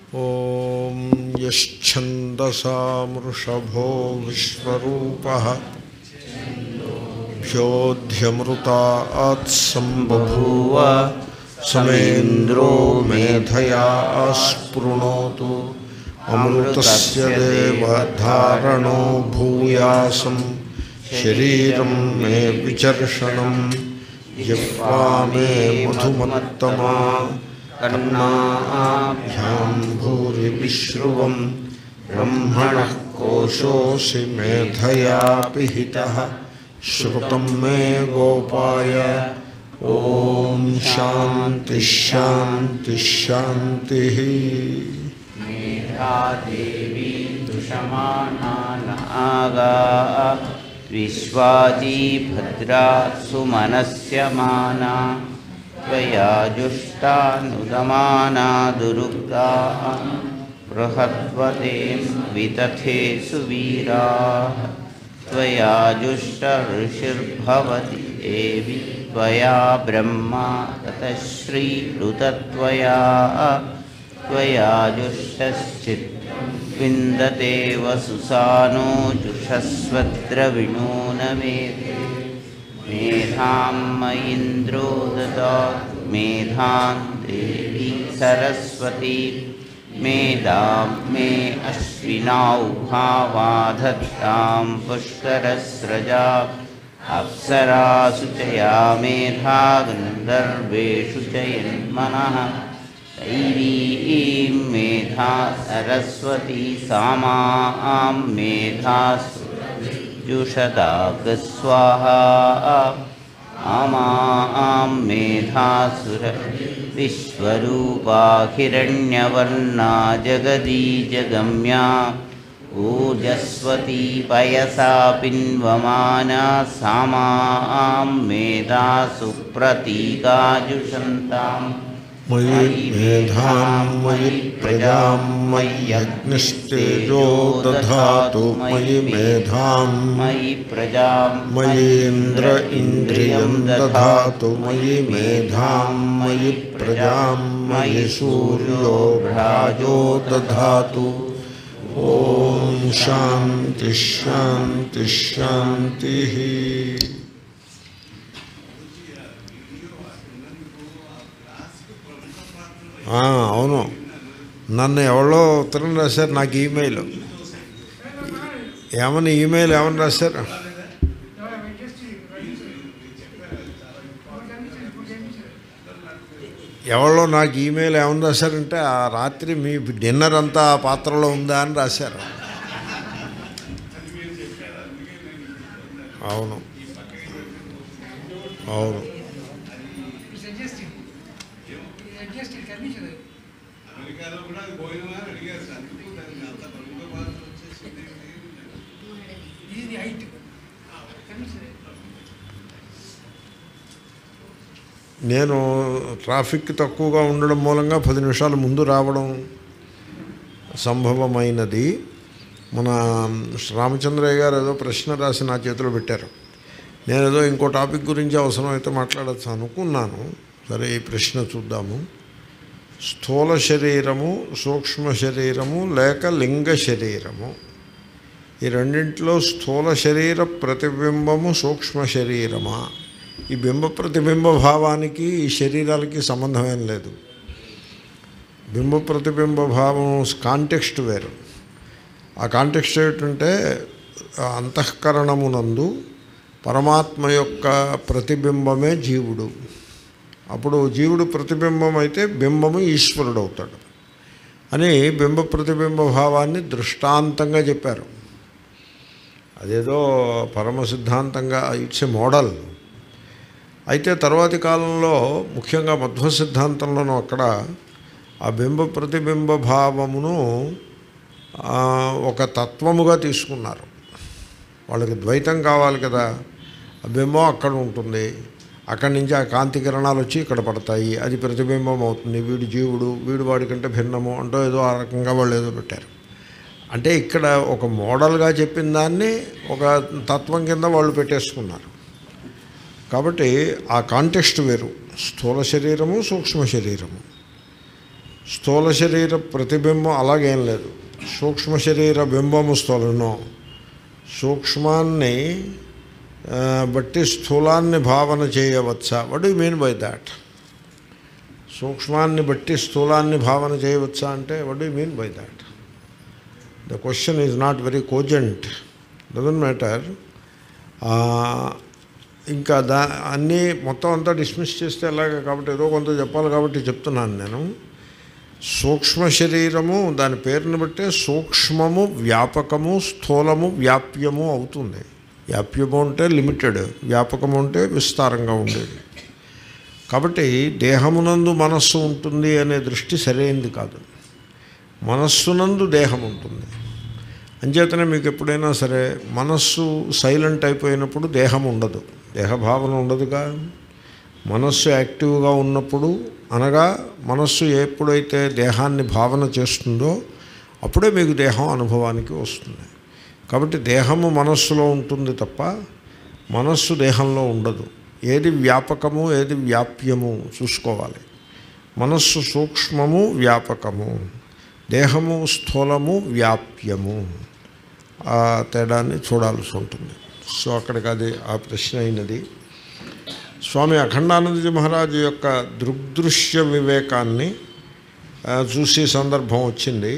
ॐ यश्छन्दसामृषभो विश्वरूपः भ्योऽध्यमृतात् सम्बभूव समेन्द्रो मेधया स्पृणोतु अमृतस्य देवधारणो भूयासं शरीरं मे विचर्षणं जिह्वा मे मधुमत्तमा कर्णाभ्यां भूरिविश्रुवं ब्रह्मणः कोशोऽसि मेधया पिहितः श्रुतं मे गोपाय ॐ शान्तिश्शान्तिश्शान्तिः मेधादेवी दुषमाणानागा विश्वाजीभद्रा सुमनस्यमाना त्वया जुष्टानुदमाना दुरुक्ता बृहद्वतीं वितथे सुवीराः त्वया जुष्टऋषिर्भवति देवि त्वया ब्रह्मा ततः श्रीरुतत्वया त्वया जुष्टश्चित् विन्दते वसुसानो जुषस्वद्रविणोनमेते मेधां मयीन्द्रो ददातु मेधां देवी सरस्वती मेदां मे अश्विनाौभावाधत्तां पुष्करस्रजा अप्सरासु च या मेधा गन्धर्वेषु च यन्मनः दैवीं मेधा सरस्वती सामां मेधासु जुषदागस्वाहा आमां मेधासुर विश्वरूपा हिरण्यवर्णा जगदीजगम्या ऊजस्वती पयसा पिन्वमाना सामां मेधासु प्रतीकाजुषन्ताम् मयि मेधां मयि प्रजां मय्यग्निस्तेजो दधातु मयि मेधां मयि प्रजां मयीन्द्र इन्द्रियं दधातु मयि मेधां मयि प्रजां मयि सूर्यो भ्राजो दधातु ॐ शान्तिश्शान्तिश्शान्तिः ఆ, అవును నన్ను ఎవరో ఉత్తరం రాశారు నాకు ఈమెయిల్ ఏమని ఈమెయిల్ ఏమని రాశారు ఎవరో నాకు ఈమెయిల్ ఏమని రాశారంటే ఆ రాత్రి మీ డిన్నర్ అంతా ఆ పాత్రలో ఉందా అని రాశారు అవును అవును suggesting. Suggesting, కనిపించదు అమెరికాలో కూడా అది భోజనం అని అడిగారు సార్ అందుకు దాన్ని అంత ప్రభుత్వ భాష వచ్చేసింది ఇది హైట్ కనిపించదు నేను ట్రాఫిక్ తక్కువగా ఉండడం మూలంగా పది నిమిషాల ముందు రావడం సంభవమైనది మన రామచంద్రయ్య గారు ఏదో ప్రశ్న రాసి నా చేతిలో పెట్టారు నేను ఏదో ఇంకో టాపిక్ గురించి అవసరమైతే మాట్లాడచ్చు అనుకున్నాను సరే ఈ ప్రశ్న చూద్దాము స్థూల శరీరము సూక్ష్మ శరీరము లేక లింగ శరీరము ఈ రెండింటిలో స్థూల శరీర ప్రతిబింబము సూక్ష్మ శరీరమా ఈ బింబ ప్రతిబింబ భావానికి ఈ శరీరాలకి సంబంధమేం లేదు బింబ ప్రతిబింబ భావం కాంటెక్స్ట్ వేరు ఆ కాంటెక్స్ట్ ఏంటంటే ఆ అంతఃకరణమునందు పరమాత్మ యొక్క ప్రతిబింబమే జీవుడు అప్పుడు జీవుడు ప్రతిబింబం అయితే బింబము ఈశ్వరుడు అవుతాడు అని బింబ ప్రతిబింబ భావాన్ని దృష్టాంతంగా చెప్పారు అదేదో పరమ సిద్ధాంతంగా ఇట్స్ ఏ మోడల్ అయితే తర్వాతి కాలంలో ముఖ్యంగా మధ్వ సిద్ధాంతంలోనూ అక్కడ ఆ బింబ ప్రతిబింబ భావమును ఆ, ఒక తత్వముగా తీసుకున్నారు వాళ్ళకి ద్వైతం కావాలి కదా ఆ బింబం అక్కడ ఉంటుంది అక్కడి నుంచి ఆ కాంతి కిరణాలు వచ్చి ఇక్కడ పడతాయి అది ప్రతిబింబం అవుతుంది వీడు జీవుడు వీడు వాడికంటే భిన్నము అంటూ ఏదో ఆ రకంగా వాళ్ళు ఏదో పెట్టారు అంటే ఇక్కడ ఒక మోడల్గా చెప్పిన దాన్ని ఒక తత్వం కింద వాళ్ళు పెట్టేసుకున్నారు కాబట్టి ఆ కాంటెక్స్ట్ వేరు స్థూల శరీరము సూక్ష్మ శరీరము స్థూల శరీర ప్రతిబింబం అలాగేం లేదు సూక్ష్మ శరీర బింబము స్థూలనో సూక్ష్మాన్ని ఆ, బట్టి స్థూలాన్ని భావన చేయవచ్చా what you mean by that సూక్ష్మాన్ని బట్టి స్థూలాన్ని భావన చేయవచ్చా అంటే what you mean by that the question is not very cogent doesn't matter ఇంకా దా అన్నీ మొత్తం అంతా డిస్మిస్ చేస్తే ఎలాగ కాబట్టి ఏదో కొంత చెప్పాలి కాబట్టి చెప్తున్నాను నేను సూక్ష్మ శరీరము దాని పేరుని బట్టే సూక్ష్మము వ్యాపకము స్థూలము వ్యాప్యము అవుతుంది వ్యాప్యము అంటే లిమిటెడ్ వ్యాపకము అంటే విస్తారంగా ఉండేది కాబట్టి దేహమునందు మనస్సు ఉంటుంది అనే దృష్టి సరైనది కాదు మనస్సునందు దేహం ఉంటుంది అంచేతనే మీకు ఎప్పుడైనా సరే మనస్సు సైలెంట్ అయిపోయినప్పుడు దేహం ఉండదు దేహభావన ఉండదుగా మనస్సు యాక్టివ్గా ఉన్నప్పుడు అనగా మనస్సు ఎప్పుడైతే దేహాన్ని భావన చేస్తుందో అప్పుడే మీకు దేహం అనుభవానికి వస్తుంది కాబట్టి దేహము మనస్సులో ఉంటుంది తప్ప మనస్సు దేహంలో ఉండదు ఏది వ్యాపకము ఏది వ్యాప్యము చూసుకోవాలి మనస్సు సూక్ష్మము వ్యాపకము దేహము స్థూలము వ్యాప్యము ఆ తేడాన్ని చూడాల్సి ఉంటుంది సో అక్కడికి అది ఆ ప్రశ్న అయినది స్వామి అఖండానందజీ మహారాజు యొక్క దృగ్దృశ్య వివేకాన్ని ఆ, చూసే సందర్భం వచ్చింది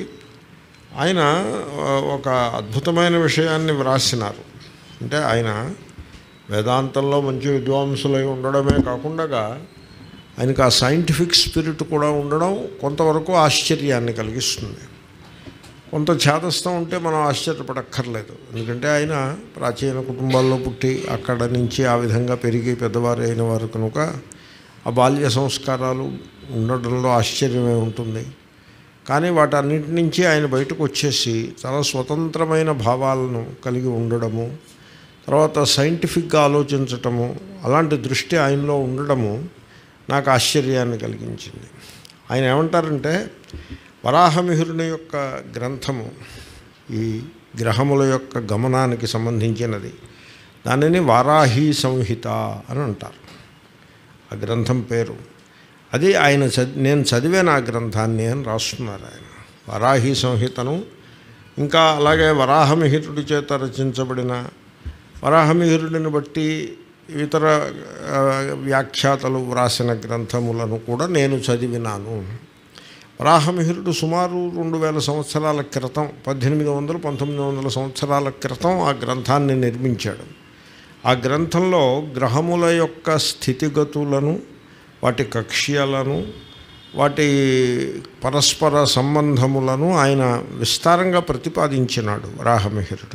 ఆయన ఆ, ఒక అద్భుతమైన విషయాన్ని వ్రాసినారు అంటే ఆయన వేదాంతంలో మంచి విద్వాంసులై ఉండడమే కాకుండా ఆయనకు ఆ సైంటిఫిక్ స్పిరిట్ కూడా ఉండడం కొంతవరకు ఆశ్చర్యాన్ని కలిగిస్తుంది కొంత ఛాదస్థం ఉంటే మనం ఆశ్చర్యపడక్కర్లేదు ఎందుకంటే ఆయన ప్రాచీన కుటుంబాల్లో పుట్టి అక్కడ నుంచి ఆ విధంగా పెరిగి పెద్దవారు అయిన వారు కనుక ఆ బాల్య సంస్కారాలు ఉండడంలో ఆశ్చర్యమే ఉంటుంది కానీ వాటన్నిటి నుంచి ఆయన బయటకు వచ్చేసి చాలా స్వతంత్రమైన భావాలను కలిగి ఉండడము తర్వాత సైంటిఫిక్గా ఆలోచించటము అలాంటి దృష్టి ఆయనలో ఉండడము నాకు ఆశ్చర్యాన్ని కలిగించింది ఆయన ఏమంటారంటే వరాహమిహిరుని యొక్క గ్రంథము ఈ గ్రహముల యొక్క గమనానికి సంబంధించినది దానిని వారాహి సంహిత అని అంటారు ఆ గ్రంథం పేరు అది ఆయన చది నేను చదివాను ఆ గ్రంథాన్ని అని రాస్తున్నారు ఆయన వరాహి సంహితను ఇంకా అలాగే వరాహమిహిరుడి చేత రచించబడిన వరాహమిహిరుడిని బట్టి ఇతర ఆ, వ్యాఖ్యాతలు వ్రాసిన గ్రంథములను కూడా నేను చదివినాను వరాహమిహిరుడు సుమారు రెండు వేల సంవత్సరాల క్రితం పద్దెనిమిది వందలు పంతొమ్మిది వందల సంవత్సరాల క్రితం ఆ గ్రంథాన్ని నిర్మించాడు ఆ గ్రంథంలో గ్రహముల యొక్క స్థితిగతులను వాటి కక్ష్యలను వాటి పరస్పర సంబంధములను ఆయన విస్తారంగా ప్రతిపాదించినాడు వరాహమిహిరుడు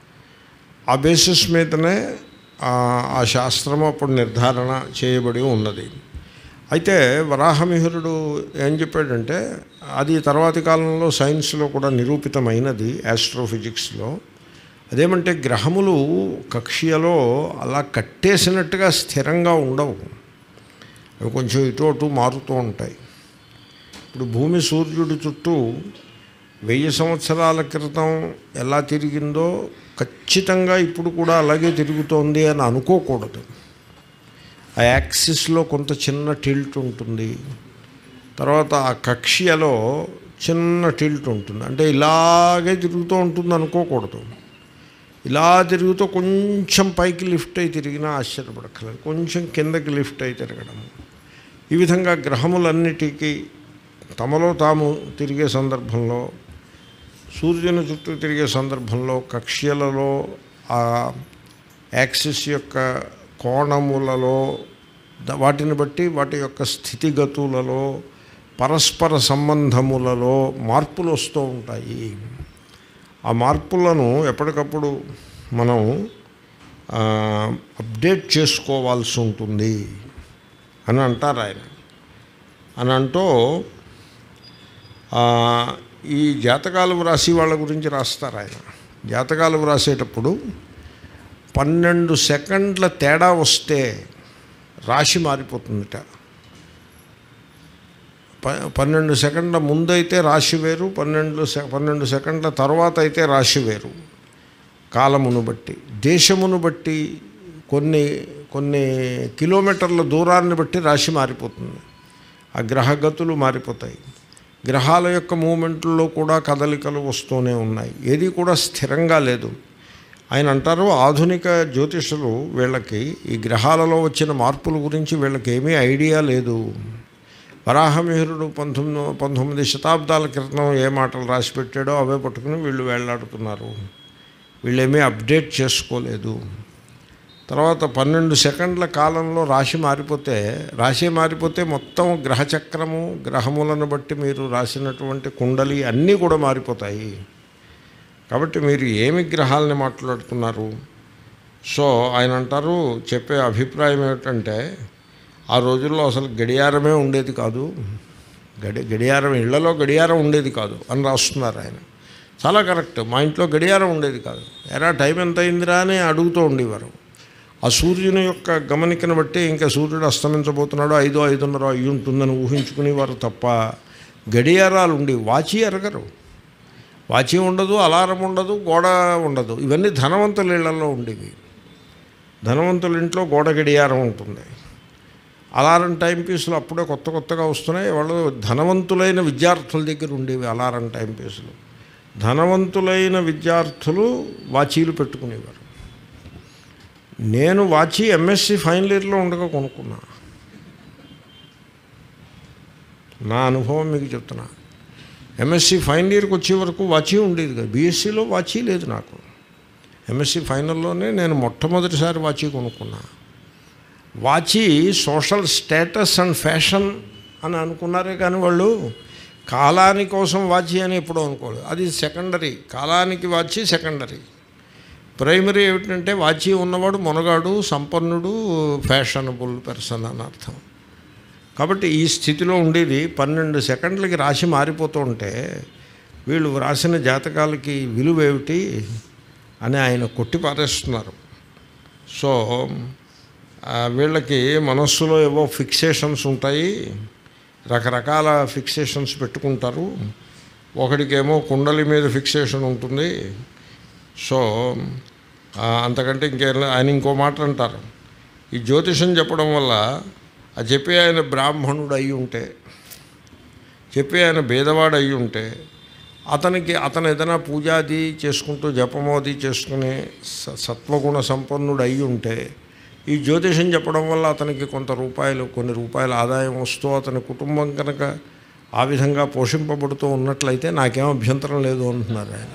ఆ బేసిస్ మీదనే ఆ ఆ శాస్త్రము అప్పుడు నిర్ధారణ చేయబడి ఉన్నది అయితే వరాహమిహిరుడు ఏం చెప్పాడంటే అది తర్వాతి కాలంలో సైన్స్లో కూడా నిరూపితమైనది ఆస్ట్రోఫిజిక్స్లో అదేమంటే గ్రహములు కక్ష్యలో అలా కట్టేసినట్టుగా స్థిరంగా ఉండవు అవి కొంచెం ఇటు అటు మారుతూ ఉంటాయి ఇప్పుడు భూమి సూర్యుడి చుట్టూ వెయ్యి సంవత్సరాల క్రితం ఎలా తిరిగిందో ఖచ్చితంగా ఇప్పుడు కూడా అలాగే తిరుగుతోంది అని అనుకోకూడదు ఆ యాక్సిస్లో కొంత చిన్న టిల్ట్ ఉంటుంది తర్వాత ఆ కక్ష్యలో చిన్న టిల్ట్ ఉంటుంది అంటే ఇలాగే తిరుగుతూ ఉంటుంది అనుకోకూడదు ఇలా తిరుగుతూ కొంచెం పైకి లిఫ్ట్ అయి తిరిగినా ఆశ్చర్యపడక్కర్లేదు కొంచెం కిందకి లిఫ్ట్ అయి తిరగడం ఈ విధంగా గ్రహములన్నిటికీ తమలో తాము తిరిగే సందర్భంలో సూర్యుని చుట్టూ తిరిగే సందర్భంలో కక్ష్యలలో ఆ యాక్సిస్ యొక్క కోణములలో ద- వాటిని బట్టి వాటి యొక్క స్థితిగతులలో పరస్పర సంబంధములలో మార్పులు వస్తూ ఉంటాయి ఆ మార్పులను ఎప్పటికప్పుడు మనం ఆ, అప్డేట్ చేసుకోవాల్సి ఉంటుంది అని అంటారు ఆయన అని అంటూ ఆ, ఈ జాతకాలు వ్రాసి వాళ్ళ గురించి రాస్తారు ఆయన జాతకాలు వ్రాసేటప్పుడు పన్నెండు సెకండ్ల తేడా వస్తే రాశి మారిపోతుందిట ప- పన్నెండు సెకండ్ల ముందైతే రాశి వేరు పన్నెండు సె పన్నెండు సెకండ్ల తర్వాత అయితే రాశి వేరు కాలమును బట్టి దేశమును బట్టి కొన్ని కొన్ని కిలోమీటర్ల దూరాన్ని బట్టి రాశి మారిపోతుంది ఆ గ్రహగతులు మారిపోతాయి గ్రహాల యొక్క మూమెంట్లో కూడా కదలికలు వస్తూనే ఉన్నాయి ఏది కూడా స్థిరంగా లేదు ఆయన అంటారు ఆధునిక జ్యోతిషులు వీళ్ళకి ఈ గ్రహాలలో వచ్చిన మార్పుల గురించి వీళ్ళకి ఏమీ ఐడియా లేదు వరాహమిహిరుడు పంతొమ్మిది పంతొమ్మిది శతాబ్దాల క్రితం ఏ మాటలు రాసి పెట్టాడో అవే పట్టుకుని వీళ్ళు వేళ్లాడుతున్నారు వీళ్ళేమీ అప్డేట్ చేసుకోలేదు తర్వాత పన్నెండు సెకండ్ల కాలంలో రాశి మారిపోతే రాశి మారిపోతే మొత్తం గ్రహచక్రము గ్రహములను బట్టి మీరు రాసినటువంటి కుండలి అన్నీ కూడా మారిపోతాయి కాబట్టి మీరు ఏమి గ్రహాలని మాట్లాడుతున్నారు సో ఆయన అంటారు చెప్పే అభిప్రాయం ఏమిటంటే ఆ రోజుల్లో అసలు గడియారమే ఉండేది కాదు గడి గడియారం ఇళ్లలో గడియారం ఉండేది కాదు అని రాస్తున్నారు ఆయన చాలా కరెక్ట్ మా ఇంట్లో గడియారం ఉండేది కాదు ఎరా టైం ఎంత అయిందిరా అని అడుగుతూ ఉండేవారు ఆ సూర్యుని యొక్క గమనికను బట్టి ఇంకా సూర్యుడు అస్తమించబోతున్నాడు ఐదో ఐదున్నర అయ్యి ఉంటుందని ఊహించుకునేవారు తప్ప గడియారాలు ఉండి వాచి ఎరగరు వాచి ఉండదు అలారం ఉండదు గోడ ఉండదు ఇవన్నీ ధనవంతుల ఇళ్లలో ఉండేవి ధనవంతుల ఇంట్లో గోడ గడియారం ఉంటుంది అలారం టైం పీసులు అప్పుడే కొత్త కొత్తగా వస్తున్నాయి వాళ్ళు ధనవంతులైన విద్యార్థుల దగ్గర ఉండేవి అలారం టైం పీసులు ధనవంతులైన విద్యార్థులు వాచీలు పెట్టుకునేవారు నేను వాచి ఎంఎస్సి ఫైనల్ ఇయర్లో ఉండగా కొనుక్కున్నా నా అనుభవం మీకు చెప్తున్నా ఎంఎస్సి ఫైనల్ ఇయర్కి వచ్చే వరకు వాచి ఉండేది కదా బీఎస్సీలో వాచి లేదు నాకు ఎంఎస్సి ఫైనల్లోనే నేను మొట్టమొదటిసారి వాచి కొనుక్కున్నా వాచి సోషల్ స్టేటస్ అండ్ ఫ్యాషన్ అని అనుకున్నారే కానీ వాళ్ళు కాలాని కోసం వాచి అని ఎప్పుడూ అనుకోలేదు అది సెకండరీ కాలానికి వాచి సెకండరీ ప్రైమరీ ఏమిటంటే వాచి ఉన్నవాడు మునగాడు సంపన్నుడు ఫ్యాషనబుల్ పర్సన్ అని అర్థం కాబట్టి ఈ స్థితిలో ఉండేది పన్నెండు సెకండ్లకి రాశి మారిపోతూ ఉంటే వీళ్ళు రాసిన జాతకాలకి విలువ ఏమిటి అని ఆయన కొట్టి పారేస్తున్నారు సో ఆ, వీళ్ళకి మనస్సులో ఏవో ఫిక్సేషన్స్ ఉంటాయి రకరకాల ఫిక్సేషన్స్ పెట్టుకుంటారు ఒకడికేమో కుండలి మీద ఫిక్సేషన్ ఉంటుంది సో ఆ, అంతకంటే ఇంకేం లే- ఆయన ఇంకో మాట అంటారు ఈ జ్యోతిషం చెప్పడం వల్ల ఆ చెప్పే ఆయన బ్రాహ్మణుడు అయి ఉంటే చెప్పే ఆయన భేదవాడు అయి ఉంటే అతనికి అతను ఏదైనా పూజాది చేసుకుంటూ జపమోది చేసుకుని స- సత్వగుణ సంపన్నుడు అయి ఉంటే ఈ జ్యోతిషం చెప్పడం వల్ల అతనికి కొంత రూపాయలు కొన్ని రూపాయల ఆదాయం వస్తూ అతని కుటుంబం కనుక ఆ విధంగా పోషింపబడుతూ ఉన్నట్లయితే నాకేం అభ్యంతరం లేదు అంటున్నారు ఆయన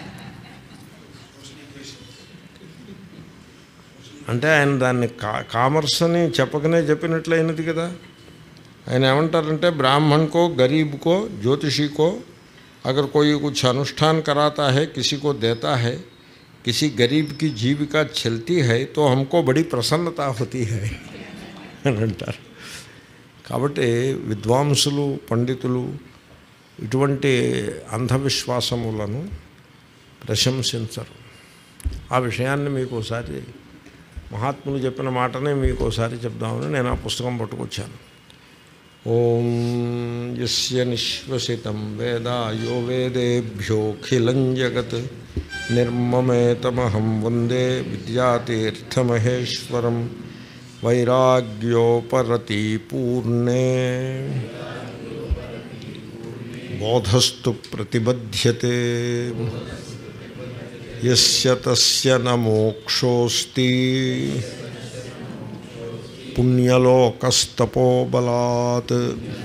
అంటే ఆయన దాన్ని కా కామర్స్ అని చెప్పకనే చెప్పినట్లయినది కదా ఆయన ఏమంటారంటే ब्राह्मण को गरीब को ज्योतिषी को अगर कोई कुछ अनुष्ठान कराता है किसी को देता है किसी गरीब की जीविका चलती है तो हमको बड़ी प्रसन्नता होती है అని అంటారు కాబట్టి విద్వాంసులు పండితులు ఇటువంటి అంధవిశ్వాసములను ప్రశంసించరు ఆ విషయాన్ని మీకు ఒకసారి మహాత్ములు చెప్పిన మాటనే మీకు ఒకసారి చెప్దామని నేను ఆ పుస్తకం పట్టుకొచ్చాను ఓం యస్య నిశ్వసితం వేద యో వేదేభ్యోఖిలం జగత్ నిర్మమేతమహం వందే విద్యాతీర్థమహేశ్వరం వైరాగ్యోపరతి పూర్ణే బోధస్తు ప్రతిబధ్యతే యస్య తస్య న మోక్షోస్తి పుణ్యలోకస్తపోబలాత్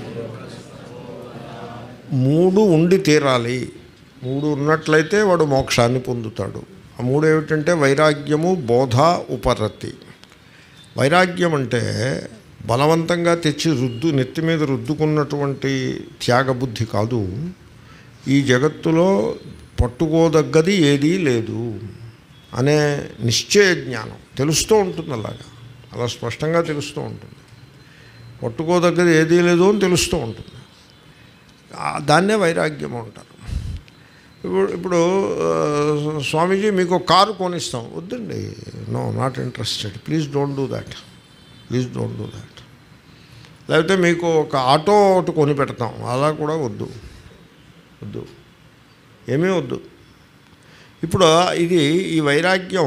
మూడు ఉండి తీరాలి మూడు ఉన్నట్లయితే వాడు మోక్షాన్ని పొందుతాడు ఆ మూడు ఏమిటంటే వైరాగ్యము బోధ ఉపరతి వైరాగ్యం అంటే బలవంతంగా తెచ్చి రుద్దు నెత్తి మీద రుద్దుకున్నటువంటి త్యాగబుద్ధి కాదు ఈ జగత్తులో పట్టుకోదగ్గది ఏదీ లేదు అనే నిశ్చయ జ్ఞానం తెలుస్తూ ఉంటుంది అలాగా అలా స్పష్టంగా తెలుస్తూ ఉంటుంది పట్టుకోదగ్గది ఏదీ లేదు అని తెలుస్తూ ఉంటుంది ఆ, దాన్నే వైరాగ్యం అంటారు ఇప్పుడు ఇప్పుడు ఆ, స్వామీజీ మీకు ఒక కారు కొనిస్తాం వద్దండి no not interested please don't do that please don't do that లేకపోతే మీకు ఒక ఆటో ఒకటి కొని పెడతాం అలా కూడా వద్దు వద్దు ఏమీ వద్దు ఇప్పుడు ఇది ఈ వైరాగ్యం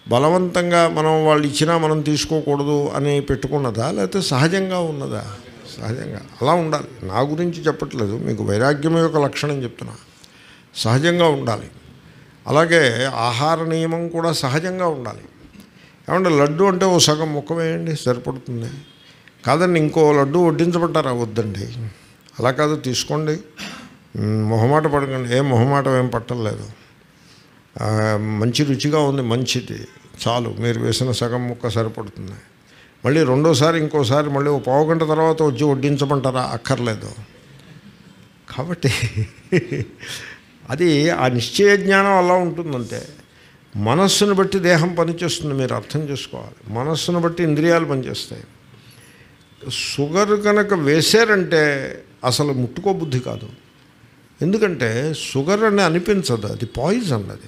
బలవంతంగా మనం వాళ్ళు ఇచ్చినా మనం తీసుకోకూడదు అని పెట్టుకున్నదా లేకపోతే సహజంగా ఉన్నదా సహజంగా అలా ఉండాలి నా గురించి చెప్పట్లేదు మీకు వైరాగ్యం యొక్క లక్షణం చెప్తున్నా సహజంగా ఉండాలి అలాగే ఆహార నియమం కూడా సహజంగా ఉండాలి ఏమంటే లడ్డు అంటే ఓ సగం ముక్క వేయండి సరిపడుతుంది కాదండి ఇంకో లడ్డు వడ్డించబడ్డారా వద్దండి అలా కాదు తీసుకోండి మ్, మొహమాట పడకండి ఏం మొహమాటం ఏం పట్టలేదు ఆ, మంచి రుచిగా ఉంది మంచిది చాలు మీరు వేసిన సగం ముక్క సరిపడుతుంది మళ్ళీ రెండోసారి ఇంకోసారి మళ్ళీ ఓ పావు గంట తర్వాత వచ్చి వడ్డించమంటారా అక్కర్లేదు కాబట్టి అది ఆ నిశ్చయ జ్ఞానం అలా ఉంటుందంటే మనస్సును బట్టి దేహం పనిచేస్తుంది మీరు అర్థం చేసుకోవాలి మనస్సును బట్టి ఇంద్రియాలు పనిచేస్తాయి షుగర్ కనుక వేశారంటే అసలు ముట్టుకో బుద్ధి కాదు ఎందుకంటే షుగర్ అని అనిపించదు అది పాయిజన్ అది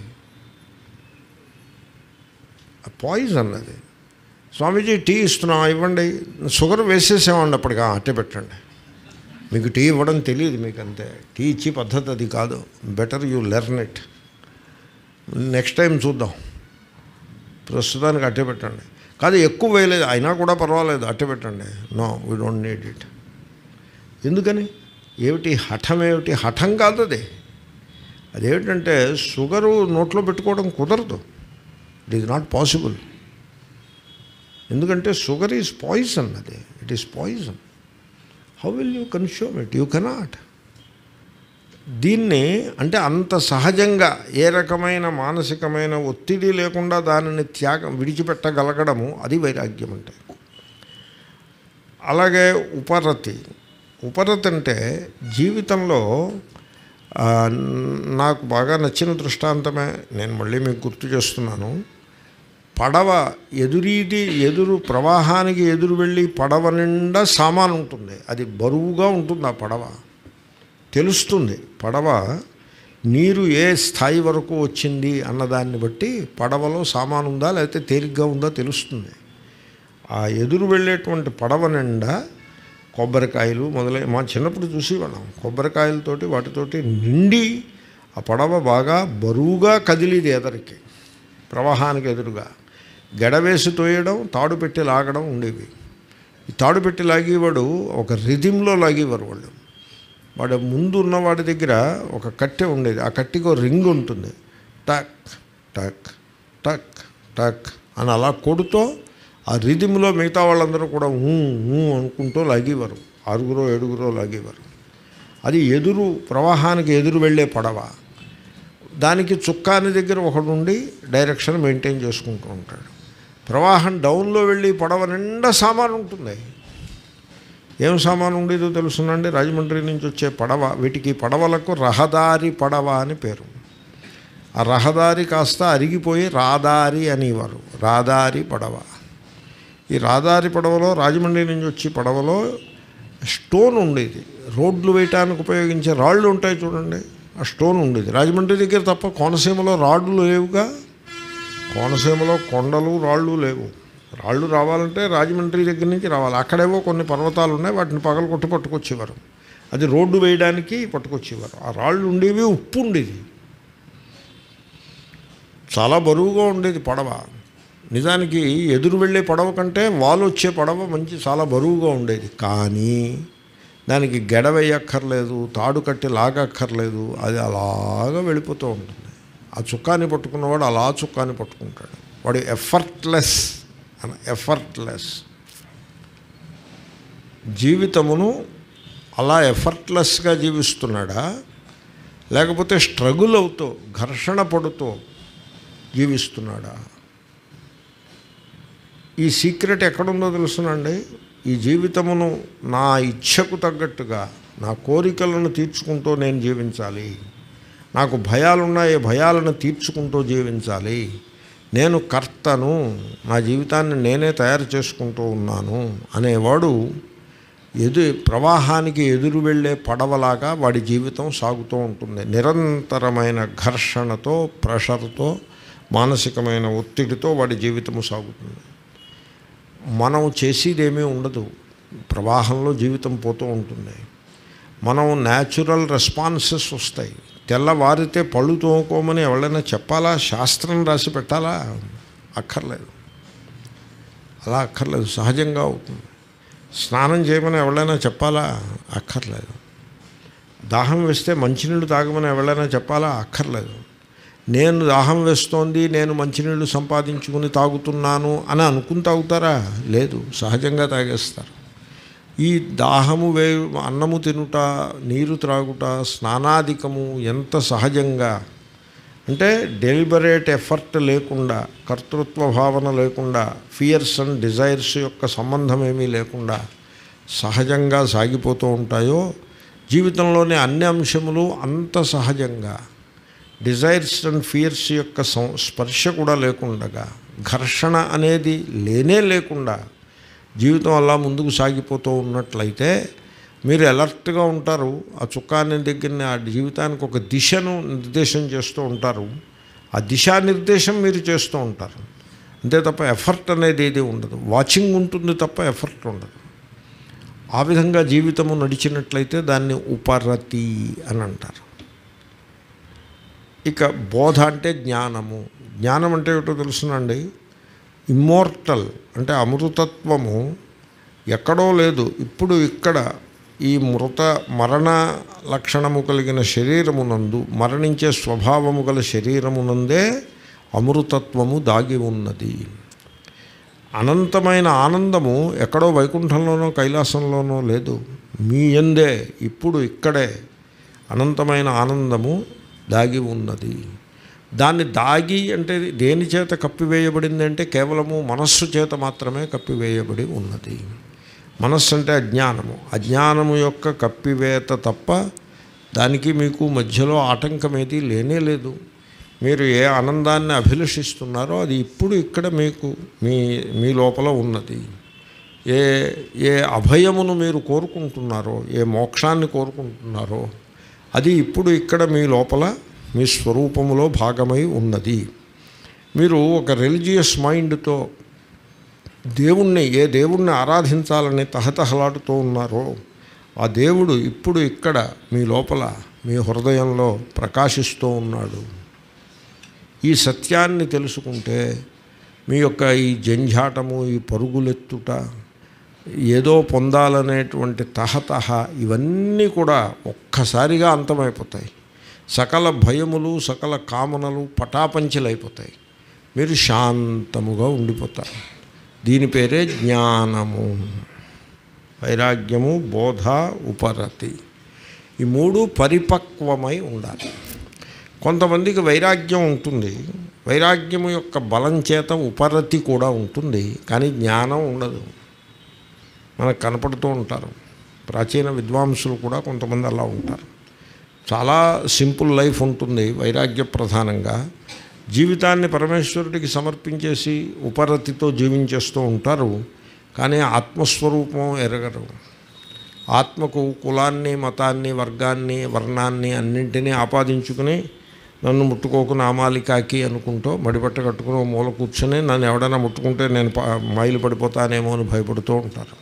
పాయిజన్ అది స్వామీజీ టీ ఇస్తున్నా ఇవ్వండి షుగర్ వేసేసామండి అప్పటికి "ఆ, అట్టే పెట్టండి మీకు టీ ఇవ్వడం తెలియదు మీకు అంతే టీ ఇచ్చే పద్ధతి అది కాదు better you learn it next time చూద్దాం ప్రస్తుతానికి అట్టే పెట్టండి కాదు ఎక్కువ వేయలేదు అయినా కూడా పర్వాలేదు అట్టే పెట్టండి no we don't need it ఎందుకని ఏమిటి హఠం ఏమిటి హఠం కాదు అది అదేమిటంటే షుగరు నోట్లో పెట్టుకోవడం కుదరదు ఇట్ ఈజ్ నాట్ పాసిబుల్ ఎందుకంటే షుగర్ ఈజ్ పాయిజన్ అది it is poison how will you consume it you cannot దీన్ని అంటే అంత సహజంగా ఏ రకమైన మానసికమైన ఒత్తిడి లేకుండా దానిని త్యాగం విడిచిపెట్టగలగడము అది వైరాగ్యం అంటే అలాగే ఉపరతి ఉపరతి అంటే జీవితంలో ఆ, నాకు బాగా నచ్చిన దృష్టాంతమే నేను మళ్ళీ మీకు గుర్తు చేస్తున్నాను పడవ ఎదురీది ఎదురు ప్రవాహానికి ఎదురు వెళ్ళి పడవ నిండా సామాను ఉంటుంది అది బరువుగా ఉంటుంది ఆ పడవ తెలుస్తుంది పడవ నీరు ఏ స్థాయి వరకు వచ్చింది అన్నదాన్ని బట్టి పడవలో సామాను ఉందా లేకపోతే తేలిగ్గా ఉందా తెలుస్తుంది ఆ ఎదురు వెళ్ళేటువంటి పడవ నిండా కొబ్బరికాయలు మొదలై మా చిన్నప్పుడు చూసేవాళ్ళం కొబ్బరికాయలతోటి వాటితోటి నిండి ఆ పడవ బాగా బరువుగా కదిలిది ఎదరికి ప్రవాహానికి ఎదురుగా గెడవేసి తోయడం తాడు పెట్టి లాగడం ఉండేవి ఈ తాడు పెట్టి లాగేవాడు ఒక రిధింలో లాగేవారు వాళ్ళు వాడు ముందు ఉన్న వాడి దగ్గర ఒక కట్టె ఉండేది ఆ కట్టెకి ఒక రింగ్ ఉంటుంది టక్ టక్ టక్ టక్ అని అలా కొడుతూ ఆ రిధింలో మిగతా వాళ్ళందరూ కూడా ఊ ఊ అనుకుంటూ లాగేవారు ఆరుగురో ఏడుగురో లాగేవారు అది ఎదురు ప్రవాహానికి ఎదురు వెళ్ళే పడవ దానికి చుక్కాని దగ్గర ఒకడు ఉండి డైరెక్షన్ మెయింటైన్ చేసుకుంటూ ఉంటాడు ప్రవాహం డౌన్లో వెళ్ళి పడవ నిండా సామాను ఉంటుంది ఏం సామాను ఉండేదో తెలుసునండి రాజమండ్రి నుంచి వచ్చే పడవ వీటికి పడవలకు రహదారి పడవ అని పేరు ఆ రహదారి కాస్త అరిగిపోయి రాదారి అనేవారు రాదారి పడవ ఈ రాదారి పడవలో రాజమండ్రి నుంచి వచ్చి పడవలో స్టోన్ ఉండేది రోడ్లు వేయటానికి ఉపయోగించే రాళ్ళు ఉంటాయి చూడండి ఆ స్టోన్ ఉండేది రాజమండ్రి దగ్గర తప్ప కోనసీమలో రాళ్ళు లేవుగా కోనసీమలో కొండలు రాళ్ళు లేవు రాళ్ళు రావాలంటే రాజమండ్రి దగ్గర నుంచి రావాలి అక్కడేవో కొన్ని పర్వతాలు ఉన్నాయి వాటిని పగలు కొట్టి పట్టుకొచ్చేవారు అది రోడ్డు వేయడానికి పట్టుకొచ్చేవారు ఆ రాళ్ళు ఉండేవి ఉప్పు ఉండేది చాలా బరువుగా ఉండేది పడవ నిజానికి ఎదురు వెళ్ళే పడవ కంటే వాలు వచ్చే పడవ మంచి చాలా బరువుగా ఉండేది కానీ దానికి గెడ వేయక్కర్లేదు తాడు కట్టి లాగక్కర్లేదు అది అలాగా వెళ్ళిపోతూ ఉంటుంది ఆ చుక్కాని పట్టుకున్నవాడు అలా చుక్కాని పట్టుకుంటాడు వాడు ఎఫర్ట్లెస్ అని ఎఫర్ట్లెస్ జీవితమును అలా ఎఫర్ట్లెస్గా జీవిస్తున్నాడా లేకపోతే స్ట్రగుల్ అవుతూ ఘర్షణ పడుతూ జీవిస్తున్నాడా ఈ సీక్రెట్ ఎక్కడుందో తెలుసునండి ఈ జీవితమును నా ఇచ్ఛకు తగ్గట్టుగా నా కోరికలను తీర్చుకుంటూ నేను జీవించాలి నాకు భయాలున్నాయి భయాలను తీర్చుకుంటూ జీవించాలి నేను కర్తను నా జీవితాన్ని నేనే తయారు చేసుకుంటూ ఉన్నాను అనేవాడు ఎదు ప్రవాహానికి ఎదురు వెళ్ళే పడవలాగా వాడి జీవితం సాగుతూ ఉంటుంది నిరంతరమైన ఘర్షణతో ప్రెషర్తో మానసికమైన ఒత్తిడితో వాడి జీవితము సాగుతుంది మనం చేసేదేమీ ఉండదు ప్రవాహంలో జీవితం పోతూ ఉంటుంది మనం న్యాచురల్ రెస్పాన్సెస్ వస్తాయి తెల్లవారితే పళ్ళు తోముకోమని ఎవరైనా చెప్పాలా శాస్త్రం రాసి పెట్టాలా అక్కర్లేదు అలా అక్కర్లేదు సహజంగా అవుతుంది స్నానం చేయమని ఎవరైనా చెప్పాలా అక్కర్లేదు దాహం వేస్తే మంచినీళ్ళు తాగమని ఎవరైనా చెప్పాలా అక్కర్లేదు నేను దాహం వేస్తోంది నేను మంచినీళ్ళు సంపాదించుకుని తాగుతున్నాను అని అనుకుని తాగుతారా లేదు సహజంగా తాగేస్తారు ఈ దాహము వే అన్నము తినుట నీరు త్రాగుట స్నానాధికము ఎంత సహజంగా అంటే డెలిబరేట్ ఎఫర్ట్ లేకుండా కర్తృత్వ భావన లేకుండా ఫియర్స్ అండ్ డిజైర్స్ యొక్క సంబంధం ఏమీ లేకుండా సహజంగా సాగిపోతూ ఉంటాయో జీవితంలోని అన్ని అంశములు అంత సహజంగా డిజైర్స్ అండ్ ఫియర్స్ యొక్క సం స్పర్శ కూడా లేకుండగా ఘర్షణ అనేది లేనే లేకుండా జీవితం అలా ముందుకు సాగిపోతూ ఉన్నట్లయితే మీరు అలర్ట్గా ఉంటారు ఆ చుక్కాని దగ్గరని ఆ జీవితానికి ఒక దిశను నిర్దేశం చేస్తూ ఉంటారు ఆ దిశానిర్దేశం మీరు చేస్తూ ఉంటారు అంతే తప్ప ఎఫర్ట్ అనేది ఏది ఉండదు వాచింగ్ ఉంటుంది తప్ప ఎఫర్ట్ ఉండదు ఆ విధంగా జీవితము నడిచినట్లయితే దాన్ని ఉపరతి అని అంటారు ఇక బోధ అంటే జ్ఞానము జ్ఞానం అంటే ఏమిటో తెలుసునండి ఇమ్మోర్టల్ అంటే అమృతత్వము ఎక్కడో లేదు ఇప్పుడు ఇక్కడ ఈ మృత మరణ లక్షణము కలిగిన శరీరమునందు మరణించే స్వభావము గల శరీరమునందే అమృతత్వము దాగి ఉన్నది అనంతమైన ఆనందము ఎక్కడో వైకుంఠంలోనో కైలాసంలోనో లేదు మీ ఎందే ఇప్పుడు ఇక్కడే అనంతమైన ఆనందము దాగి ఉన్నది దాన్ని దాగి అంటే దేని చేత కప్పివేయబడింది అంటే కేవలము మనస్సు చేత మాత్రమే కప్పివేయబడి ఉన్నది మనస్సు అంటే అజ్ఞానము అజ్ఞానము యొక్క కప్పివేత తప్ప దానికి మీకు మధ్యలో ఆటంకం ఏది లేనే లేదు మీరు ఏ ఆనందాన్ని అభిలషిస్తున్నారో అది ఇప్పుడు ఇక్కడ మీకు మీ మీ లోపల ఉన్నది ఏ ఏ అభయమును మీరు కోరుకుంటున్నారో ఏ మోక్షాన్ని కోరుకుంటున్నారో అది ఇప్పుడు ఇక్కడ మీ లోపల మీ స్వరూపములో భాగమై ఉన్నది మీరు ఒక రిలీజియస్ మైండ్తో దేవుణ్ణి ఏ దేవుణ్ణి ఆరాధించాలని తహతహలాడుతూ ఉన్నారో ఆ దేవుడు ఇప్పుడు ఇక్కడ మీ లోపల మీ హృదయంలో ప్రకాశిస్తూ ఉన్నాడు ఈ సత్యాన్ని తెలుసుకుంటే మీ యొక్క ఈ జంఝాటము ఈ పరుగులెత్తుట ఏదో పొందాలనేటువంటి తహతహ ఇవన్నీ కూడా ఒక్కసారిగా అంతమైపోతాయి సకల భయములు సకల కామనలు పటాపంచలైపోతాయి మీరు శాంతముగా ఉండిపోతారు దీని పేరే జ్ఞానము వైరాగ్యము బోధ ఉపరతి ఈ మూడు పరిపక్వమై ఉండాలి కొంతమందికి వైరాగ్యం ఉంటుంది వైరాగ్యము యొక్క బలం చేత ఉపరతి కూడా ఉంటుంది కానీ జ్ఞానం ఉండదు మనకు కనపడుతూ ఉంటారు ప్రాచీన విద్వాంసులు కూడా కొంతమంది అలా ఉంటారు చాలా సింపుల్ లైఫ్ ఉంటుంది వైరాగ్య ప్రధానంగా జీవితాన్ని పరమేశ్వరుడికి సమర్పించేసి ఉపరతితో జీవించేస్తూ ఉంటారు కానీ ఆత్మస్వరూపం ఎరగరు ఆత్మకు కులాన్ని మతాన్ని వర్గాన్ని వర్ణాన్ని అన్నింటినీ ఆపాదించుకుని నన్ను ముట్టుకోకు నామాలికాకి అనుకుంటూ మడిబట్ట కట్టుకుని ఓ మూల కూర్చొని నన్ను ఎవడైనా ముట్టుకుంటే నేను ప- మైలు పడిపోతానేమో అని భయపడుతూ ఉంటారు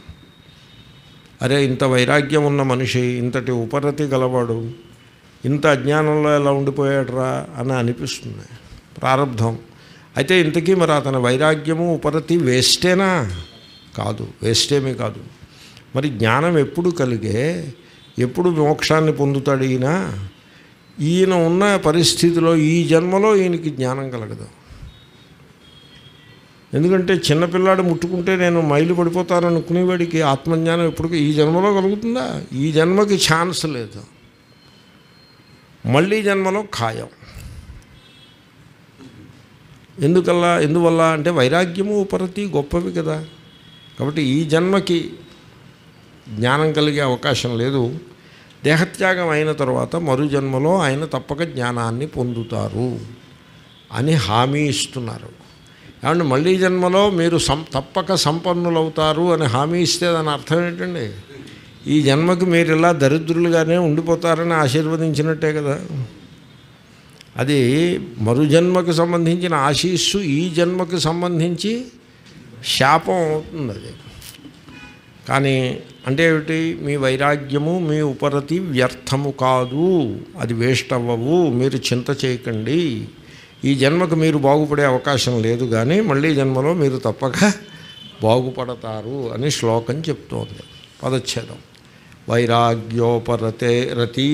అరే ఇంత వైరాగ్యం ఉన్న మనిషి ఇంతటి ఉపరతి గలవాడు ఇంత అజ్ఞానంలో ఎలా ఉండిపోయాడరా అని అనిపిస్తుంది ప్రారంధం అయితే ఇంతకీ మరి అతని వైరాగ్యము ఉపరతి వేస్టేనా కాదు వేస్టేమీ కాదు మరి జ్ఞానం ఎప్పుడు కలిగే ఎప్పుడు మోక్షాన్ని పొందుతాడు ఈయన ఈయన ఉన్న పరిస్థితిలో ఈ జన్మలో ఈయనకి జ్ఞానం కలగదు ఎందుకంటే చిన్నపిల్లాడు ముట్టుకుంటే నేను మైలు పడిపోతాను అనుకునేవాడికి ఆత్మజ్ఞానం ఎప్పుడు ఈ జన్మలో కలుగుతుందా ఈ జన్మకి ఛాన్స్ లేదు మళ్ళీ జన్మలో ఖాయం ఎందుకల్లా ఎందువల్ల అంటే వైరాగ్యము ఉపరతి గొప్పవి కదా కాబట్టి ఈ జన్మకి జ్ఞానం కలిగే అవకాశం లేదు దేహత్యాగం అయిన తర్వాత మరు జన్మలో ఆయన తప్పక జ్ఞానాన్ని పొందుతారు అని హామీ ఇస్తున్నారు ఏమంటే మళ్ళీ జన్మలో మీరు సం తప్పక సంపన్నులవుతారు అని హామీ ఇస్తే దాని అర్థం ఏంటండి ఈ జన్మకి మీరు ఇలా దరిద్రులుగానే ఉండిపోతారని ఆశీర్వదించినట్టే కదా అది మరు జన్మకు సంబంధించిన ఆశీస్సు ఈ జన్మకు సంబంధించి శాపం అవుతుంది అది కానీ అంటే ఏమిటి మీ వైరాగ్యము మీ ఉపరతి వ్యర్థము కాదు అది వేస్ట్ అవ్వవు మీరు చింత చేయకండి ఈ జన్మకు మీరు బాగుపడే అవకాశం లేదు కానీ మళ్ళీ జన్మలో మీరు తప్పక బాగుపడతారు అని శ్లోకం చెప్తోంది పదచ్ఛేదం వైరాగ్యోపరతే రతి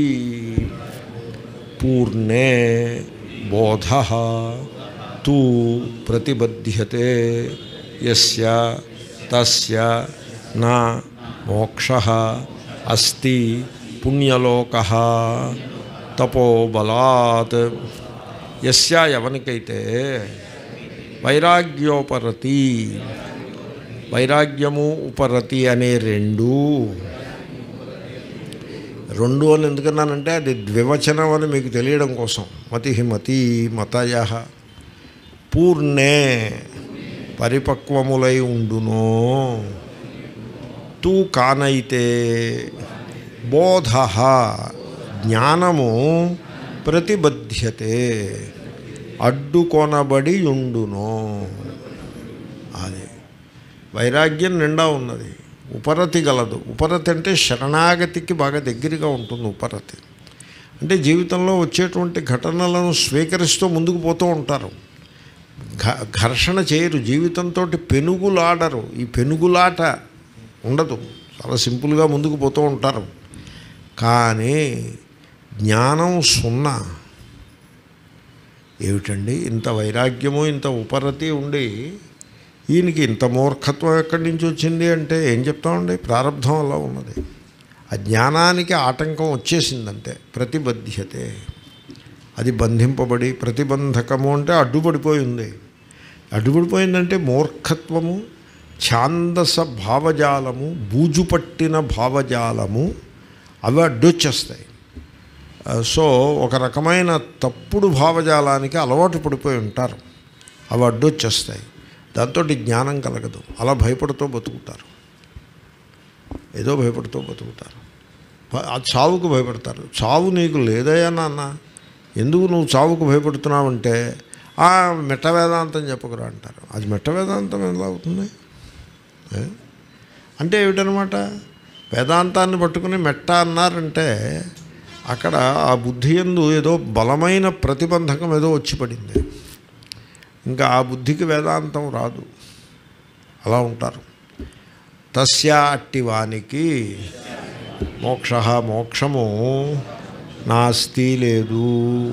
పూర్ణే బోధ తూ ప్రతిబధ్యతే యస్య తస్య నా మోక్ష అస్తి పుణ్యలోక తపోబలాత్ యస్య ఎవనికైతే వైరాగ్యోపరతి వైరాగ్యము ఉపరతి అనే రెండు రెండు అని ఎందుకన్నానంటే అది ద్వివచనం అని మీకు తెలియడం కోసం మతి మతి మతయ పూర్ణే పరిపక్వములై ఉండునో తూ కానైతే బోధ జ్ఞానము ప్రతిబధ్యతే అడ్డుకొనబడి ఉండునో అది వైరాగ్యం నిండా ఉన్నది ఉపరతి గలదు ఉపరతి అంటే శరణాగతికి బాగా దగ్గరగా ఉంటుంది ఉపరతి అంటే జీవితంలో వచ్చేటువంటి ఘటనలను స్వీకరిస్తూ ముందుకు పోతూ ఉంటారు ఘ- ఘర్షణ చేయరు జీవితంతో పెనుగులాడరు ఈ పెనుగులాట ఉండదు చాలా సింపుల్గా ముందుకు పోతూ ఉంటారు కానీ జ్ఞానం సున్నా ఏమిటండి ఇంత వైరాగ్యము ఇంత ఉపరతి ఉండి ఈయనకి ఇంత మూర్ఖత్వం ఎక్కడి నుంచి వచ్చింది అంటే ఏం చెప్తామండి ప్రారంధం అలా ఉన్నది ఆ జ్ఞానానికి ఆటంకం వచ్చేసిందంటే ప్రతిబధ్యతే అది బంధింపబడి ప్రతిబంధకము అంటే అడ్డుపడిపోయి ఉంది అడ్డుపడిపోయిందంటే మూర్ఖత్వము ఛాందస భావజాలము బూజు పట్టిన భావజాలము అవి అడ్డొచ్చేస్తాయి ఆ, సో ఒక రకమైన తప్పుడు భావజాలానికి అలవాటు పడిపోయి ఉంటారు అవి అడ్డొచ్చేస్తాయి దాంతో జ్ఞానం కలగదు అలా భయపడుతూ బతుకుతారు ఏదో భయపడుతూ బతుకుతారు భ- ఆ చావుకు భయపడతారు చావు నీకు లేదయా నాన్న ఎందుకు నువ్వు చావుకు భయపడుతున్నావంటే "ఆ, మెట్ట వేదాంతం చెప్పకురా అంటారు అది మెట్ట వేదాంతం ఎలా అవుతుంది ఏ? అంటే ఏమిటనమాట వేదాంతాన్ని పట్టుకుని మెట్ట అన్నారంటే అక్కడ ఆ బుద్ధి ఎందు ఏదో బలమైన ప్రతిబంధకం ఏదో వచ్చి పడింది ఇంకా ఆ బుద్ధికి వేదాంతం రాదు అలా ఉంటారు తస్యా అట్టి వానికి మోక్ష మోక్షము నాస్తి లేదు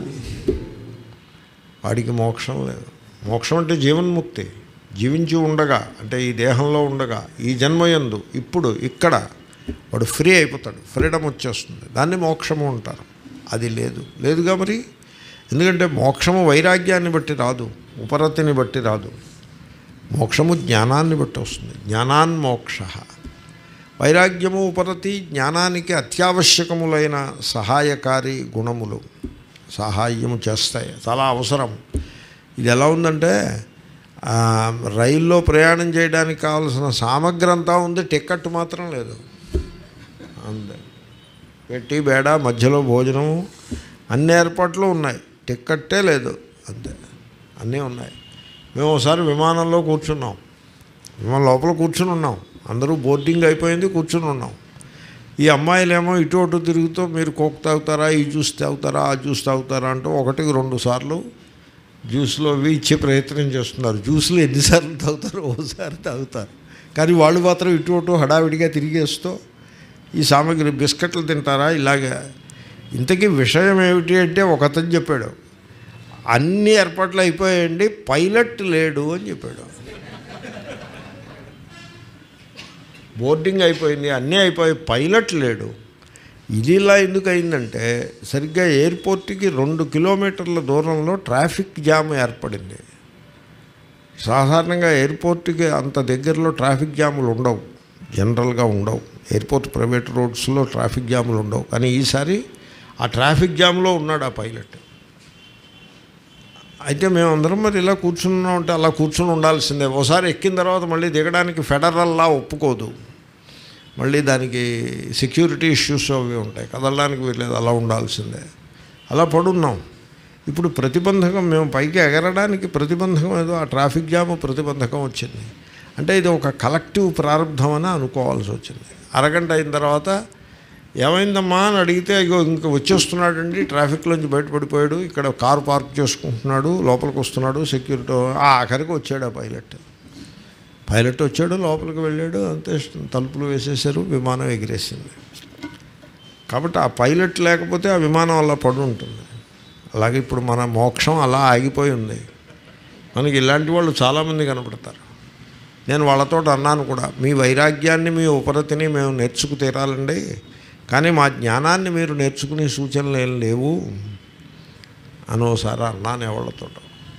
వాడికి మోక్షం లేదు మోక్షం అంటే జీవన్ముక్తి జీవించి ఉండగా అంటే ఈ దేహంలో ఉండగా ఈ జన్మయందు ఇప్పుడు ఇక్కడ వాడు ఫ్రీ అయిపోతాడు ఫ్రీడమ్ వచ్చేస్తుంది దాన్ని మోక్షము అంటారు అది లేదు లేదుగా మరి ఎందుకంటే మోక్షము వైరాగ్యాన్ని బట్టి రాదు ఉపరతిని బట్టి రాదు మోక్షము జ్ఞానాన్ని బట్టి వస్తుంది జ్ఞానాన్ మోక్ష వైరాగ్యము ఉపరతి జ్ఞానానికి అత్యావశ్యకములైన సహాయకారి గుణములు సహాయము చేస్తాయి చాలా అవసరం ఇది ఎలా ఉందంటే ఆ, రైల్లో ప్రయాణం చేయడానికి కావాల్సిన సామగ్రి అంతా ఉంది టికెట్ మాత్రం లేదు అంతే పెట్టి బేడ మధ్యలో భోజనం అన్ని ఏర్పాట్లు ఉన్నాయి టిక్కెట్టే లేదు అంతే అన్నీ ఉన్నాయి మేము ఒకసారి విమానంలో కూర్చున్నాం విమానం లోపల కూర్చుని ఉన్నాం అందరూ బోర్డింగ్ అయిపోయింది కూర్చుని ఉన్నాం ఈ అమ్మాయిలేమో ఇటు అటు తిరుగుతూ మీరు కోక్ తాగుతారా ఈ జ్యూస్ తాగుతారా ఆ జ్యూస్ తాగుతారా అంటూ ఒకటికి రెండు సార్లు జ్యూస్లో అవి ఇచ్చే ప్రయత్నం చేస్తున్నారు జ్యూస్లు ఎన్నిసార్లు తాగుతారు ఓసారి తాగుతారు కానీ వాళ్ళు మాత్రం ఇటు అటు హడావిడిగా తిరిగేస్తూ ఈ సామాగ్రి బిస్కెట్లు తింటారా ఇలాగా ఇంతకీ విషయం ఏమిటి అంటే ఒక అతను చెప్పాడు అన్ని ఏర్పాట్లు అయిపోయాయండి పైలట్ లేడు అని చెప్పాడు బోర్డింగ్ అయిపోయింది అన్నీ అయిపోయి పైలట్ లేడు ఇది ఇలా ఎందుకు అయిందంటే సరిగ్గా ఎయిర్పోర్ట్కి రెండు కిలోమీటర్ల దూరంలో ట్రాఫిక్ జామ్ ఏర్పడింది సాధారణంగా ఎయిర్పోర్ట్కి అంత దగ్గరలో ట్రాఫిక్ జాములు ఉండవు జనరల్గా ఉండవు ఎయిర్పోర్ట్ ప్రైవేట్ రోడ్స్లో ట్రాఫిక్ జాములు ఉండవు కానీ ఈసారి ఆ ట్రాఫిక్ జామ్లో ఉన్నాడు ఆ పైలట్ అయితే మేమందరం మరి ఇలా కూర్చున్నాం అంటే అలా కూర్చుని ఉండాల్సిందే ఒకసారి ఎక్కిన తర్వాత మళ్ళీ దిగడానికి ఫెడరల్లా ఒప్పుకోదు మళ్ళీ దానికి సెక్యూరిటీ ఇష్యూస్ అవి ఉంటాయి కదలడానికి వీల్లేదు అలా ఉండాల్సిందే అలా పడున్నాం ఇప్పుడు ప్రతిబంధకం మేము పైకి ఎగరడానికి ప్రతిబంధకం ఏదో ఆ ట్రాఫిక్ జామ్ ప్రతిబంధకం వచ్చింది అంటే ఇది ఒక కలెక్టివ్ ప్రారంభం అని అనుకోవాల్సి వచ్చింది అరగంట అయిన తర్వాత ఏమైందమ్మా అని అడిగితే ఇగో ఇంకా వచ్చేస్తున్నాడండి ట్రాఫిక్లోంచి బయటపడిపోయాడు ఇక్కడ కారు పార్క్ చేసుకుంటున్నాడు లోపలికి వస్తున్నాడు సెక్యూరిటీ ఆ ఆఖరికి వచ్చాడు ఆ పైలట్ పైలట్ వచ్చాడు లోపలికి వెళ్ళాడు అంతే తలుపులు వేసేసారు విమానం ఎగిరేసింది కాబట్టి ఆ పైలట్ లేకపోతే ఆ విమానం అలా పడి ఉంటుంది అలాగే ఇప్పుడు మన మోక్షం అలా ఆగిపోయి ఉంది మనకి ఇలాంటి వాళ్ళు చాలామంది కనపడతారు నేను వాళ్ళతో అన్నాను కూడా మీ వైరాగ్యాన్ని మీ ఉపరతిని మేము నేర్చుకు తీరాలండి కానీ మా జ్ఞానాన్ని మీరు నేర్చుకునే సూచనలు ఏం లేవు అనోసారి అన్నాను ఎవళ్ళతో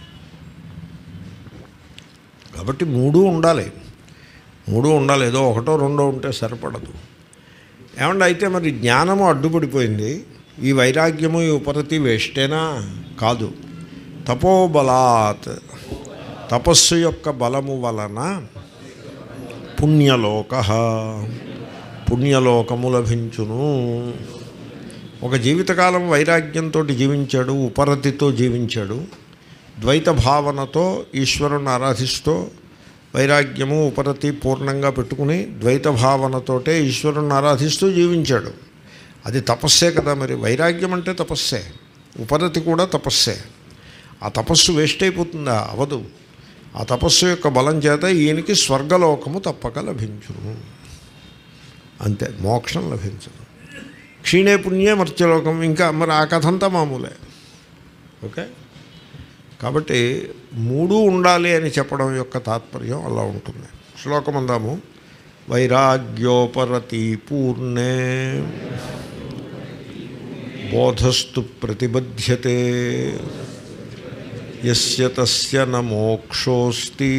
కాబట్టి మూడు ఉండాలి మూడు ఉండాలి ఏదో ఒకటో రెండో ఉంటే సరిపడదు ఏమంటే అయితే మరి జ్ఞానము అడ్డుపడిపోయింది ఈ వైరాగ్యము ఈ ఉపరతి వేస్టేనా కాదు తపోబలాత్ తపస్సు యొక్క బలము వలన పుణ్యలోక పుణ్యలోకము లభించును ఒక జీవితకాలం వైరాగ్యంతో జీవించాడు ఉపరతితో జీవించాడు ద్వైత భావనతో ఈశ్వరుని ఆరాధిస్తూ వైరాగ్యము ఉపరతి పూర్ణంగా పెట్టుకుని ద్వైత భావనతోటే ఈశ్వరుని ఆరాధిస్తూ జీవించాడు అది తపస్సే కదా మరి వైరాగ్యం అంటే తపస్సే ఉపరతి కూడా తపస్సే ఆ తపస్సు వేస్ట్ అయిపోతుందా అవదు ఆ తపస్సు యొక్క బలం చేత ఈయనకి స్వర్గలోకము తప్పక లభించును అంతే మోక్షం లభించదు క్షీణే పుణ్యే మర్త్యలోకం ఇంకా మరి ఆ కథ అంతా మామూలే ఓకే కాబట్టి మూడు ఉండాలి అని చెప్పడం యొక్క తాత్పర్యం అలా ఉంటుంది శ్లోకం అందాము వైరాగ్యోపరతి పూర్ణే బోధస్తు ప్రతిబధ్యతే యస్య తస్య న మోక్షోస్తి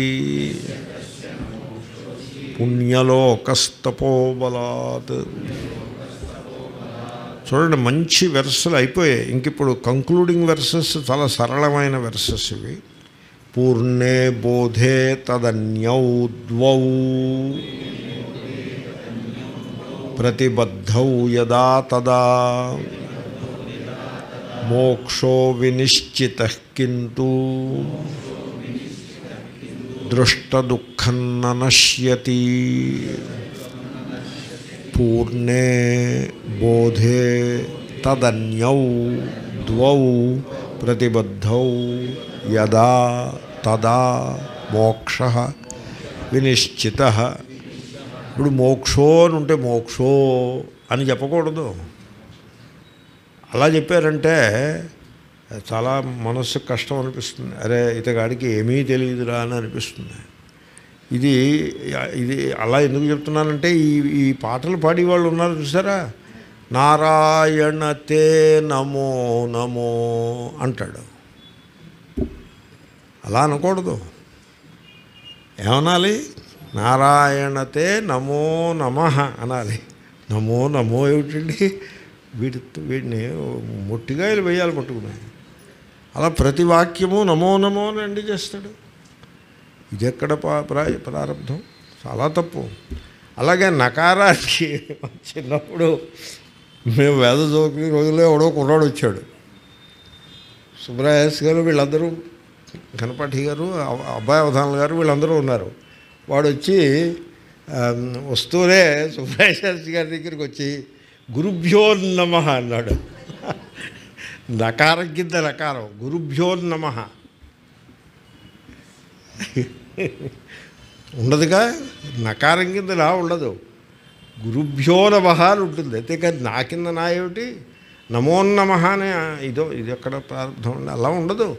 పుణ్యలోకస్తపోబలాత్ చూడండి మంచి వెర్సలు అయిపోయాయి ఇంక ఇప్పుడు కంక్లూడింగ్ వెర్సెస్ చాలా సరళమైన వెర్సెస్ ఇవి పూర్ణే బోధే తదన్యౌ ద్వౌ ప్రతిబద్ధౌ యదా తదా మోక్షో వినిశ్చిత కింటూ దృష్టదుఃఖం నశ్యతి పూర్ణే బోధే తదన్యౌ ద్వౌ ప్రతిబద్ధౌ యదా తదా మోక్ష వినిశ్చిత ఇప్పుడు మోక్షో అని ఉంటే మోక్షో అని చెప్పకూడదు అలా చెప్పారంటే చాలా మనస్సుకు కష్టం అనిపిస్తుంది అరే ఇతగాడికి ఏమీ తెలియదురా అని అనిపిస్తుంది ఇది ఇది అలా ఎందుకు చెప్తున్నానంటే ఈ ఈ పాటలు పాడే వాళ్ళు ఉన్నారు చూసారా నారాయణ తే నమో నమో అంటాడు అలా అనకూడదు ఏమనాలి నారాయణతే నమో నమ అనాలి నమో నమో ఏమిటండి వీడి వీడిని మొట్టిగాయలు వేయాలి పట్టుకుని అలా ప్రతి వాక్యము నమో నమో అని ఎండి చేస్తాడు ఇది ఎక్కడ పా- ప్రా- ప్రారంభం చాలా తప్పు అలాగే నకారానికి చిన్నప్పుడు మేము వేద చదువుకునే రోజుల్లో ఎవడో కుర్రాడు వచ్చాడు సుబ్రహ్మణ్యస్ గారు వీళ్ళందరూ కనపాఠి గారు అబ్- అబ్బాయి అవధానులు గారు వీళ్ళందరూ ఉన్నారు వాడు వచ్చి ఆ, వస్తూనే సుబ్రహ్మణ్య శాస్త్రి గారి దగ్గరికి వచ్చి గురుభ్యోన్నమ అన్నాడు నకారం కింద నకారం గురుభ్యోన్నమ ఉండదుగా నకారం కింద నా ఉండదు గురుభ్యో నమ అని ఉంటుంది అయితే కానీ నా కింద నా ఏమిటి నమోన్నమ అనే ఇదో ఇది ఎక్కడ ప్రారంభం ఉంది అలా ఉండదు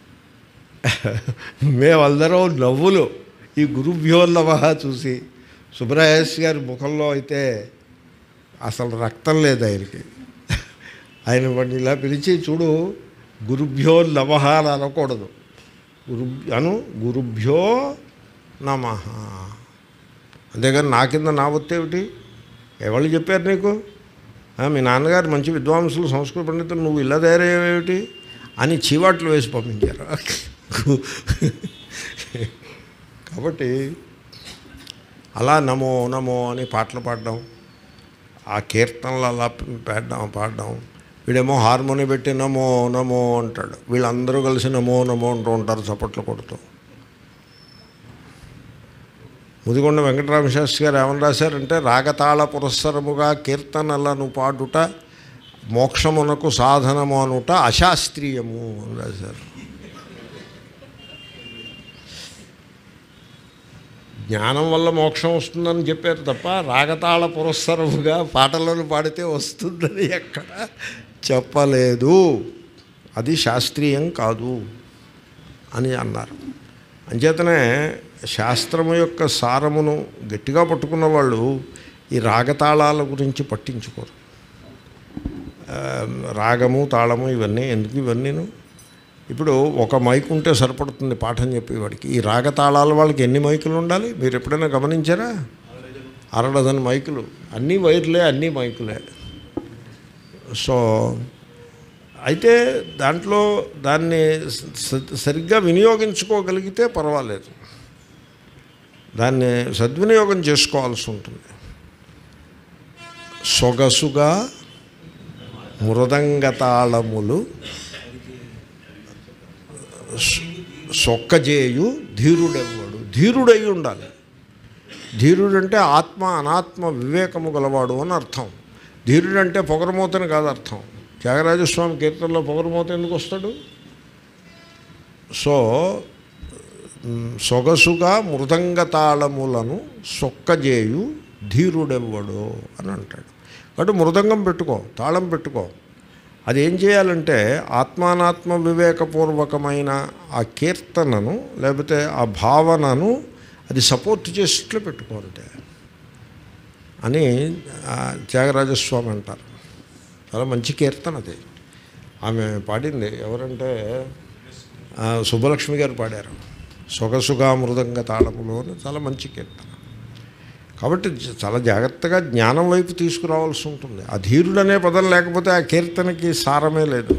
మేమందరం నవ్వులు ఈ గురుభ్యోన్నమ చూసి సుబ్రహ్మణ్యస్ గారి ముఖంలో అయితే అసలు రక్తం లేదు ఆయనకి ఆయన వాడిని ఇలా పిలిచి చూడు గురుభ్యో నమ అని అనకూడదు గురు అను గురుభ్యో నమ అంతేగాని నా కింద నా ఒత్తేమిటి ఎవరు చెప్పారు నీకు ఆ, మీ నాన్నగారు మంచి విద్వాంసులు సంస్కృత పండితులు నువ్వు ఇలా తయారయ్యేవేమిటి అని చీవాట్లు వేసి పంపించారు కాబట్టి అలా నమో నమో అని పాటలు పాడడం ఆ కీర్తనలు అలా పాడడం పాడడం వీడేమో హార్మోని పెట్టి నమో నమో అంటాడు వీళ్ళందరూ కలిసి నమో నమో అంటూ ఉంటారు చప్పట్లు కొడుతూ ముదిగొండ వెంకటరామ శాస్త్రి గారు ఏమని రాశారంటే రాగతాళ పురస్సరముగా కీర్తనలను పాడుట మోక్షమునకు సాధనము అనుట అశాస్త్రీయము అని రాశారు జ్ఞానం వల్ల మోక్షం వస్తుందని చెప్పారు తప్ప రాగతాళ పురస్సరముగా పాటలను పాడితే వస్తుందని ఎక్కడ చెప్పలేదు అది శాస్త్రీయం కాదు అని అన్నారు అంచేతనే శాస్త్రము యొక్క సారమును గట్టిగా పట్టుకున్న వాళ్ళు ఈ రాగతాళాల గురించి పట్టించుకోరు ఆ, రాగము తాళము ఇవన్నీ ఎందుకు ఇవన్నీను ఇప్పుడు ఒక మైక్ ఉంటే సరిపడుతుంది పాఠం చెప్పేవాడికి ఈ రాగతాళాల వాళ్ళకి ఎన్ని మైకులు ఉండాలి మీరు ఎప్పుడైనా గమనించారా అరడజన్ మైకులు అన్నీ వైర్లే అన్నీ మైకులే సో అయితే దాంట్లో దాన్ని స- సరిగ్గా వినియోగించుకోగలిగితే పర్వాలేదు దాన్ని సద్వినియోగం చేసుకోవాల్సి ఉంటుంది సొగసుగా మృదంగతాళములు సొ- సొక్కజేయు ధీరుడెవ్వడు ధీరుడై ఉండాలి ధీరుడంటే ఆత్మ అనాత్మ వివేకము గలవాడు అని అర్థం ధీరుడంటే పొగరమోతని కాదు అర్థం త్యాగరాజస్వామి కీర్తనలో పొగరమోత ఎందుకు వస్తాడు సో మ్, సొగసుగా మృదంగతాళములను సొక్కజేయు ధీరుడెవ్వడు అని అంటాడు కాబట్టి మృదంగం పెట్టుకో తాళం పెట్టుకో అది ఏం చేయాలంటే ఆత్మానాత్మ వివేకపూర్వకమైన ఆ కీర్తనను లేకపోతే ఆ భావనను అది సపోర్ట్ చేసేట్లు పెట్టుకోంటే అని ఆ, త్యాగరాజస్వామి అంటారు చాలా మంచి కీర్తన అది ఆమె పాడింది ఎవరంటే ఆ, సుబ్బలక్ష్మి గారు పాడారు సొగసుగా మృదంగ తాళములు అని చాలా మంచి కీర్తన కాబట్టి జ- చాలా జాగ్రత్తగా జ్ఞానం వైపు తీసుకురావాల్సి ఉంటుంది అధీరుడు అనే పదం లేకపోతే ఆ కీర్తనకి సారమే లేదు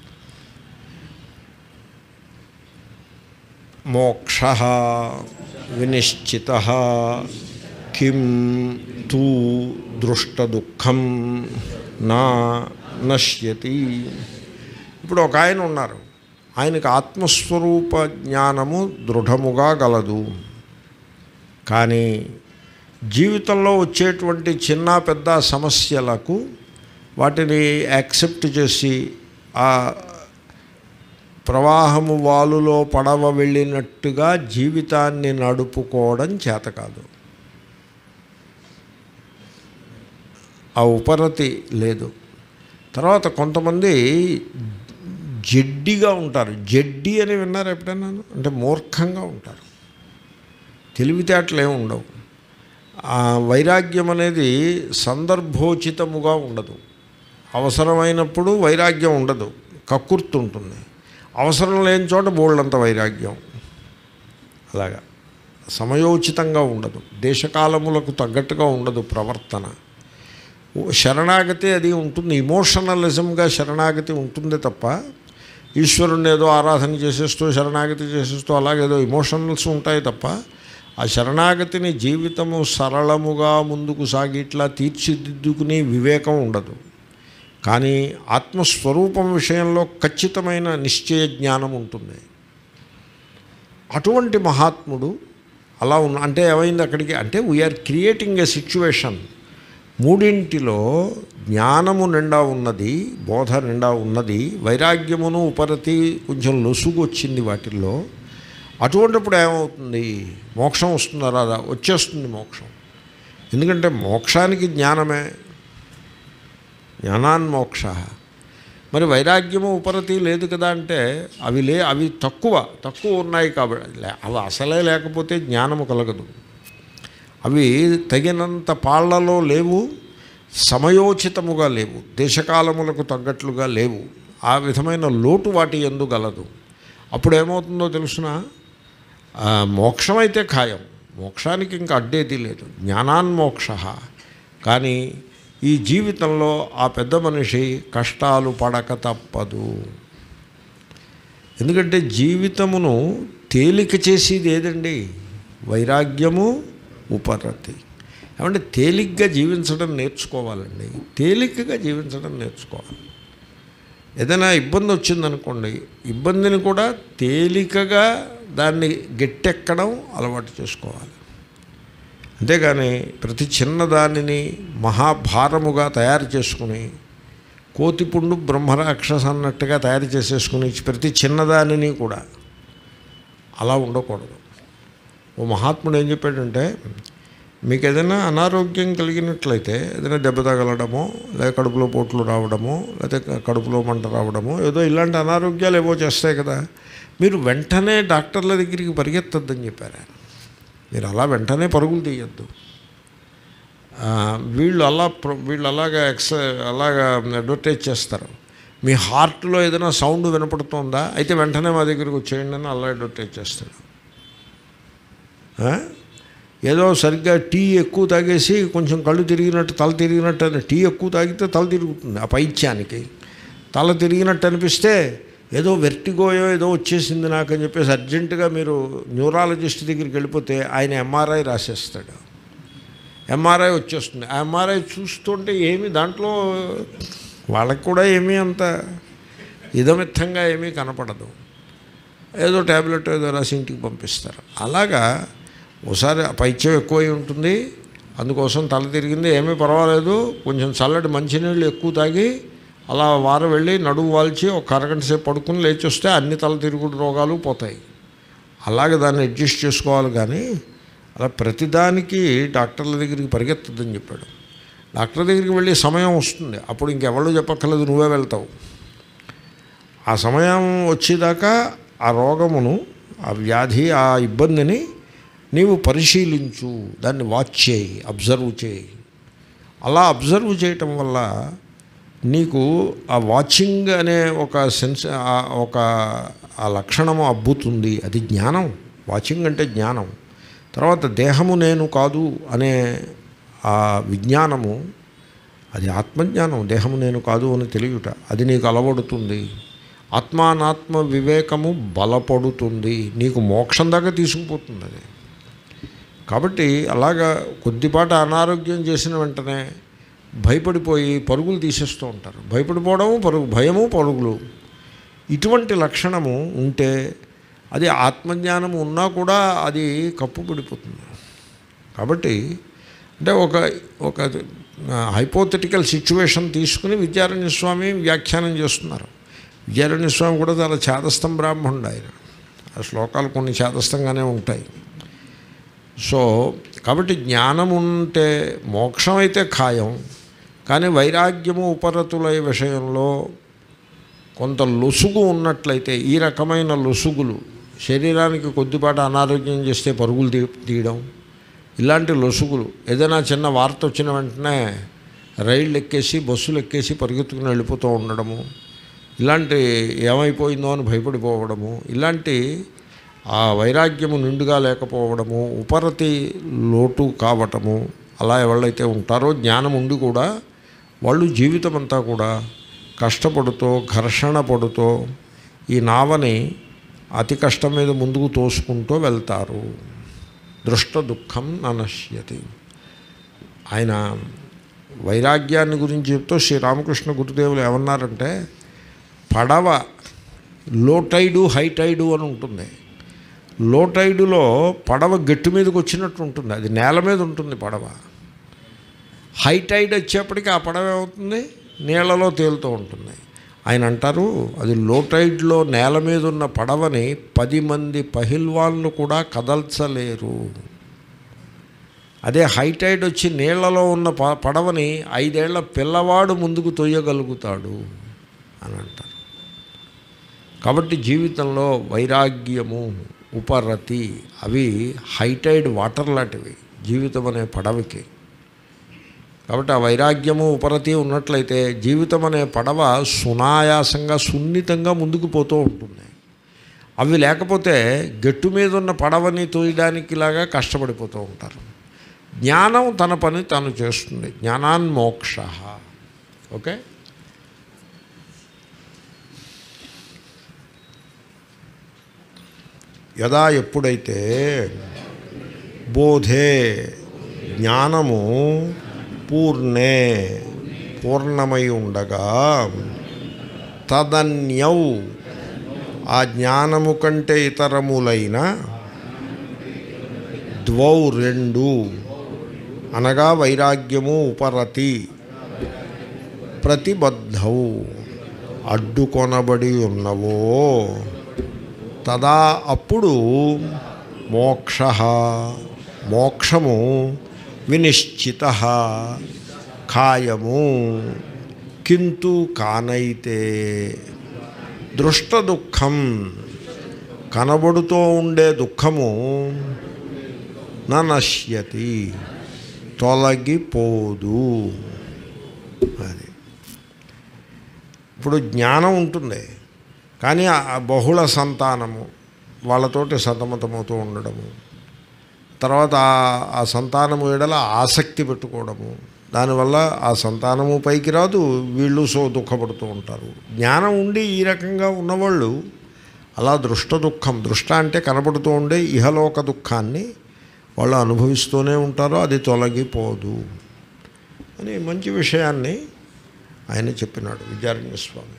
మోక్ష వినిశ్చిత కిం తూ దృష్టదుఃఖం నా నశ్యతి ఇప్పుడు ఒక ఆయన ఉన్నారు ఆయనకు ఆత్మస్వరూప జ్ఞానము దృఢముగా గలదు కానీ జీవితంలో వచ్చేటువంటి చిన్న పెద్ద సమస్యలకు వాటిని యాక్సెప్ట్ చేసి ఆ ప్రవాహము వాలులో పడవ వెళ్ళినట్టుగా జీవితాన్ని నడుపుకోవడం చేత కాదు ఆ ఉపరతి లేదు తర్వాత కొంతమంది జడ్డిగా ఉంటారు జడ్డి అని విన్నారు ఎప్పుడైనా అంటే మూర్ఖంగా ఉంటారు తెలివితేటలు ఏమి ఉండవు ఆ వైరాగ్యం అనేది సందర్భోచితముగా ఉండదు అవసరమైనప్పుడు వైరాగ్యం ఉండదు కక్కుర్తి ఉంటుంది అవసరం లేని చోట బోళ్ళంత వైరాగ్యం అలాగా సమయోచితంగా ఉండదు దేశకాలములకు తగ్గట్టుగా ఉండదు ప్రవర్తన ఓ శరణాగతి అది ఉంటుంది ఇమోషనలిజంగా శరణాగతి ఉంటుంది తప్ప ఈశ్వరుణ్ణి ఏదో ఆరాధన చేసేస్తూ శరణాగతి చేసేస్తూ అలాగేదో ఇమోషనల్స్ ఉంటాయి తప్ప ఆ శరణాగతిని జీవితము సరళముగా ముందుకు సాగి ఇట్లా తీర్చిదిద్దుకునే వివేకం ఉండదు కానీ ఆత్మస్వరూపం విషయంలో ఖచ్చితమైన నిశ్చయ జ్ఞానం ఉంటుంది అటువంటి మహాత్ముడు అలా ఉన్న అంటే ఏమైంది అక్కడికి అంటే వీఆర్ క్రియేటింగ్ ఎ సిచ్యువేషన్ మూడింటిలో జ్ఞానము నిండా ఉన్నది బోధ నిండా ఉన్నది వైరాగ్యమును ఉపరతి కొంచెం లొసుగు వచ్చింది వాటిల్లో అటువంటిప్పుడు ఏమవుతుంది మోక్షం వస్తుందా రాదా వచ్చేస్తుంది మోక్షం ఎందుకంటే మోక్షానికి జ్ఞానమే జ్ఞానాన్మోక్ష మరి వైరాగ్యము ఉపరతి లేదు కదా అంటే అవి లే అవి తక్కువ తక్కువ ఉన్నాయి కాబట్టి లే- అవి అసలే లేకపోతే జ్ఞానము కలగదు అవి తగినంత పాళ్లలో లేవు సమయోచితముగా లేవు దేశకాలములకు తగ్గట్లుగా లేవు ఆ విధమైన లోటు వాటి ఎందు గలదు అప్పుడు ఏమవుతుందో తెలుసిన మోక్షమైతే ఖాయం మోక్షానికి ఇంకా అడ్డేది లేదు జ్ఞానాన్మోక్ష కానీ ఈ జీవితంలో ఆ పెద్ద మనిషి కష్టాలు పడక తప్పదు ఎందుకంటే జీవితమును తేలిక చేసేది ఏదండి వైరాగ్యము ఉపరతి ఏమంటే తేలిగ్గా జీవించడం నేర్చుకోవాలండి తేలికగా జీవించడం నేర్చుకోవాలి ఏదైనా ఇబ్బంది వచ్చిందనుకోండి ఇబ్బందిని కూడా తేలికగా దాన్ని గట్టెక్కడం అలవాటు చేసుకోవాలి అంతేగాని ప్రతి చిన్నదానిని మహాభారముగా తయారు చేసుకుని కోతిపుండు బ్రహ్మరాక్షస అన్నట్టుగా తయారు చేసేసుకుని ప్రతి చిన్నదానిని కూడా అలా ఉండకూడదు ఓ మహాత్ముడు ఏం చెప్పాడంటే మీకు ఏదైనా అనారోగ్యం కలిగినట్లయితే ఏదైనా దెబ్బ తగలడమో లేదా కడుపులో పోట్లు రావడమో లేకపోతే కడుపులో మంట రావడమో ఏదో ఇలాంటి అనారోగ్యాలు ఏవో చేస్తాయి కదా మీరు వెంటనే డాక్టర్ల దగ్గరికి పరిగెత్తద్దని చెప్పారు ఆయన మీరు అలా వెంటనే పరుగులు తీయద్దు ఆ, వీళ్ళు అలా ప్ర- వీళ్ళు అలాగా ఎక్స్ అలాగా అడ్వర్టైజ్ చేస్తారు మీ హార్ట్లో ఏదైనా సౌండ్ వినపడుతుందా అయితే వెంటనే మా దగ్గరికి వచ్చేయండి అని అలా అడ్వర్టైజ్ చేస్తాడు ఆ? ఏదో సరిగ్గా టీ ఎక్కువ తాగేసి కొంచెం కళ్ళు తిరిగినట్టు తల తిరిగినట్టు అని టీ ఎక్కువ తాగితే తల తిరుగుతుంది ఆ పైత్యానికి తల తిరిగినట్టు అనిపిస్తే ఏదో వెర్టిగోయో ఏదో వచ్చేసింది నాకు అని చెప్పేసి అర్జెంటుగా మీరు న్యూరాలజిస్ట్ దగ్గరికి వెళ్ళిపోతే ఆయన ఎంఆర్ఐ రాసేస్తాడు ఎంఆర్ఐ వచ్చేస్తుంది ఆ ఎంఆర్ఐ చూస్తుంటే ఏమి దాంట్లో వాళ్ళకి కూడా ఏమీ అంత ఇదమిత్తంగా ఏమీ కనపడదు ఏదో ట్యాబ్లెట్ ఏదో రాసి ఇంటికి పంపిస్తారు అలాగా ఒకసారి ఆ పైత్యం ఎక్కువై ఉంటుంది అందుకోసం తల తిరిగింది ఏమీ పర్వాలేదు కొంచెం చల్లటి మంచినీళ్ళు ఎక్కువ తాగి అలా వారం వెళ్ళి నడువు వాల్చి ఒక అరగంట సేపు పడుకుని లేచి వస్తే అన్ని తల తిరుగుడు రోగాలు పోతాయి అలాగే దాన్ని అడ్జస్ట్ చేసుకోవాలి కానీ అలా ప్రతిదానికి డాక్టర్ల దగ్గరికి పరిగెత్తదని చెప్పాడు డాక్టర్ దగ్గరికి వెళ్ళి సమయం వస్తుంది అప్పుడు ఇంకెవళ్ళు చెప్పక్కర్లేదు నువ్వే వెళ్తావు ఆ సమయం వచ్చేదాకా ఆ రోగమును ఆ వ్యాధి ఆ ఇబ్బందిని నీవు పరిశీలించు దాన్ని వాచ్ చేయి అబ్జర్వ్ చేయి అలా అబ్జర్వ్ చేయటం వల్ల నీకు ఆ వాచింగ్ అనే ఒక సెన్స్ ఆ- ఒక ఆ లక్షణము అబ్బుతుంది అది జ్ఞానం వాచింగ్ అంటే జ్ఞానం తర్వాత దేహము నేను కాదు అనే ఆ విజ్ఞానము అది ఆత్మజ్ఞానం దేహము నేను కాదు అని తెలియట అది నీకు అలవడుతుంది ఆత్మానాత్మ వివేకము బలపడుతుంది నీకు మోక్షం దాకా తీసుకుపోతుంది అది కాబట్టి అలాగా కొద్దిపాటి అనారోగ్యం చేసిన వెంటనే భయపడిపోయి పరుగులు తీసేస్తూ ఉంటారు భయపడిపోవడము పరుగు భయము పరుగులు ఇటువంటి లక్షణము ఉంటే అది ఆత్మజ్ఞానము ఉన్నా కూడా అది కప్పు పడిపోతుంది కాబట్టి అంటే ఒక ఒక హైపోథెటికల్ సిచ్యువేషన్ తీసుకుని విద్యారణ్య స్వామి వ్యాఖ్యానం చేస్తున్నారు విద్యారణ్య స్వామి కూడా చాలా చేదస్థం బ్రాహ్మణుడు ఆయన ఆ శ్లోకాలు కొన్ని చేదస్థంగానే ఉంటాయి సో కాబట్టి జ్ఞానం ఉంటే మోక్షం అయితే ఖాయం కానీ వైరాగ్యము ఉపరతుల విషయంలో కొంత లొసుగు ఉన్నట్లయితే ఈ రకమైన లొసుగులు శరీరానికి కొద్దిపాటి అనారోగ్యం చేస్తే పరుగులు తీ తీయడం ఇలాంటి లొసుగులు ఏదైనా చిన్న వార్త వచ్చిన వెంటనే రైళ్ళు ఎక్కేసి బస్సులు ఎక్కేసి పరిగెత్తుకుని వెళ్ళిపోతూ ఉండడము ఇలాంటి ఏమైపోయిందో అని భయపడిపోవడము ఇలాంటి ఆ వైరాగ్యము నిండుగా లేకపోవడము ఉపరతి లోటు కావటము అలా ఎవళ్ళైతే ఉంటారో జ్ఞానం ఉండి కూడా వాళ్ళు జీవితం అంతా కూడా కష్టపడుతూ ఘర్షణ పడుతూ ఈ నావని అతి కష్టం మీద ముందుకు తోసుకుంటూ వెళ్తారు దృష్ట దుఃఖం ననశ్యతి ఆయన వైరాగ్యాన్ని గురించి చెప్తూ శ్రీరామకృష్ణ గురుదేవులు ఏమన్నారంటే పడవ లో టైడు హై టైడు అని ఉంటుంది లో టైడులో పడవ గట్టు మీదకి వచ్చినట్టు ఉంటుంది అది నేల మీద ఉంటుంది పడవ హై టైడ్ వచ్చేప్పటికి ఆ పడవ ఏమవుతుంది నీళ్లలో తేలుతూ ఉంటుంది ఆయన అంటారు అది లో టైడ్లో నేల మీద ఉన్న పడవని పది మంది పహిల్వాన్లు కూడా కదల్చలేరు అదే హై టైడ్ వచ్చి నీళ్లలో ఉన్న ప పడవని ఐదేళ్ల పిల్లవాడు ముందుకు తొయ్యగలుగుతాడు అని అంటారు కాబట్టి జీవితంలో వైరాగ్యము ఉపరతి అవి హైటైడ్ వాటర్ లాంటివి జీవితం అనే పడవకి కాబట్టి ఆ వైరాగ్యము ఉపరతి ఉన్నట్లయితే జీవితం అనే పడవ సునాయాసంగా సున్నితంగా ముందుకు పోతూ ఉంటుంది అవి లేకపోతే గట్టు మీద ఉన్న పడవని తోయడానికి లాగా కష్టపడిపోతూ ఉంటారు జ్ఞానం తన పని తను చేస్తుంది జ్ఞానాన్మోక్ష ఓకే యదా ఎప్పుడైతే బోధే జ్ఞానము పూర్ణే పూర్ణమై ఉండగా తదన్యౌ ఆ జ్ఞానము కంటే ఇతరములైన ద్వౌ రెండు అనగా వైరాగ్యము ఉపరతి ప్రతిబద్ధౌ అడ్డుకొనబడి ఉన్నవో తదా అప్పుడు మోక్ష మోక్షము వినిశ్చిత ఖాయము కింటు కానైతే దృష్ట దుఃఖం కనబడుతూ ఉండే దుఃఖము నా నశ్యతి తొలగిపోదు అది ఇప్పుడు జ్ఞానం ఉంటుంది కానీ ఆ బహుళ సంతానము వాళ్ళతోటి సతమతమవుతూ ఉండడము తర్వాత ఆ- ఆ సంతానము ఎడల ఆసక్తి పెట్టుకోవడము దానివల్ల ఆ సంతానము పైకి రాదు వీళ్ళు సో దుఃఖపడుతూ ఉంటారు జ్ఞానం ఉండి ఈ రకంగా ఉన్నవాళ్ళు అలా దృష్ట దుఃఖం దృష్ట అంటే కనబడుతూ ఉండే ఇహలోక దుఃఖాన్ని వాళ్ళు అనుభవిస్తూనే ఉంటారు అది తొలగిపోదు అని మంచి విషయాన్ని ఆయన చెప్పినాడు విద్యారణ్య స్వామి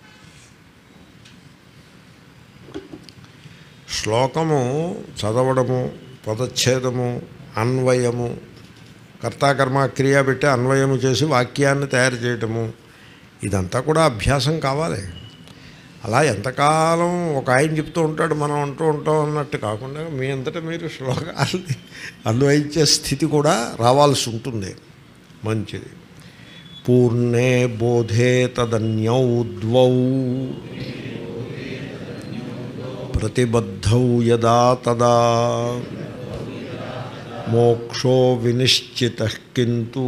శ్లోకము చదవడము పదచ్ఛేదము అన్వయము కర్తాకర్మ క్రియ పెట్టి అన్వయము చేసి వాక్యాన్ని తయారు చేయటము ఇదంతా కూడా అభ్యాసం కావాలి అలా ఎంతకాలం ఒక ఆయన చెప్తూ ఉంటాడు మనం అంటూ ఉంటాం అన్నట్టు కాకుండా మీ అంతటా మీరు శ్లోకాలని అన్వయించే స్థితి కూడా రావాల్సి ఉంటుంది మంచిది పూర్ణే బోధే తదన్యౌ ద్వౌ ప్రతిబద్ధౌ యదా తదా మోక్షో వినిశ్చిత కింటు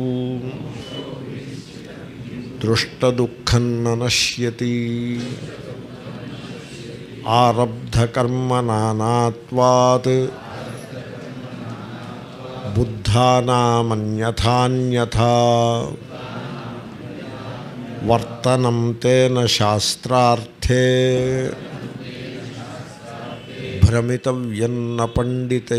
దృష్టదుఃఖన్న నశ్యతి ఆరబ్ధకర్మ నానాత్వాత్ బుద్ధానామన్యథాన్యథా వర్తనం తేన శాస్త్రార్థే భ్రమితవ్యన్న పండితై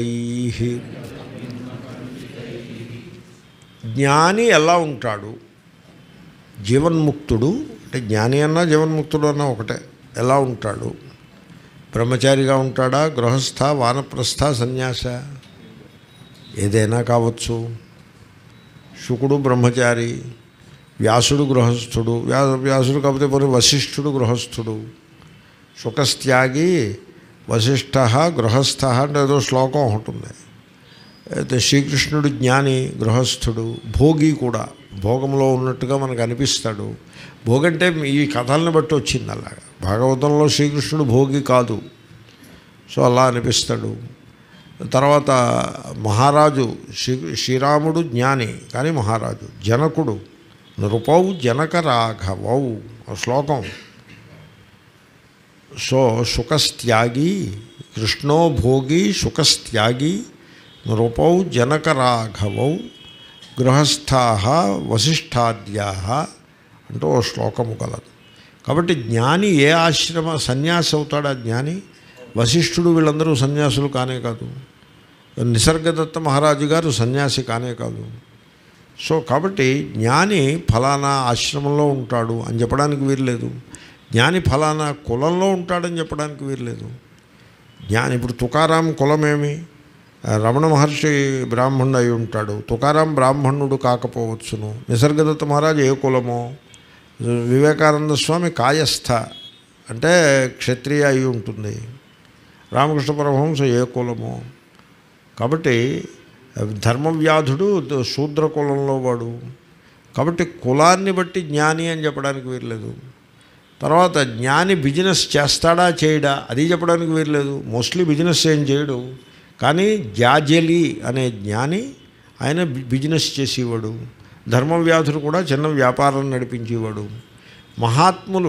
జ్ఞాని ఎలా ఉంటాడు జీవన్ముక్తుడు అంటే జ్ఞాని అన్నా జీవన్ముక్తుడు అన్నా ఒకటే ఎలా ఉంటాడు బ్రహ్మచారిగా ఉంటాడా గృహస్థ వానప్రస్థ సన్యాస ఏదైనా కావచ్చు శుకుడు బ్రహ్మచారి వ్యాసుడు గృహస్థుడు వ్యా వ్యాసుడు కాకపోతే పోనీ వశిష్ఠుడు గృహస్థుడు శుకస్త్యాగి వశిష్ఠ గృహస్థ అంటే ఏదో శ్లోకం ఉంటుంది అయితే శ్రీకృష్ణుడు జ్ఞాని గృహస్థుడు భోగి కూడా భోగంలో ఉన్నట్టుగా మనకు అనిపిస్తాడు భోగంటే ఈ కథల్ని బట్టి వచ్చింది అలాగా భాగవతంలో శ్రీకృష్ణుడు భోగి కాదు సో అలా అనిపిస్తాడు తర్వాత మహారాజు శ్రీ శ్రీరాముడు జ్ఞాని కానీ మహారాజు జనకుడు నృపౌ జనక రాఘవౌ ఆ శ్లోకం సో శుకస్త్యాగి కృష్ణో భోగి శుకస్త్యాగి నృపౌ జనక రాఘవౌ గృహస్థా వశిష్ఠాద్యా అంటూ ఓ శ్లోకము కలదు కాబట్టి జ్ఞాని ఏ ఆశ్రమ సన్యాసి అవుతాడా జ్ఞాని వశిష్ఠుడు వీళ్ళందరూ సన్యాసులు కానే కాదు నిసర్గదత్త మహారాజు గారు సన్యాసి కానే కాదు సో కాబట్టి జ్ఞాని ఫలానా ఆశ్రమంలో ఉంటాడు అని చెప్పడానికి వీల్లేదు జ్ఞాని ఫలానా కులంలో ఉంటాడని చెప్పడానికి వీల్లేదు జ్ఞాని ఇప్పుడు తుకారాం కులమేమి రమణ మహర్షి బ్రాహ్మణుడు అయి ఉంటాడు తుకారాం బ్రాహ్మణుడు కాకపోవచ్చును నిసర్గదత్త మహారాజు ఏ కులమో వివేకానంద స్వామి కాయస్థ అంటే క్షత్రియ అయి ఉంటుంది రామకృష్ణ పరమహంస ఏ కులమో కాబట్టి ధర్మవ్యాధుడు శూద్ర కులంలో వాడు కాబట్టి కులాన్ని బట్టి జ్ఞాని అని చెప్పడానికి వీర్లేదు తర్వాత జ్ఞాని బిజినెస్ చేస్తాడా చేయడా అది చెప్పడానికి వీర్లేదు మోస్ట్లీ బిజినెస్ ఏం చేయడు కానీ జాజలి అనే జ్ఞాని ఆయన బి- బిజినెస్ చేసేవాడు ధర్మవ్యాధుడు కూడా చిన్న వ్యాపారం నడిపించేవాడు మహాత్ములు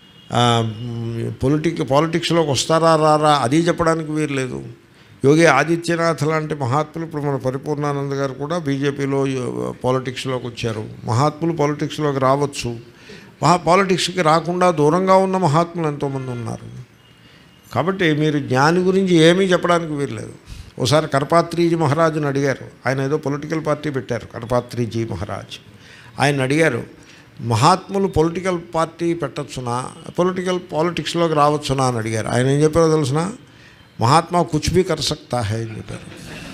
పొలిటిక్ పాలిటిక్స్లోకి వస్తారా రారా అది చెప్పడానికి వీర్లేదు యోగి ఆదిత్యనాథ్ లాంటి మహాత్ములు ఇప్పుడు మన పరిపూర్ణానంద గారు కూడా బీజేపీలో పాలిటిక్స్లోకి వచ్చారు మహాత్ములు పాలిటిక్స్లోకి రావచ్చు మహా పాలిటిక్స్కి రాకుండా దూరంగా ఉన్న మహాత్ములు ఎంతోమంది ఉన్నారు కాబట్టి మీరు జ్ఞాని గురించి ఏమీ చెప్పడానికి వీల్లేదు ఓసారి కరపాత్రీజీ మహారాజుని అడిగారు ఆయన ఏదో పొలిటికల్ పార్టీ పెట్టారు కరపాత్రీజీ మహారాజ్ ఆయన అడిగారు మహాత్ములు పొలిటికల్ పార్టీ పెట్టచ్చునా పొలిటికల్ పాలిటిక్స్లోకి రావచ్చునా అని అడిగారు ఆయన ఏం చెప్పారో తెలుసిన మహాత్మా కుచ్ భీ కర్ సక్తా హై అని చెప్పారు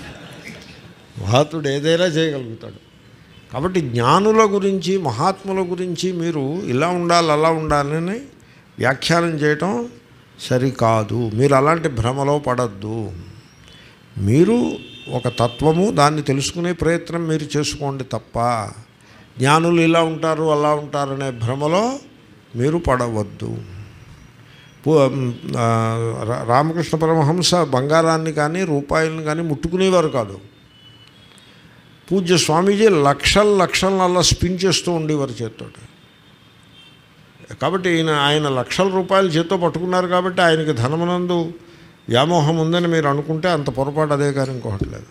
మహాత్ముడు ఏదైనా చేయగలుగుతాడు కాబట్టి జ్ఞానుల గురించి మహాత్ముల గురించి మీరు ఇలా ఉండాలి అలా ఉండాలని వ్యాఖ్యానం చేయటం సరికాదు మీరు అలాంటి భ్రమలో పడద్దు మీరు ఒక తత్వము దాన్ని తెలుసుకునే ప్రయత్నం మీరు చేసుకోండి తప్ప జ్ఞానులు ఇలా ఉంటారు అలా ఉంటారనే భ్రమలో మీరు పడవద్దు పు- ఆ, రా- రామకృష్ణ పరమహంస బంగారాన్ని కానీ రూపాయలను కానీ ముట్టుకునేవారు కాదు పూజ్య స్వామీజీ లక్షల లక్షలనల్లా స్పిన్ చేస్తూ ఉండేవారు చేత్తోటి కాబట్టి ఈయన ఆయన లక్షల రూపాయలు చేత్తో పట్టుకున్నారు కాబట్టి ఆయనకి ధనమునందు వ్యామోహం ఉందని మీరు అనుకుంటే అంత పొరపాటు అదే కానీ ఇంకొకటి లేదు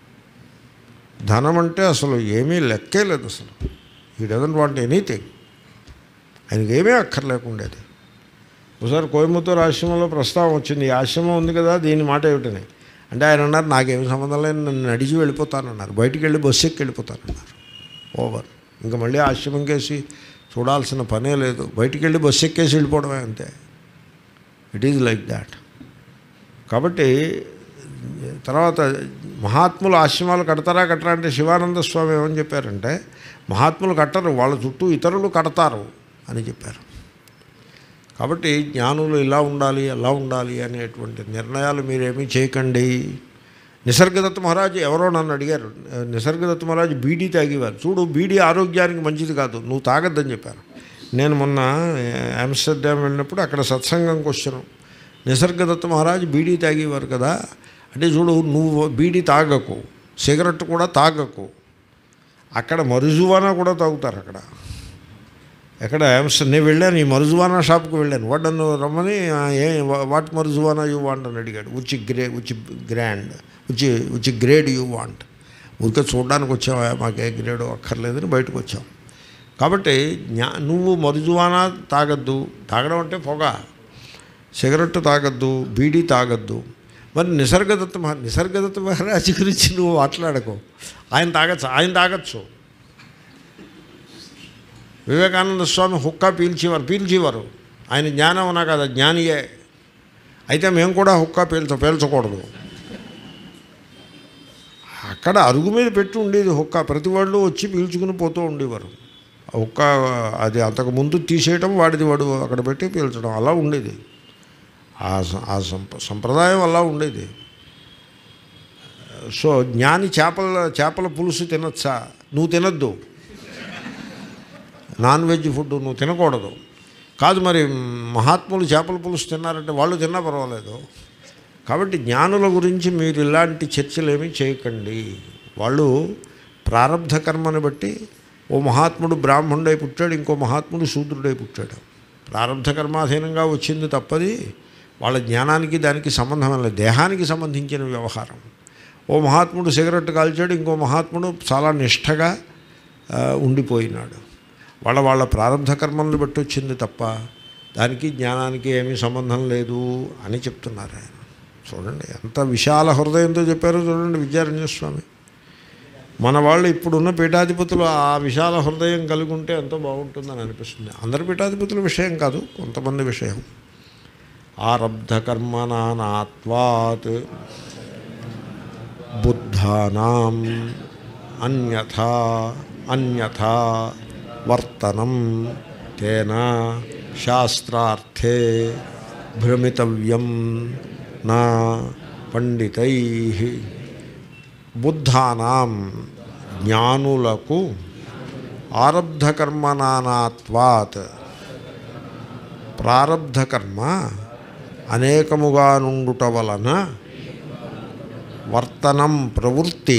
ధనం అంటే అసలు ఏమీ లెక్కే లేదు అసలు ఈ డజంట్ వాంట్ ఎనీథింగ్ ఆయనకి ఏమీ అక్కర్లేకుండేది ఒకసారి కోయంబత్తూరు ఆశ్రమంలో ప్రస్తావన వచ్చింది ఈ ఆశ్రమం ఉంది కదా దీని మాట ఏమిటని అంటే ఆయన అన్నారు నాకేమి సంబంధం లేదు నన్ను నడిచి వెళ్ళిపోతానన్నారు బయటికి వెళ్ళి బస్సు ఎక్కి వెళ్ళిపోతానన్నారు ఓవర్ ఇంకా మళ్ళీ ఆశ్రమం కేసి చూడాల్సిన పనే లేదు బయటికి వెళ్ళి బస్సు ఎక్కేసి వెళ్ళిపోవడమే అంతే ఇట్ ఈజ్ లైక్ దాట్ కాబట్టి తర్వాత మహాత్ములు ఆశ్రమాలు కడతారా కట్టరా అంటే శివానంద స్వామి ఏమని చెప్పారంటే మహాత్ములు కట్టరు వాళ్ళ చుట్టూ ఇతరులు కడతారు అని చెప్పారు కాబట్టి జ్ఞానులు ఇలా ఉండాలి అలా ఉండాలి అనేటువంటి నిర్ణయాలు మీరేమీ చేయకండి నిసర్గదత్త మహారాజు ఎవరో నన్ను అడిగారు నిసర్గదత్త మహారాజు బీడీ తాగేవారు చూడు బీడీ ఆరోగ్యానికి మంచిది కాదు నువ్వు తాగొద్దని చెప్పారు నేను మొన్న ఆమ్స్టర్డామ్ వెళ్ళినప్పుడు అక్కడ సత్సంగంకి వచ్చాను నిసర్గదత్త మహారాజు బీడీ తాగేవారు కదా అంటే చూడు నువ్వు బీడీ తాగకు సిగరెట్ కూడా తాగకు అక్కడ మరుజువానా కూడా తాగుతారు అక్కడ ఎక్కడ ఆమ్స్టర్ నేను వెళ్ళాను ఈ మరుజువానా షాప్కి వెళ్ళాను వాడు నన్ను రమ్మని "ఆ, a what marijuana you want అని అడిగాడు ఉచి గ్రే ఉచి గ్రాండ్ ఉచి ఉచి గ్రేడ్ యూ వాంట్ ఊరికే చూడడానికి వచ్చావా మాకు ఏ గ్రేడ్ అక్కర్లేదని బయటకు వచ్చాం కాబట్టి జ్ఞా నువ్వు మరుజువానా తాగద్దు తాగడం అంటే పొగ సిగరెట్ తాగద్దు బీడీ తాగద్దు మరి నిసర్గదత్త మహా నిసర్గదత్త మహారాజు గురించి నువ్వు మాట్లాడకు ఆయన తాగచ్చు ఆయన తాగచ్చు వివేకానంద స్వామి హుక్కా పీల్చేవారు పీల్చేవారు ఆయన జ్ఞానం ఉన్నా కదా జ్ఞానియే అయితే మేము కూడా హుక్కా పీల్చ పీల్చకూడదు అక్కడ అరుగు మీద పెట్టి ఉండేది హుక్కా ప్రతి వాళ్ళు వచ్చి పీల్చుకుని పోతూ ఉండేవారు ఆ హుక్కా అది అంతకు ముందు తీసేయటం వాడిది వాడు అక్కడ పెట్టి పీల్చడం అలా ఉండేది ఆ స- ఆ సంప సంప్రదాయం అలా ఉండేది సో జ్ఞాని చేపల చేపల పులుసు తినచ్చా నువ్వు తినద్దు నాన్ వెజ్ ఫుడ్ నువ్వు తినకూడదు కాదు మరి మహాత్ములు చేపల పులుసు తిన్నారంటే వాళ్ళు తిన్నా పర్వాలేదు కాబట్టి జ్ఞానుల గురించి మీరు ఇలాంటి చర్చలు ఏమీ చేయకండి వాళ్ళు ప్రారంధ కర్మని బట్టి ఓ మహాత్ముడు బ్రాహ్మణుడై పుట్టాడు ఇంకో మహాత్ముడు శూద్రుడై పుట్టాడు ప్రారంధ కర్మాధీనంగా వచ్చింది తప్పది వాళ్ళ జ్ఞానానికి దానికి సంబంధం లేదు దేహానికి సంబంధించిన వ్యవహారం ఓ మహాత్ముడు సిగరెట్ కాల్చాడు ఇంకో మహాత్ముడు చాలా నిష్ఠగా ఆ, ఉండిపోయినాడు వాళ్ళ వాళ్ళ ప్రారంభ కర్మలను బట్టి వచ్చింది తప్ప దానికి జ్ఞానానికి ఏమీ సంబంధం లేదు అని చెప్తున్నారు ఆయన చూడండి ఎంత విశాల హృదయంతో చెప్పారో చూడండి విద్యారణ్య స్వామి మన వాళ్ళు ఇప్పుడున్న పీఠాధిపతులు ఆ విశాల హృదయం కలిగి ఉంటే ఎంతో బాగుంటుందని అనిపిస్తుంది అందరి పీఠాధిపతుల విషయం కాదు కొంతమంది విషయం ఆరబ్ధ కర్మనానాత్వాత్ బుద్ధానాం అన్యథా అన్యథా వర్తనం తేన శాస్త్రార్థే భ్రమితవ్యం నా పండితై బుద్ధానాం జ్ఞానులకు ఆరబ్ధకర్మనానాత్వాత్ ప్రారబ్ధకర్మ అనేకముగా నుండుట వలన వర్తనం ప్రవృత్తి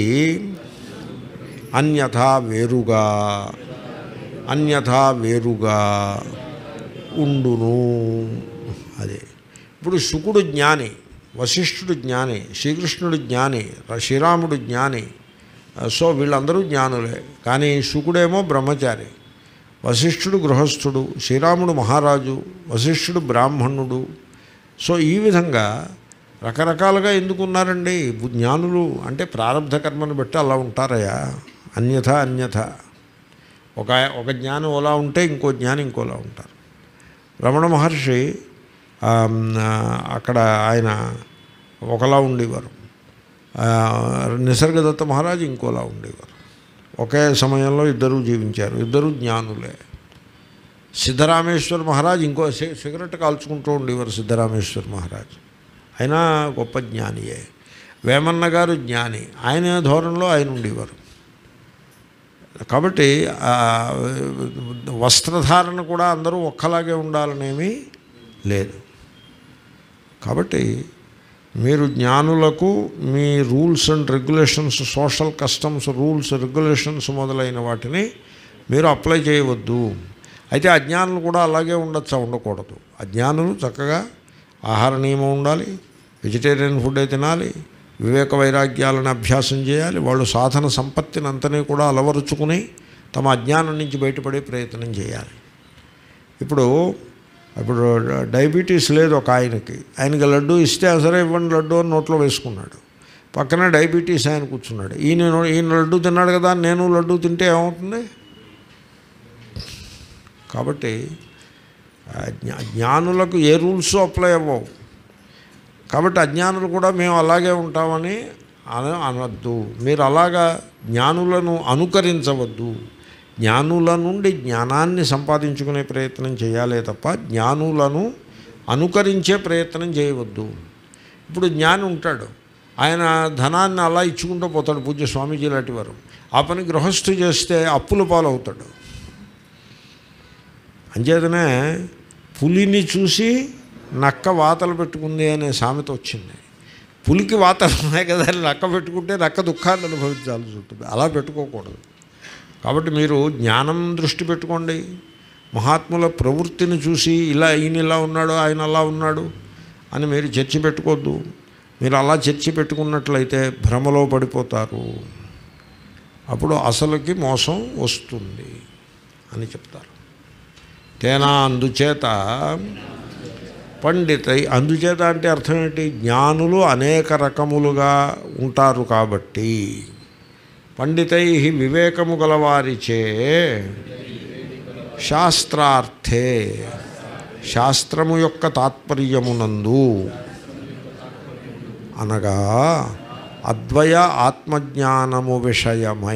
అన్యథా వేరుగా అన్యథా వేరుగా ఉండును అదే ఇప్పుడు శుకుడు జ్ఞాని వశిష్ఠుడు జ్ఞాని శ్రీకృష్ణుడు జ్ఞాని శ్రీరాముడు జ్ఞాని సో వీళ్ళందరూ జ్ఞానులే కానీ శుకుడేమో బ్రహ్మచారి వశిష్ఠుడు గృహస్థుడు శ్రీరాముడు మహారాజు వశిష్ఠుడు బ్రాహ్మణుడు సో ఈ విధంగా రకరకాలుగా ఎందుకున్నారండి జ్ఞానులు అంటే ప్రారంధ కర్మను బట్టి అలా ఉంటారయ్యా అన్యథ అన్యథ ఒక ఒక జ్ఞానం ఓలా ఉంటే ఇంకో జ్ఞానం ఇంకోలా ఉంటారు రమణ మహర్షి ఆమ్, అక్కడ ఆయన ఒకలా ఉండేవారు ఆ, నిసర్గదత్త మహారాజు ఇంకోలా ఉండేవారు ఒకే సమయంలో ఇద్దరూ జీవించారు ఇద్దరు జ్ఞానులే సిద్ధరామేశ్వర మహారాజ్ ఇంకో సి- సిగరెట్ కాల్చుకుంటూ ఉండేవారు సిద్ధరామేశ్వర మహారాజ్ అయినా గొప్ప జ్ఞానియే వేమన్న గారు జ్ఞాని ఆయన ధోరణిలో ఆయన ఉండేవారు కాబట్టి ఆ, వస్త్రధారణ కూడా అందరూ ఒక్కలాగే ఉండాలనేమీ లేదు కాబట్టి మీరు జ్ఞానులకు మీ rules and regulations social customs rules regulations మొదలైన వాటిని మీరు అప్లై చేయవద్దు అయితే అజ్ఞానులు కూడా అలాగే ఉండొచ్చా ఉండకూడదు అజ్ఞానులు చక్కగా ఆహార నియమం ఉండాలి వెజిటేరియన్ ఫుడ్ అయితే తినాలి వివేక వైరాగ్యాలను అభ్యాసం చేయాలి వాళ్ళు సాధన సంపత్తిని అంతని కూడా అలవరుచుకుని తమ అజ్ఞానం నుంచి బయటపడే ప్రయత్నం చేయాలి ఇప్పుడు ఇప్పుడు డయాబెటీస్ లేదు ఒక ఆయనకి ఆయనకి లడ్డు ఇస్తే సరే ఇవ్వండి లడ్డు అని నోట్లో వేసుకున్నాడు పక్కన డయాబెటీస్ ఆయన కూర్చున్నాడు ఈయన ఈయన లడ్డు తిన్నాడు కదా నేను లడ్డు తింటే ఏమవుతుంది కాబట్టి ఆ, జ్ఞా జ్ఞానులకు ఏ రూల్స్ అప్లై అవ్వవు కాబట్టి అజ్ఞానులు కూడా మేము అలాగే ఉంటామని అన అనొద్దు మీరు అలాగా జ్ఞానులను అనుకరించవద్దు జ్ఞానుల నుండి జ్ఞానాన్ని సంపాదించుకునే ప్రయత్నం చేయాలే తప్ప జ్ఞానులను అనుకరించే ప్రయత్నం చేయవద్దు ఇప్పుడు జ్ఞాని ఉంటాడు ఆయన ధనాన్ని అలా ఇచ్చుకుంటూ పోతాడు పూజ్య స్వామీజీ లాంటి వారు ఆ పని గృహస్థు చేస్తే అప్పుల పాలవుతాడు అంచేతనే పులిని చూసి నక్క వాతలు పెట్టుకుంది అనే సామెత వచ్చింది పులికి వాతలు ఉన్నాయి కదా అని నక్క పెట్టుకుంటే నక్క దుఃఖాన్ని అనుభవించాల్సి ఉంటుంది అలా పెట్టుకోకూడదు కాబట్టి మీరు జ్ఞానం దృష్టి పెట్టుకోండి మహాత్ముల ప్రవృత్తిని చూసి ఇలా ఈయన ఇలా ఉన్నాడు ఆయన అలా ఉన్నాడు అని మీరు చర్చ పెట్టుకోవద్దు మీరు అలా చర్చ పెట్టుకున్నట్లయితే భ్రమలో పడిపోతారు అప్పుడు అసలుకి మోసం వస్తుంది అని చెప్తారు తేనా అందుచేత పండితై అందుచేత అంటే అర్థం ఏంటి జ్ఞానులు అనేక రకములుగా ఉంటారు కాబట్టి పండితై వివేకము గలవారిచే శాస్త్రార్థే శాస్త్రము యొక్క తాత్పర్యమునందు అనగా అద్వయ ఆత్మజ్ఞానము విషయమై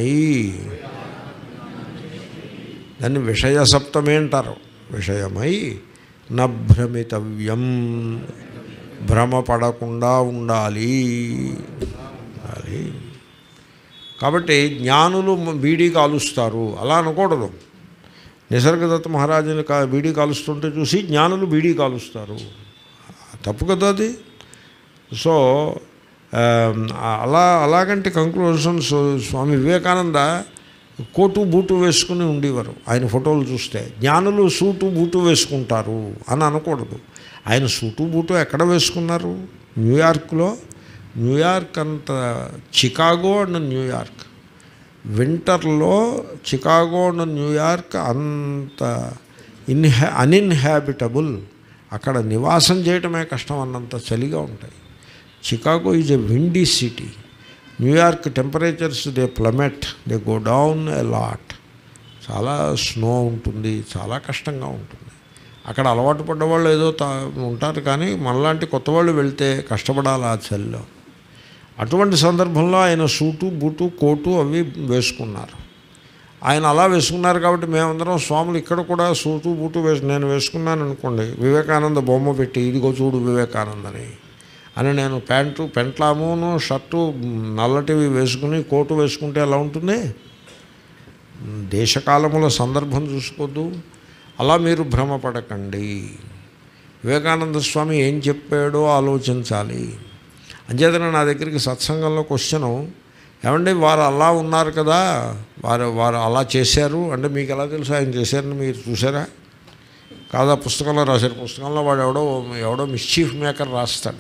దాన్ని విషయ సప్తమే అంటారు విషయమై నభ్రమితవ్యం భ్రమపడకుండా ఉండాలి ఉండాలి కాబట్టి జ్ఞానులు బీడీ కాలుస్తారు అలా అనకూడదు నిసర్గదత్త మహారాజుని కా బీడీ కాలుస్తుంటే చూసి జ్ఞానులు బీడీ కాలుస్తారు తప్పు కదా అది సో ఆ, అలా అలాగంటే conclusions Swami Vivekananda coat boot వేసుకుని ఉండేవారు ఆయన ఫోటోలు చూస్తే జ్ఞానులు సూటు బూటు వేసుకుంటారు అని అనకూడదు ఆయన సూటు బూటు ఎక్కడ వేసుకున్నారు న్యూయార్క్లో న్యూయార్క్ అంత చికాగో అండ్ న్యూయార్క్ వింటర్లో చికాగో అండ్ న్యూయార్క్ అంత ఇన్హా అన్ఇన్హాబిటబుల్ అక్కడ నివాసం చేయటమే కష్టం అన్నంత చలిగా ఉంటాయి Chicago is a windy city New York temperatures they plummet they go down a lot చాలా స్నో ఉంటుంది చాలా కష్టంగా ఉంటుంది అక్కడ అలవాటు పడ్డ వాళ్ళు ఏదో తా ఉంటారు కానీ మనలాంటి కొత్త వాళ్ళు వెళ్తే కష్టపడాలి ఆ చలిలో అటువంటి సందర్భంలో ఆయన సూటు బూటు కోటు అవి వేసుకున్నారు ఆయన అలా వేసుకున్నారు కాబట్టి మేమందరం స్వాములు ఇక్కడ కూడా సూటు బూటు వేసు నేను వేసుకున్నాను అనుకోండి వివేకానంద బొమ్మ పెట్టి ఇదిగో చూడు వివేకానందని అని నేను ప్యాంటు పెంట్లామును షర్టు నల్లటివి వేసుకుని కోటు వేసుకుంటే ఎలా ఉంటుంది దేశకాలముల సందర్భం చూసుకోవద్దు అలా మీరు భ్రమపడకండి వివేకానంద స్వామి ఏం చెప్పాడో ఆలోచించాలి అంచేతన నా దగ్గరికి సత్సంగంలో క్వశ్చను ఏమండి వారు అలా ఉన్నారు కదా వారు వారు అలా చేశారు అంటే మీకు ఎలా తెలుసు ఆయన చేశారని మీరు చూసారా కాదా పుస్తకంలో రాశారు పుస్తకంలో వాడు ఎవడో ఎవడో మిస్చీఫ్ మేకర్ రాస్తాడు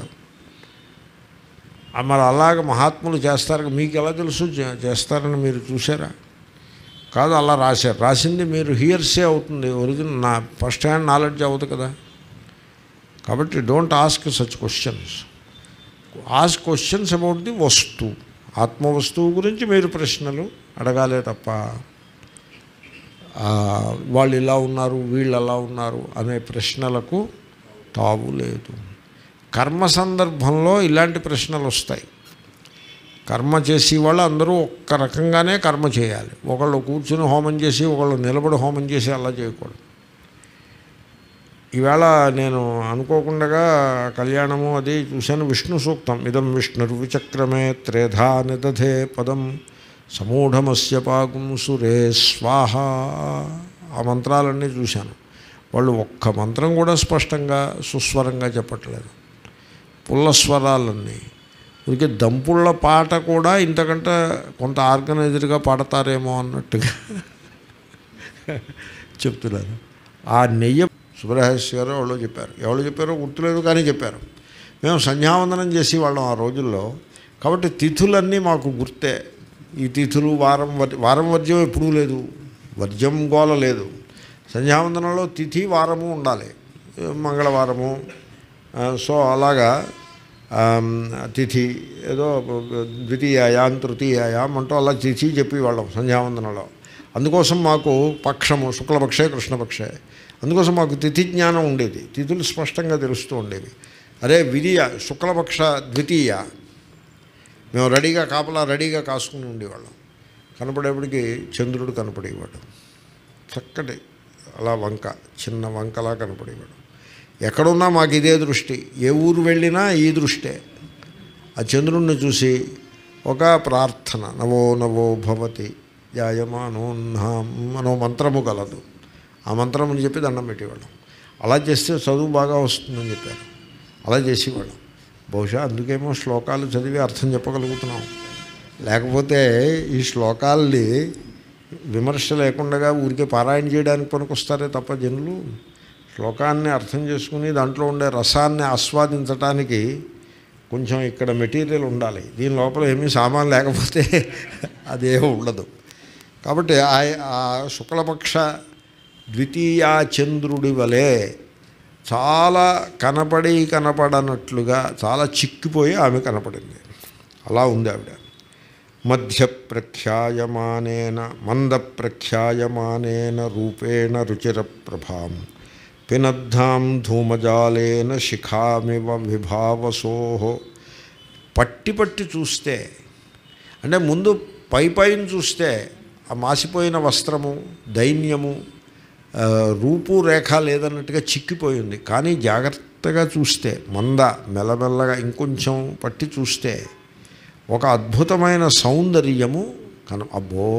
ఆ మరి అలాగ మహాత్ములు చేస్తారు మీకు ఎలా తెలుసు చే- చేస్తారని మీరు చూసారా కాదు అలా రాశారు రాసింది మీరు హియర్సే అవుతుంది ఒరిజినల్ నా ఫస్ట్ హ్యాండ్ నాలెడ్జ్ అవ్వదు కదా కాబట్టి don't ask such questions ask questions about the వస్తు ఆత్మ వస్తువు గురించి మీరు ప్రశ్నలు అడగాలే తప్ప ఆ, వాళ్ళు ఇలా ఉన్నారు వీళ్ళు అలా ఉన్నారు అనే ప్రశ్నలకు తావు లేదు కర్మ సందర్భంలో ఇలాంటి ప్రశ్నలు వస్తాయి కర్మ చేసి వాళ్ళు అందరూ ఒక్క రకంగానే కర్మ చేయాలి ఒకళ్ళు కూర్చుని హోమం చేసి ఒకళ్ళు నిలబడి హోమం చేసి అలా చేయకూడదు ఈవేళ నేను అనుకోకుండా కళ్యాణము అది చూశాను విష్ణు సూక్తం ఇదం విష్ణుర్విచక్రమే త్రేధా నిదధే పదం సమూఢమస్య పాగుం సురే స్వాహ ఆ మంత్రాలన్నీ చూశాను వాళ్ళు ఒక్క మంత్రం కూడా స్పష్టంగా సుస్వరంగా చెప్పట్లేదు పుల్లస్వరాలన్నీ ఉనికి దంపుళ్ళ పాట కూడా ఇంతకంటే కొంత ఆర్గనైజర్గా పాడతారేమో అన్నట్టుగా చెప్తున్నారు ఆ నెయ్యి సుబ్రహ్మణ్య గారు ఎవరో చెప్పారు ఎవరు చెప్పారో గుర్తులేదు కానీ చెప్పారు మేము సంధ్యావందనం చేసేవాళ్ళం ఆ రోజుల్లో కాబట్టి తిథులన్నీ మాకు గుర్తే ఈ తిథులు వారం వర్- వారం వర్జ్యం ఎప్పుడూ లేదు వర్జ్యం గోల లేదు సంధ్యావందనంలో తిథి వారము ఉండాలి మంగళవారము ఆ, సో అలాగా ఆమ్, తిథి ఏదో ద్వితీయాయాం తృతీయాయాం అంటూ అలా తిథి చెప్పేవాళ్ళం సంధ్యావందనంలో అందుకోసం మాకు పక్షము శుక్లపక్షే కృష్ణపక్షే అందుకోసం మాకు తిథి జ్ఞానం ఉండేది తిథులు స్పష్టంగా తెలుస్తూ ఉండేవి అరే విధియ శుక్లపక్ష ద్వితీయ మేము రెడీగా కాపలా రెడీగా కాసుకుని ఉండేవాళ్ళం కనపడేప్పటికి చంద్రుడు కనపడేవాడు చక్కటి అలా వంక చిన్న వంకలా కనపడేవాడు ఎక్కడున్నా మాకు ఇదే దృష్టి ఏ ఊరు వెళ్ళినా ఈ దృష్టే ఆ చంద్రుణ్ణి చూసి ఒక ప్రార్థన నవో నవో భవతి జాయమానోన్నాం అనో మంత్రము కలదు ఆ మంత్రం అని చెప్పి దండం పెట్టేవాళ్ళం అలా చేస్తే చదువు బాగా వస్తుందని చెప్పారు అలా చేసేవాళ్ళం బహుశా అందుకేమో శ్లోకాలు చదివి అర్థం చెప్పగలుగుతున్నాం లేకపోతే ఈ శ్లోకాల్ని విమర్శ లేకుండా ఊరికే పారాయణ చేయడానికి పనికొస్తారే తప్ప జనులు శ్లోకాన్ని అర్థం చేసుకుని దాంట్లో ఉండే రసాన్ని ఆస్వాదించటానికి కొంచెం ఇక్కడ మెటీరియల్ ఉండాలి దీని లోపల ఏమీ సామాన్ లేకపోతే అదే ఉండదు కాబట్టి ఆ ఆ శుక్లపక్ష ద్వితీయ చంద్రుడి వలె చాలా కనపడి కనపడనట్లుగా చాలా చిక్కిపోయి ఆమె కనపడింది అలా ఉంది ఆవిడ మధ్య ప్రఖ్యాయమానేన మంద ప్రఖ్యాయమానేన రూపేణ రుచిర ప్రభాం పినద్ధాం ధూమజాలేన శిఖామివ విభావసోహో పట్టి పట్టి చూస్తే అంటే ముందు పై పైన చూస్తే ఆ మాసిపోయిన వస్త్రము దైన్యము ఆ, రూపు రేఖ లేదన్నట్టుగా చిక్కిపోయింది కానీ జాగ్రత్తగా చూస్తే మంద మెల్లమెల్లగా ఇంకొంచెం పట్టి చూస్తే ఒక అద్భుతమైన సౌందర్యము కన అబ్బో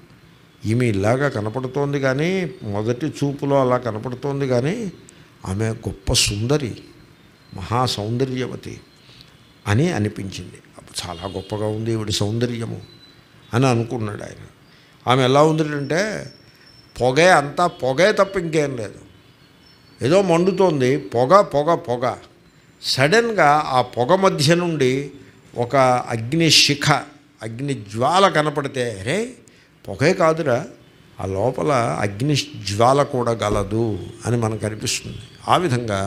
ఈమె ఇలాగా కనపడుతోంది కానీ మొదటి చూపులో అలా కనపడుతోంది కానీ ఆమె గొప్ప సుందరి మహా సౌందర్యవతి అని అనిపించింది అప్పుడు చాలా గొప్పగా ఉంది ఈవిడి సౌందర్యము అని అనుకున్నాడు ఆయన ఆమె ఎలా ఉందంటే పొగే అంతా పొగే తప్ప ఇంకేం లేదు ఏదో మండుతోంది పొగ పొగ పొగ సడన్గా ఆ పొగ మధ్య నుండి ఒక అగ్ని శిఖ అగ్ని జ్వాల కనపడితే రే పొగే కాదురా ఆ లోపల అగ్ని జ్వాల కూడా గలదు అని మనకు అనిపిస్తుంది ఆ విధంగా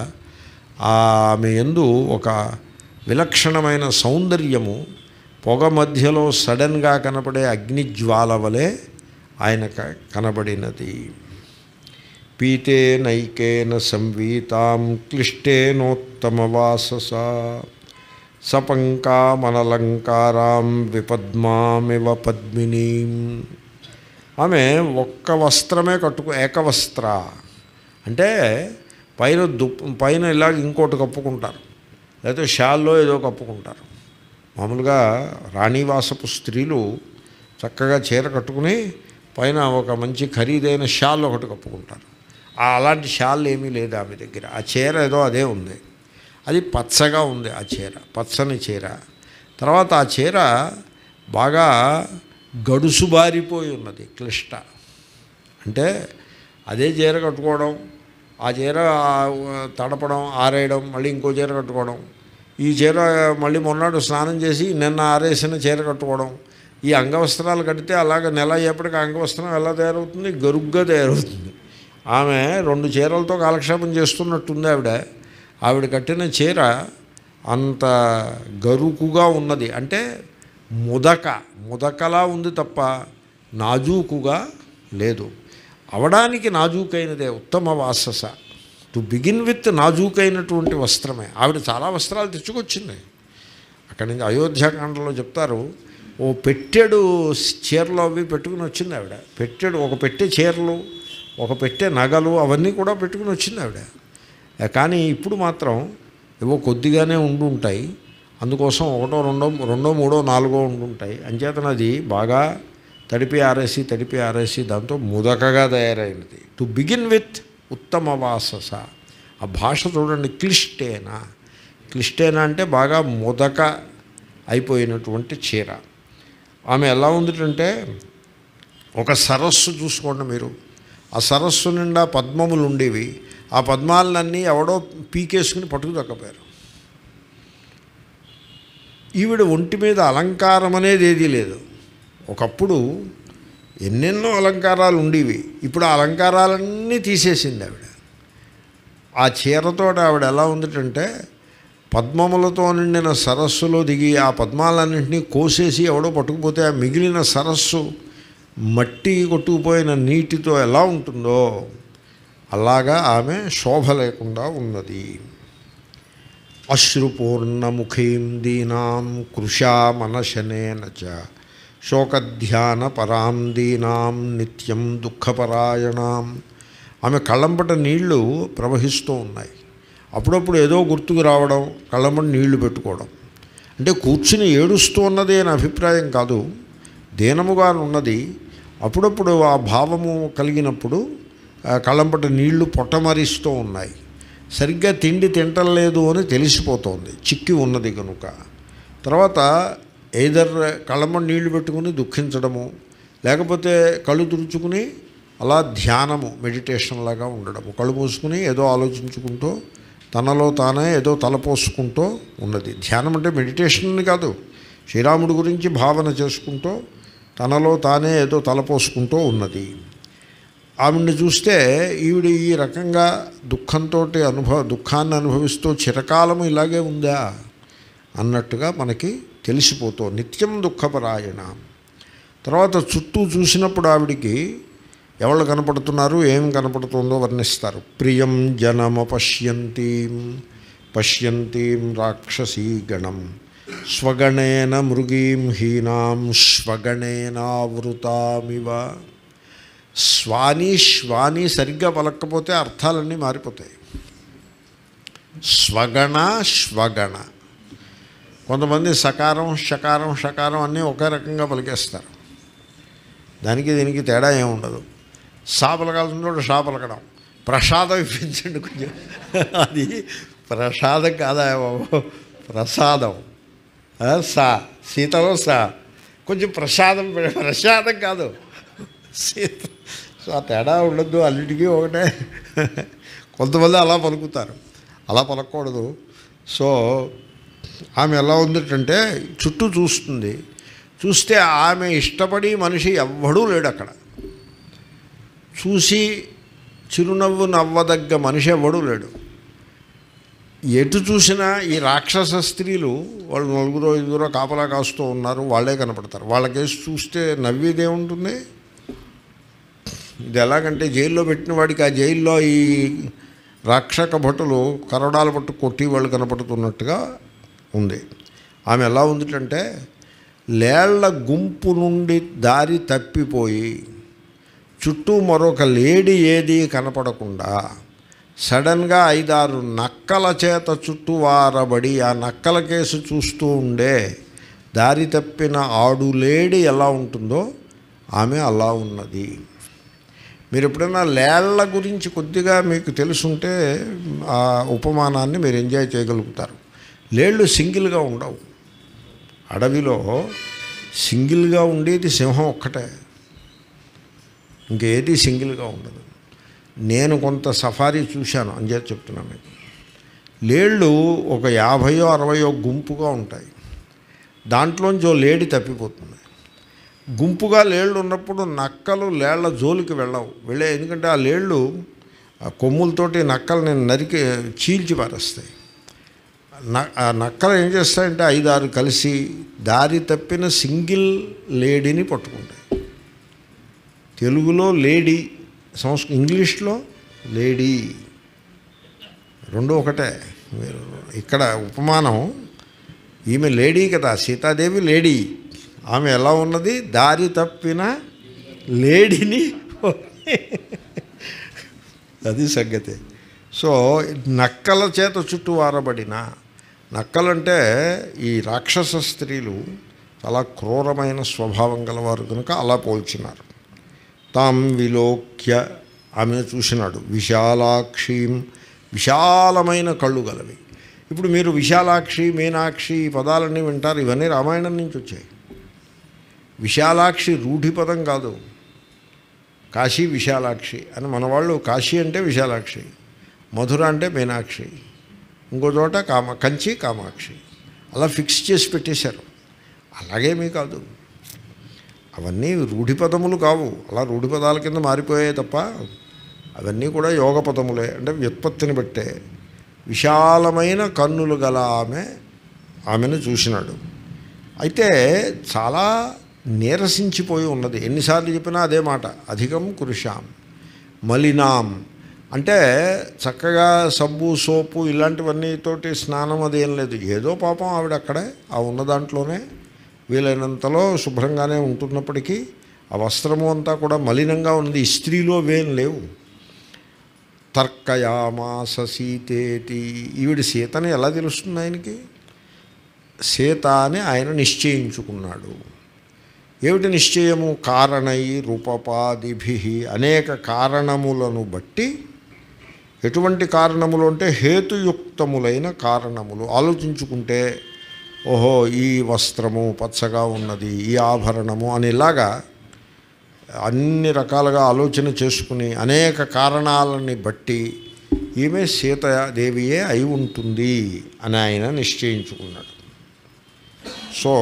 ఆమె ఎందు ఒక విలక్షణమైన సౌందర్యము పొగ మధ్యలో సడన్గా కనపడే అగ్ని జ్వాల వలె ఆయన క- కనబడినది పీతే నైకేన సంవీతాం క్లిష్టేనోత్తమవాసస సపంకామనలంకారాం విపద్మామివ పద్మినీం ఆమె ఒక్క వస్త్రమే కట్టుకు ఏకవస్త్ర అంటే పైన దుప్ పైన ఇలాగ ఇంకోటి కప్పుకుంటారు లేకపోతే షాల్లో ఏదో కప్పుకుంటారు మామూలుగా రాణివాసపు స్త్రీలు చక్కగా చీర కట్టుకుని పైన ఒక మంచి ఖరీదైన షాల్ ఒకటి కప్పుకుంటారు ఆ అలాంటి షాల్ ఏమీ లేదు ఆమె దగ్గర ఆ చీర ఏదో అదే ఉంది అది పచ్చగా ఉంది ఆ చీర పచ్చని చీర తర్వాత ఆ చీర బాగా గడుసు బారిపోయి ఉన్నది క్లిష్ట అంటే అదే చీర కట్టుకోవడం ఆ చీర ఆ, తడపడం ఆరేయడం మళ్ళీ ఇంకో చీర కట్టుకోవడం ఈ చీర మళ్ళీ మొన్నాడు స్నానం చేసి నిన్న ఆరేసిన చీర కట్టుకోవడం ఈ అంగవస్త్రాలు కడితే అలాగ నెల అయ్యేప్పటికి ఆ అంగవస్త్రం ఎలా తయారవుతుంది గరుగ్గా తయారవుతుంది ఆమె రెండు చీరలతో కాలక్షేపం చేస్తున్నట్టుంది ఆవిడ ఆవిడ కట్టిన చీర అంత గరుకుగా ఉన్నది అంటే ముదక ముదకలా ఉంది తప్ప నాజూకుగా లేదు అవడానికి నాజూకైనదే ఉత్తమ వాసస టు బిగిన్ విత్ నాజూకైనటువంటి వస్త్రమే ఆవిడ చాలా వస్త్రాలు తెచ్చుకొచ్చింది అక్కడి నుంచి అయోధ్యాకాండలో చెప్తారు ఓ పెట్టెడు చీరలు అవి పెట్టుకుని వచ్చింది ఆవిడ పెట్టెడు ఒక పెట్టె చీరలు ఒక పెట్టె నగలు అవన్నీ కూడా పెట్టుకుని వచ్చింది ఆవిడ ఆ, కానీ ఇప్పుడు మాత్రం ఏవో కొద్దిగానే ఉండి ఉంటాయి అందుకోసం ఒకటో రెండో రెండో మూడో నాలుగో ఉండుంటాయి అంచేతన అది బాగా తడిపి ఆరేసి తడిపి ఆరేసి దాంతో ముదకగా తయారైనది టు బిగిన్ విత్ ఉత్తమ వాసస ఆ భాష చూడండి క్లిష్టేనా క్లిష్టేనా అంటే బాగా ముదక అయిపోయినటువంటి చీర ఆమె ఎలా ఉందిటంటే ఒక సరస్సు చూసుకోండి మీరు ఆ సరస్సు నిండా పద్మములు ఉండేవి ఆ పద్మాలన్నీ ఎవడో పీకేసుకుని పట్టుకు దక్కపోయారు ఈవిడ ఒంటి మీద అలంకారం అనేది ఏదీ లేదు ఒకప్పుడు ఎన్నెన్నో అలంకారాలు ఉండేవి ఇప్పుడు ఆ అలంకారాలన్నీ తీసేసింది ఆవిడ ఆ చీరతో ఆవిడ ఎలా ఉందిటంటే పద్మములతో నిండిన సరస్సులో దిగి ఆ పద్మాలన్నింటినీ కోసేసి ఎవడో పట్టుకుపోతే ఆ మిగిలిన సరస్సు మట్టి కొట్టుకుపోయిన నీటితో ఎలా ఉంటుందో అలాగా ఆమె శోభ లేకుండా ఉన్నది అశ్రుపూర్ణముఖీం దీనాం కృషామనశనేన చ శోకధ్యాన పరాం దీనాం నిత్యం దుఃఖపరాయణాం ఆమె కళ్ళంపట నీళ్లు ప్రవహిస్తూ ఉన్నాయి అప్పుడప్పుడు ఏదో గుర్తుకు రావడం కళ్ళంపట నీళ్లు పెట్టుకోవడం అంటే కూర్చుని ఏడుస్తూ ఉన్నది అని అభిప్రాయం కాదు దీనముగా ఉన్నది అప్పుడప్పుడు ఆ భావము కలిగినప్పుడు ఆ కళ్ళంపట నీళ్లు పొట్టమరిస్తూ ఉన్నాయి సరిగ్గా తిండి తింటలేదు అని తెలిసిపోతోంది చిక్కి ఉన్నది కనుక తర్వాత ఏదర్ కళ్ళంపట నీళ్లు పెట్టుకుని దుఃఖించడము లేకపోతే కళ్ళు తుడుచుకుని అలా ధ్యానము మెడిటేషన్ లాగా ఉండడము కళ్ళు మూసుకుని ఏదో ఆలోచించుకుంటూ తనలో తానే ఏదో తలపోసుకుంటూ ఉన్నది ధ్యానం అంటే మెడిటేషన్ అని కాదు శ్రీరాముడి గురించి భావన చేసుకుంటూ తనలో తానే ఏదో తలపోసుకుంటూ ఉన్నది ఆవిడ్ని చూస్తే ఈవిడ ఈ రకంగా దుఃఖంతో అనుభవ దుఃఖాన్ని అనుభవిస్తూ చిరకాలము ఇలాగే ఉందా అన్నట్టుగా మనకి తెలిసిపోతూ నిత్యం దుఃఖపరాయణ తర్వాత చుట్టూ చూసినప్పుడు ఆవిడికి ఎవరు కనపడుతున్నారు ఏం కనపడుతుందో వర్ణిస్తారు ప్రియం జనమపశ్యంతీం పశ్యంతీం రాక్షసీ గణం స్వగణేన మృగీం హీనాం స్వగణేనావృతామివ స్వాని శ్వాని సరిగ్గా పలక్కపోతే అర్థాలన్నీ మారిపోతాయి స్వగణ శ్వగణ కొంతమంది సకారం షకారం షకారం అన్నీ ఒకే రకంగా పలికేస్తారు దానికి దీనికి తేడా ఏముండదు సా పలకాల్సిన చోట షా పలకడం ప్రసాదం ఇప్పించండి కొంచెం అది ప్రసాదం కాదా బాబు ప్రసాదం ఆ, సా సీతలో సా కొంచెం ప్రసాదం పె- ప్రసాదం కాదు సీత సో ఆ తేడా ఉండద్దు అన్నిటికీ ఒకటే కొంతమంది అలా పలుకుతారు అలా పలకూడదు సో ఆమె ఎలా ఉందంటే చుట్టూ చూస్తుంది చూస్తే ఆమె ఇష్టపడి మనిషి ఎవ్వడూ లేడు అక్కడ చూసి చిరునవ్వు నవ్వదగ్గ మనిషి ఎవ్వడూ లేడు ఎటు చూసినా ఈ రాక్షస స్త్రీలు వాళ్ళు నలుగురో ఐదుగురో కాపలా కాస్తూ ఉన్నారు వాళ్ళే కనపడతారు వాళ్ళకేసి చూస్తే నవ్వేదేముంటుంది ఇది ఎలాగంటే జైల్లో పెట్టిన వాడికి ఆ జైల్లో ఈ రాక్షక భటులు కరడాలు పట్టు కొట్టి వాళ్ళు కనపడుతున్నట్టుగా ఉంది ఆమె ఎలా ఉందిటంటే లేళ్ల గుంపు నుండి దారి తప్పిపోయి చుట్టూ మరొక లేడీ ఏది కనపడకుండా సడన్గా ఐదారు నక్కల చేత చుట్టూ వారబడి ఆ నక్కల కేసు చూస్తూ ఉండే దారి తప్పిన ఆడు లేడీ ఎలా ఉంటుందో ఆమె అలా ఉన్నది మీరు ఎప్పుడైనా లేళ్ల గురించి కొద్దిగా మీకు తెలుసుంటే ఆ ఉపమానాన్ని మీరు ఎంజాయ్ చేయగలుగుతారు లేళ్ళు సింగిల్గా ఉండవు అడవిలో సింగిల్గా ఉండేది సింహం ఒక్కటే ఇంకేది సింగిల్గా ఉండదు నేను కొంత సఫారీ చూశాను అని చెప్పి చెప్తున్నాను మీకు లేళ్ళు ఒక యాభయో అరవయో గుంపుగా ఉంటాయి దాంట్లోంచి ఓ లేడి తప్పిపోతుంది గుంపుగా లేళ్ళు ఉన్నప్పుడు నక్కలు లేళ్ల జోలికి వెళ్ళవు వెళ్ళే ఎందుకంటే ఆ లేళ్ళు ఆ కొమ్ములతోటి నక్కల్ని నరికి చీల్చి పారేస్తాయి న- ఆ నక్కలు ఏం చేస్తాయంటే ఐదారు కలిసి దారి తప్పిన సింగిల్ లేడీని పట్టుకుంటాయి తెలుగులో లేడీ సంస్కృ ఇంగ్లీష్లో లేడీ రెండు ఒకటే మీరు ఇక్కడ ఉపమానం ఈమె లేడీ కదా సీతాదేవి లేడీ ఆమె ఎలా ఉన్నది దారి తప్పిన లేడీని అది సంగతి సో నక్కల చేత చుట్టూ వారబడిన నక్కలంటే ఈ రాక్షస స్త్రీలు చాలా క్రూరమైన స్వభావం గలవారు కనుక అలా పోల్చినారు తాం విలోక్య ఆమెను చూసినాడు విశాలాక్షిం విశాలమైన కళ్ళు గలవి ఇప్పుడు మీరు విశాలాక్షి మీనాక్షి ఈ పదాలన్నీ వింటారు ఇవన్నీ రామాయణం నుంచి వచ్చాయి విశాలాక్షి రూఢి పదం కాదు కాశీ విశాలాక్షి అని మన వాళ్ళు కాశీ అంటే విశాలాక్షి మధుర అంటే మీనాక్షి ఇంకో చోట కామ కంచి కామాక్షి అలా ఫిక్స్ చేసి పెట్టేశారు అలాగేమీ కాదు అవన్నీ రూఢి పదములు కావు అలా రూఢి పదాల కింద మారిపోయాయి తప్ప అవన్నీ కూడా యోగ పదములే అంటే వ్యుత్పత్తిని బట్టే విశాలమైన కన్నులు గల ఆమె ఆమెను చూసినాడు అయితే చాలా నీరసించిపోయి ఉన్నది ఎన్నిసార్లు చెప్పినా అదే మాట అధికం కురుషాం మలినాం అంటే చక్కగా సబ్బు సోపు ఇలాంటివన్నీ తోటి స్నానం అది ఏం లేదు ఏదో పాపం ఆవిడ అక్కడే ఆ ఉన్న దాంట్లోనే వీలైనంతలో శుభ్రంగానే ఉంటున్నప్పటికీ ఆ వస్త్రము అంతా కూడా మలినంగా ఉన్నది ఇస్త్రీలో వేం లేవు తర్కయామాస సీతేతి ఈవిడ సీతని ఎలా తెలుస్తుంది ఆయనకి సీత అని ఆయన నిశ్చయించుకున్నాడు ఏమిటి నిశ్చయము కారణై రూపపాదిభి అనేక కారణములను బట్టి ఎటువంటి కారణములు అంటే హేతుయుక్తములైన కారణములు ఆలోచించుకుంటే ఓహో ఈ వస్త్రము పచ్చగా ఉన్నది ఈ ఆభరణము అని ఇలాగా అన్ని రకాలుగా ఆలోచన చేసుకుని అనేక కారణాలని బట్టి ఈమె సీతాదేవియే అయి ఉంటుంది అని ఆయన నిశ్చయించుకున్నాడు సో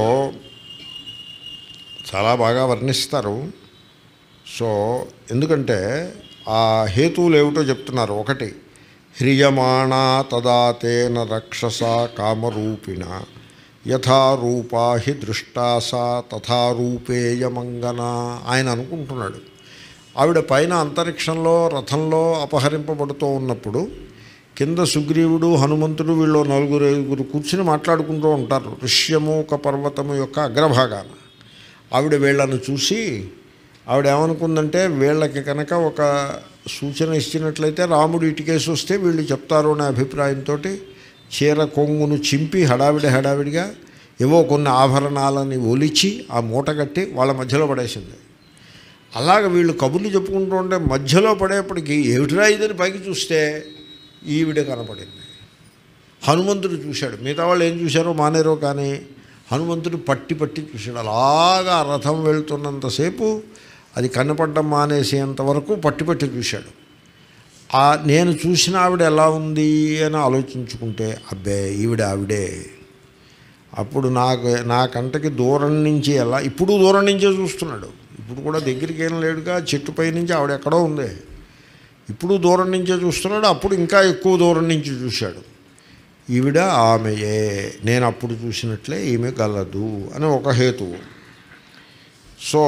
చాలా బాగా వర్ణిస్తారు సో ఎందుకంటే ఆ హేతువులు ఏమిటో చెప్తున్నారు ఒకటి హ్రియమాణా తదా తేన రక్షస కామరూపిణ యథారూపా హి దృష్టా సా తథారూపేయమంగన ఆయన అనుకుంటున్నాడు ఆవిడ పైన అంతరిక్షంలో రథంలో అపహరింపబడుతూ ఉన్నప్పుడు కింద సుగ్రీవుడు హనుమంతుడు వీళ్ళు నలుగురు ఐదుగురు కూర్చుని మాట్లాడుకుంటూ ఉంటారు ఋష్యమూక పర్వతము యొక్క అగ్రభాగాన ఆవిడ వీళ్ళను చూసి ఆవిడ ఏమనుకుందంటే వీళ్ళకి కనుక ఒక సూచన ఇచ్చినట్లయితే రాముడు ఇటుకేసి వస్తే వీళ్ళు చెప్తారు అనే అభిప్రాయంతో చీర కొంగును చింపి హడావిడి హడావిడిగా ఏవో కొన్ని ఆభరణాలని ఒలిచి ఆ మూట కట్టి వాళ్ళ మధ్యలో పడేసింది అలాగ వీళ్ళు కబుర్లు చెప్పుకుంటూ ఉంటే మధ్యలో పడేప్పటికి ఏమిటిరా ఇదని పైకి చూస్తే ఈవిడ కనపడింది హనుమంతుడు చూశాడు మిగతా వాళ్ళు ఏం చూశారో మానేరో కానీ హనుమంతుడు పట్టి పట్టి చూశాడు అలాగా ఆ రథం వెళ్తున్నంతసేపు అది కనపడడం మానేసేంత వరకు పట్టి పట్టి చూశాడు ఆ నేను చూసిన ఆవిడ ఎలా ఉంది అని ఆలోచించుకుంటే అబ్బే ఈవిడ ఆవిడే అప్పుడు నాకు నా కంటకి దూరం నుంచి ఎలా ఇప్పుడు దూరం నుంచే చూస్తున్నాడు ఇప్పుడు కూడా దగ్గరికి ఏం లేడుగా చెట్టుపై నుంచి ఆవిడ ఎక్కడో ఉంది ఇప్పుడు దూరం నుంచే చూస్తున్నాడు అప్పుడు ఇంకా ఎక్కువ దూరం నుంచి చూశాడు ఈవిడ ఆమెయే నేను అప్పుడు చూసినట్లే ఈమె గలదు అని ఒక హేతువు సో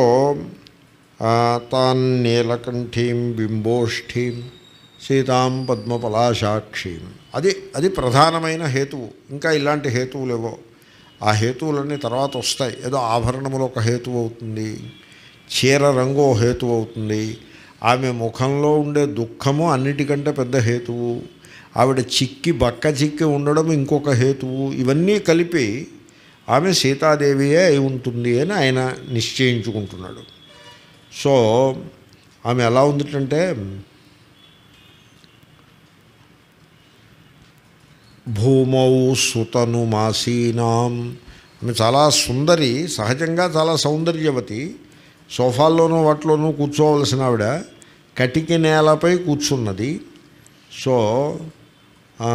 తాన్ నీలకంఠీం బింబోష్ఠీం సీతాం పద్మపలాశాక్షీం అది అది ప్రధానమైన హేతువు ఇంకా ఇలాంటి హేతువులేవో ఆ హేతువులన్నీ తర్వాత వస్తాయి ఏదో ఆభరణములు ఒక హేతువు అవుతుంది చీర రంగు ఓ హేతువు అవుతుంది ఆమె ముఖంలో ఉండే దుఃఖము అన్నిటికంటే పెద్ద హేతువు ఆవిడ చిక్కి బక్క చిక్కి ఉండడం ఇంకొక హేతువు ఇవన్నీ కలిపి ఆమె సీతాదేవియే అయి ఉంటుంది అని ఆయన నిశ్చయించుకుంటున్నాడు సో ఆమె ఎలా ఉందిటంటే భూమౌ సుతను మాసీనాం ఆమె చాలా సుందరి సహజంగా చాలా సౌందర్యవతి సోఫాల్లోనూ వాటిలోనూ కూర్చోవలసిన ఆవిడ కటికి నేలపై కూర్చున్నది సో ఆ,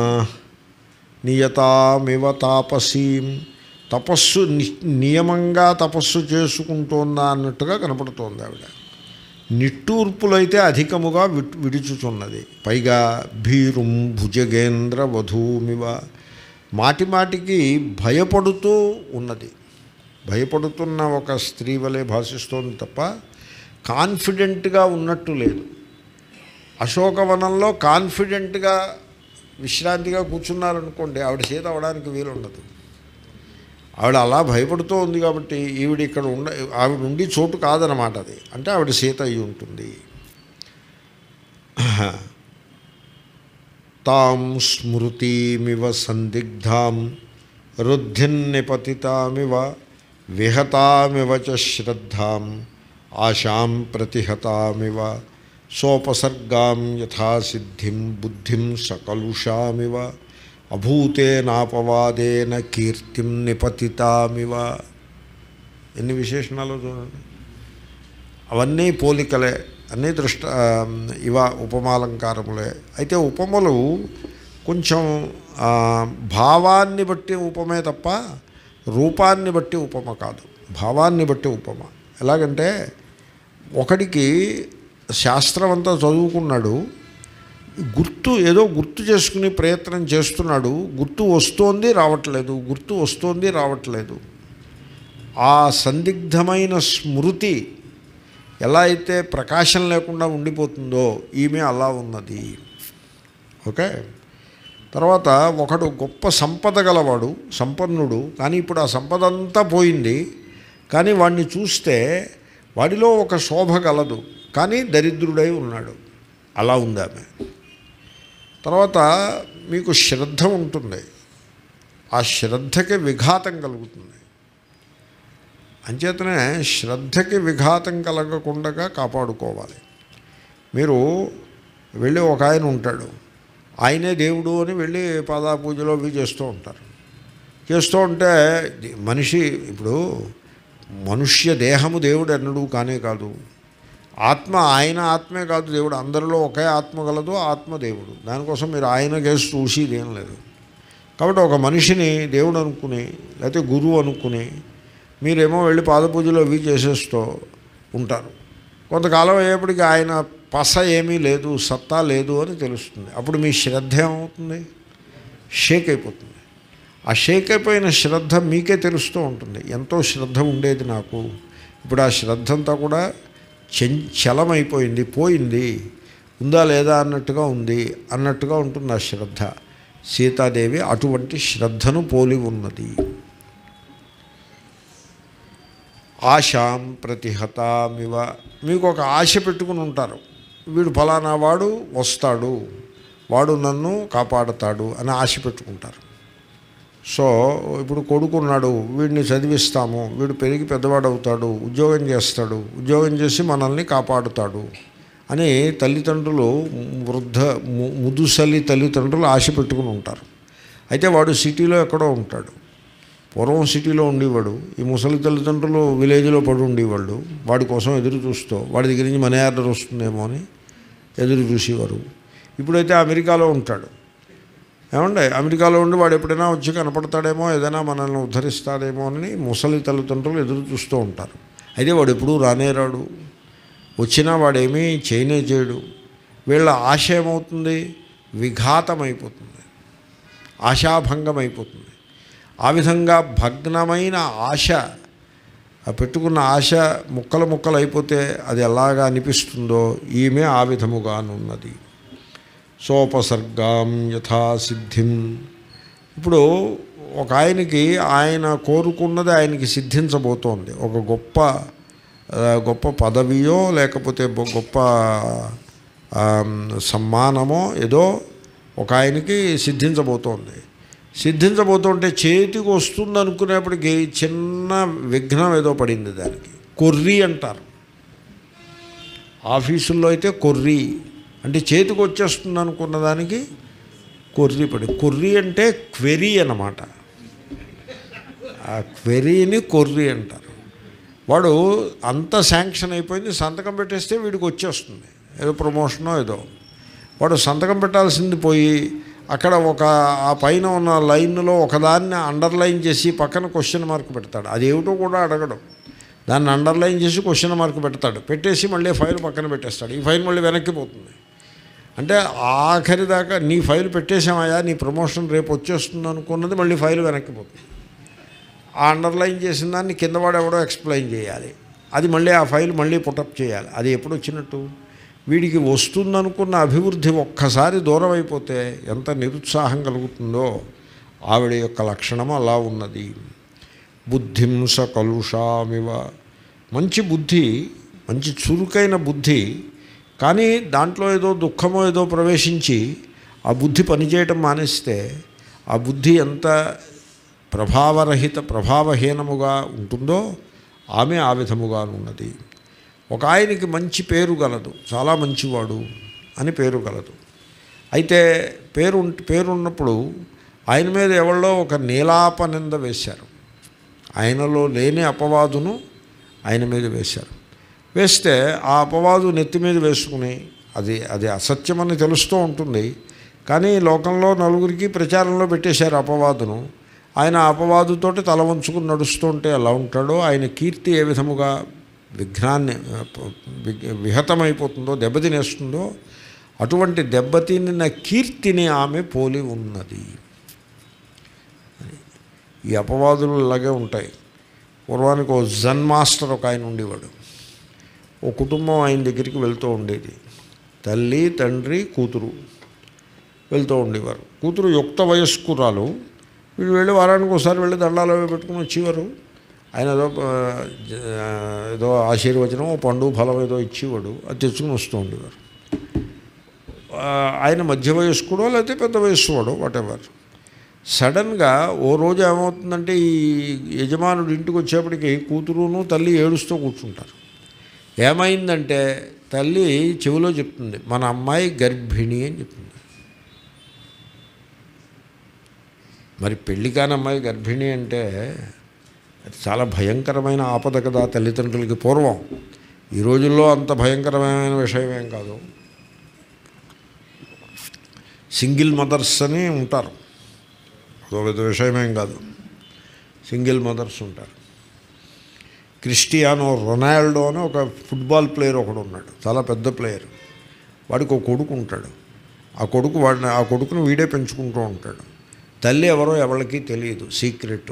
నియతామివ తాపసీం తపస్సు ని- నియమంగా తపస్సు చేసుకుంటోందా అన్నట్టుగా కనపడుతోంది ఆవిడ నిట్టూర్పులైతే అధికముగా విట్- విడుచుచున్నది పైగా భీరుం భుజగేంద్ర వధూమివ మాటి మాటికి భయపడుతూ ఉన్నది భయపడుతున్న ఒక స్త్రీ వలె భాషిస్తోంది తప్ప కాన్ఫిడెంట్గా ఉన్నట్టు లేదు అశోకవనంలో కాన్ఫిడెంట్గా విశ్రాంతిగా కూర్చున్నారనుకోండి ఆవిడ సీత అవడానికి వీలు ఉండదు ఆవిడ అలా భయపడుతూ ఉంది కాబట్టి ఈవిడ ఇక్కడ ఉండ ఆవిడ ఉండి చోటు కాదనమాట అది అంటే ఆవిడ సీత అయి ఉంటుంది తాం స్మృతిమివ సందిగ్ధాం రుద్ధిన్నిపతితామివ విహతామివ చ శ్రద్ధాం ఆశాం ప్రతిహతామివ సోపసర్గాం యథాసిద్ధిం బుద్ధిం సకలుషామివ అభూతేనాపవాదేన కీర్తిం నిపతితామివ ఎన్ని విశేషణాలు చూడండి అవన్నీ పోలికలే అన్నీ దృష్ట ఆ, ఇవ ఉపమాలంకారములే అయితే ఉపమలు కొంచెం ఆ, భావాన్ని బట్టి ఉపమే తప్ప రూపాన్ని బట్టి ఉపమ కాదు భావాన్ని బట్టి ఉపమ ఎలాగంటే ఒకడికి శాస్త్రం అంతా చదువుకున్నాడు గుర్తు ఏదో గుర్తు చేసుకునే ప్రయత్నం చేస్తున్నాడు గుర్తు వస్తోంది రావట్లేదు గుర్తు వస్తోంది రావట్లేదు ఆ సందిగ్ధమైన స్మృతి ఎలా అయితే ప్రకాశం లేకుండా ఉండిపోతుందో ఈమె అలా ఉన్నది ఓకే తర్వాత ఒకడు గొప్ప సంపద గలవాడు సంపన్నుడు కానీ ఇప్పుడు ఆ సంపద అంతా పోయింది కానీ వాడిని చూస్తే వాడిలో ఒక శోభ గలదు కానీ దరిద్రుడై ఉన్నాడు అలా ఉంది ఆమె తర్వాత మీకు శ్రద్ధ ఉంటుంది ఆ శ్రద్ధకి విఘాతం కలుగుతుంది అంచేతనే శ్రద్ధకి విఘాతం కలగకుండా కాపాడుకోవాలి మీరు వెళ్ళి ఒక ఆయన ఉంటాడు ఆయనే దేవుడు అని వెళ్ళి పాదా పూజలో అవి చేస్తూ ఉంటారు చేస్తూ ఉంటే ది- మనిషి ఇప్పుడు మనుష్య దేహము దేవుడు ఎన్నడూ కానే కాదు ఆత్మ ఆయన ఆత్మే కాదు దేవుడు అందరిలో ఒకే ఆత్మ గలదు ఆత్మ దేవుడు దానికోసం మీరు ఆయన కేసు చూసేది ఏం లేదు కాబట్టి ఒక మనిషిని దేవుడు అనుకుని లేకపోతే గురువు అనుకుని మీరేమో వెళ్ళి పాదపూజలో అవి చేసేస్తూ ఉంటారు కొంతకాలం అయ్యేప్పటికీ ఆయన పస ఏమీ లేదు సత్తా లేదు అని తెలుస్తుంది అప్పుడు మీ శ్రద్ధ ఏమవుతుంది షేక్ అయిపోతుంది ఆ షేక్ అయిపోయిన శ్రద్ధ మీకే తెలుస్తూ ఉంటుంది ఎంతో శ్రద్ధ ఉండేది నాకు ఇప్పుడు ఆ శ్రద్ధ అంతా కూడా చంచలమైపోయింది పోయింది ఉందా లేదా అన్నట్టుగా ఉంది అన్నట్టుగా ఉంటుంది ఆ శ్రద్ధ సీతాదేవి అటువంటి శ్రద్ధను పోలి ఉన్నది ఆశాం ప్రతిహతామివ మీకు ఒక ఆశ పెట్టుకుని ఉంటారు వీడు ఫలానా వాడు వస్తాడు వాడు నన్ను కాపాడతాడు అని ఆశ పెట్టుకుంటారు సో ఇప్పుడు కొడుకున్నాడు వీడిని చదివిస్తాము వీడు పెరిగి పెద్దవాడు అవుతాడు ఉద్యోగం చేస్తాడు ఉద్యోగం చేసి మనల్ని కాపాడుతాడు అని తల్లిదండ్రులు వృద్ధ ము- ముదుసలి తల్లిదండ్రులు ఆశ పెట్టుకుని ఉంటారు అయితే వాడు సిటీలో ఎక్కడో ఉంటాడు పూర్వం సిటీలో ఉండేవాడు ఈ ముసలి తల్లిదండ్రులు విలేజ్లో పడి ఉండేవాళ్ళు వాడి కోసం ఎదురు చూస్తూ వాడి దగ్గర నుంచి మనీ ఆర్డర్ వస్తుందేమో అని ఎదురు చూసేవారు ఇప్పుడైతే అమెరికాలో ఉంటాడు ఏమండి అమెరికాలో ఉండి వాడు ఎప్పుడైనా వచ్చి కనపడతాడేమో ఏదైనా మనల్ని ఉద్ధరిస్తాడేమో అని ముసలి తల్లిదండ్రులు ఎదురు చూస్తూ ఉంటారు అయితే వాడు ఎప్పుడూ రానే రాడు వచ్చినా వాడేమీ చేయనే చేయడు వీళ్ళ ఆశ ఏమవుతుంది విఘాతమైపోతుంది ఆశాభంగం అయిపోతుంది ఆ విధంగా భగ్నమైన ఆశ ఆ పెట్టుకున్న ఆశ ముక్కలు ముక్కలు అయిపోతే అది ఎలాగా అనిపిస్తుందో ఈమె ఆ విధముగానున్నది సోపసర్గాం యథాసిద్ధిం ఇప్పుడు ఒక ఆయనకి ఆయన కోరుకున్నది ఆయనకి సిద్ధించబోతోంది ఒక గొప్ప ఆ, గొప్ప పదవియో లేకపోతే బొ- గొప్ప ఆ, సమ్మానమో ఏదో ఒక ఆయనకి సిద్ధించబోతోంది సిద్ధించబోతుంటే చేతికి వస్తుంది అనుకునేప్పటికీ చిన్న విఘ్నం ఏదో పడింది దానికి కొర్రి అంటారు ఆఫీసుల్లో అయితే కొర్రి అంటే చేతికి వచ్చేస్తుంది అనుకున్న దానికి కొర్రి పడి కొర్రి అంటే క్వెరీ అన్నమాట ఆ క్వెరీని కొర్రి అంటారు వాడు అంత శాంక్షన్ అయిపోయింది సంతకం పెట్టేస్తే వీడికి వచ్చేస్తుంది ఏదో ప్రమోషనో ఏదో వాడు సంతకం పెట్టాల్సింది పోయి అక్కడ ఒక ఆ పైన ఉన్న లైన్లో ఒకదాన్ని అండర్లైన్ చేసి పక్కన క్వశ్చన్ మార్క్ పెడతాడు అది ఏమిటో కూడా అడగడం దాన్ని అండర్లైన్ చేసి క్వశ్చన్ మార్క్ పెడతాడు పెట్టేసి మళ్ళీ ఫైల్ పక్కన పెట్టేస్తాడు ఈ ఫైల్ మళ్ళీ వెనక్కి పోతుంది అంటే ఆఖరి దాకా నీ ఫైల్ పెట్టేసామయ్యా నీ ప్రమోషన్ రేపు వచ్చేస్తుంది అనుకున్నది మళ్ళీ ఫైల్ వెనక్కి పోతుంది ఆ అండర్లైన్ చేసిన దాన్ని కింద వాడు ఎవడో ఎక్స్ప్లెయిన్ చేయాలి అది మళ్ళీ ఆ ఫైల్ మళ్ళీ పుటప్ చేయాలి అది ఎప్పుడు వచ్చినట్టు వీడికి వస్తుందనుకున్న అభివృద్ధి ఒక్కసారి దూరం అయిపోతే ఎంత నిరుత్సాహం కలుగుతుందో ఆవిడ యొక్క లక్షణం అలా ఉన్నది బుద్ధింస కలుషామివ మంచి బుద్ధి మంచి చురుకైన బుద్ధి కానీ దాంట్లో ఏదో దుఃఖమో ఏదో ప్రవేశించి ఆ బుద్ధి పనిచేయటం మానేస్తే ఆ బుద్ధి ఎంత ప్రభావరహిత ప్రభావహీనముగా ఉంటుందో ఆమె ఆ విధముగా ఉన్నది ఒక ఆయనకి మంచి పేరు గలదు చాలా మంచివాడు అని పేరు గలదు అయితే పేరు పేరున్నప్పుడు ఆయన మీద ఎవరో ఒక నీలాప నింద వేశారు ఆయనలో లేని అపవాదును ఆయన మీద వేశారు వేస్తే ఆ అపవాదు నెత్తి మీద వేసుకుని అది అది అసత్యమని తెలుస్తూ ఉంటుంది కానీ లోకంలో నలుగురికి ప్రచారంలో పెట్టేశారు అపవాదును ఆయన ఆ అపవాదుతోటి తల వంచుకుని నడుస్తుంటే ఎలా ఉంటాడో ఆయన కీర్తి ఏ విధముగా విఘ్నాన్ని వి- విహతమైపోతుందో దెబ్బతినేస్తుందో అటువంటి దెబ్బతినిన కీర్తిని ఆమె పోలి ఉన్నది ఈ అపవాదులు ఇలాగే ఉంటాయి పూర్వానికి ఓ జన్ మాస్టర్ ఒక ఆయన ఉండేవాడు ఓ కుటుంబం ఆయన దగ్గరికి వెళ్తూ ఉండేది తల్లి తండ్రి కూతురు వెళ్తూ ఉండేవారు కూతురు యుక్త వయస్కురాలు వీళ్ళు వెళ్ళి వారానికి ఒకసారి వెళ్ళి దండాలు అవి పెట్టుకుని వచ్చేవారు ఆయన ఏదో ఆ, జ- ఏదో ఆశీర్వచనం ఓ పండు ఫలం ఏదో ఇచ్చేవాడు అది తెచ్చుకుని వస్తూ ఉండేవారు ఆ, ఆయన మధ్య వయస్కుడో లేకపోతే పెద్ద వయస్సు వాడు వాటెవర్ సడన్గా ఓ రోజు ఏమవుతుందంటే ఈ యజమానుడు ఇంటికి వచ్చేప్పటికి కూతురును తల్లి ఏడుస్తూ కూర్చుంటారు ఏమైందంటే తల్లి చెవిలో చెప్తుంది మన అమ్మాయి గర్భిణి అని చెప్తుంది మరి పెళ్లి కాని అమ్మాయి గర్భిణి అంటే అది చాలా భయంకరమైన ఆపద కదా తల్లిదండ్రులకి పూర్వం ఈ రోజుల్లో అంత భయంకరమైన విషయం ఏం కాదు సింగిల్ మదర్స్ అని ఉంటారు అదో పెద్ద విషయమేం కాదు సింగిల్ మదర్స్ ఉంటారు క్రిస్టియానో రొనాల్డో అని ఒక ఫుట్బాల్ ప్లేయర్ ఒకడు ఉన్నాడు చాలా పెద్ద ప్లేయర్ వాడికి ఒక కొడుకు ఉంటాడు ఆ కొడుకు వాడిని ఆ కొడుకును వీడే పెంచుకుంటూ ఉంటాడు తల్లి ఎవరో ఎవరికి తెలియదు సీక్రెట్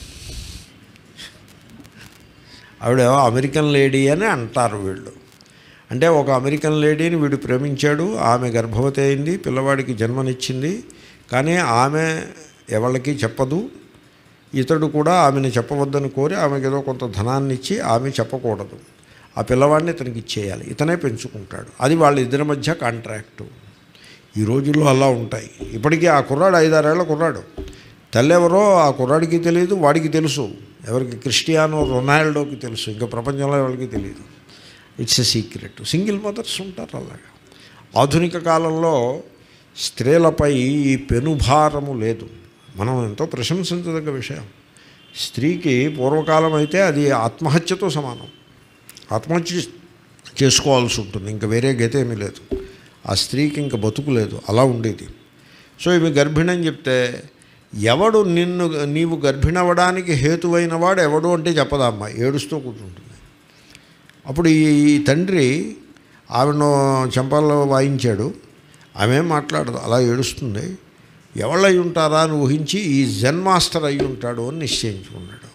ఆవిడ అమెరికన్ లేడీ అని అంటారు వీళ్ళు అంటే ఒక అమెరికన్ లేడీని వీడు ప్రేమించాడు ఆమె గర్భవతి అయింది పిల్లవాడికి జన్మనిచ్చింది కానీ ఆమె ఎవరికి చెప్పదు ఇతడు కూడా ఆమెను చెప్పవద్దని కోరి ఆమెకి ఏదో కొంత ధనాన్ని ఇచ్చి ఆమె చెప్పకూడదు ఆ పిల్లవాడిని ఇతనికి ఇచ్చేయాలి ఇతనే పెంచుకుంటాడు అది వాళ్ళ ఇద్దరి మధ్య కాంట్రాక్టు ఈ రోజుల్లో అలా ఉంటాయి ఇప్పటికీ ఆ కుర్రాడు ఐదారేళ్ల కుర్రాడు తల్లెవరో ఆ కుర్రాడికి తెలియదు వాడికి తెలుసు ఎవరికి క్రిస్టియానో రొనాల్డోకి తెలుసు ఇంకా ప్రపంచంలో ఎవరికి తెలియదు it's a secret single mothers ఉంటారు అలాగా ఆధునిక కాలంలో స్త్రీలపై ఈ పెనుభారము లేదు మనం ఎంతో ప్రశంసించదగ్గ విషయం స్త్రీకి పూర్వకాలం అయితే అది ఆత్మహత్యతో సమానం ఆత్మహత్య చేసుకోవాల్సి ఉంటుంది ఇంకా వేరే గతి ఏమీ లేదు ఆ స్త్రీకి ఇంకా బతుకు లేదు అలా ఉండేది సో ఈమె గర్భిణి అని చెప్తే ఎవడు నిన్ను నీవు గర్భిణి అవ్వడానికి హేతువైన వాడు ఎవడు అంటే చెప్పదా అమ్మ ఏడుస్తూ కూర్చుంటుంది అప్పుడు ఈ తండ్రి ఆమెను చెంపల్లో వాయించాడు ఆమె ఏం మాట్లాడదు అలా ఏడుస్తుంది ఎవళ్ళై ఉంటారా అని ఊహించి ఈ జెన్ మాస్టర్ అయి ఉంటాడు అని నిశ్చయించుకున్నాడు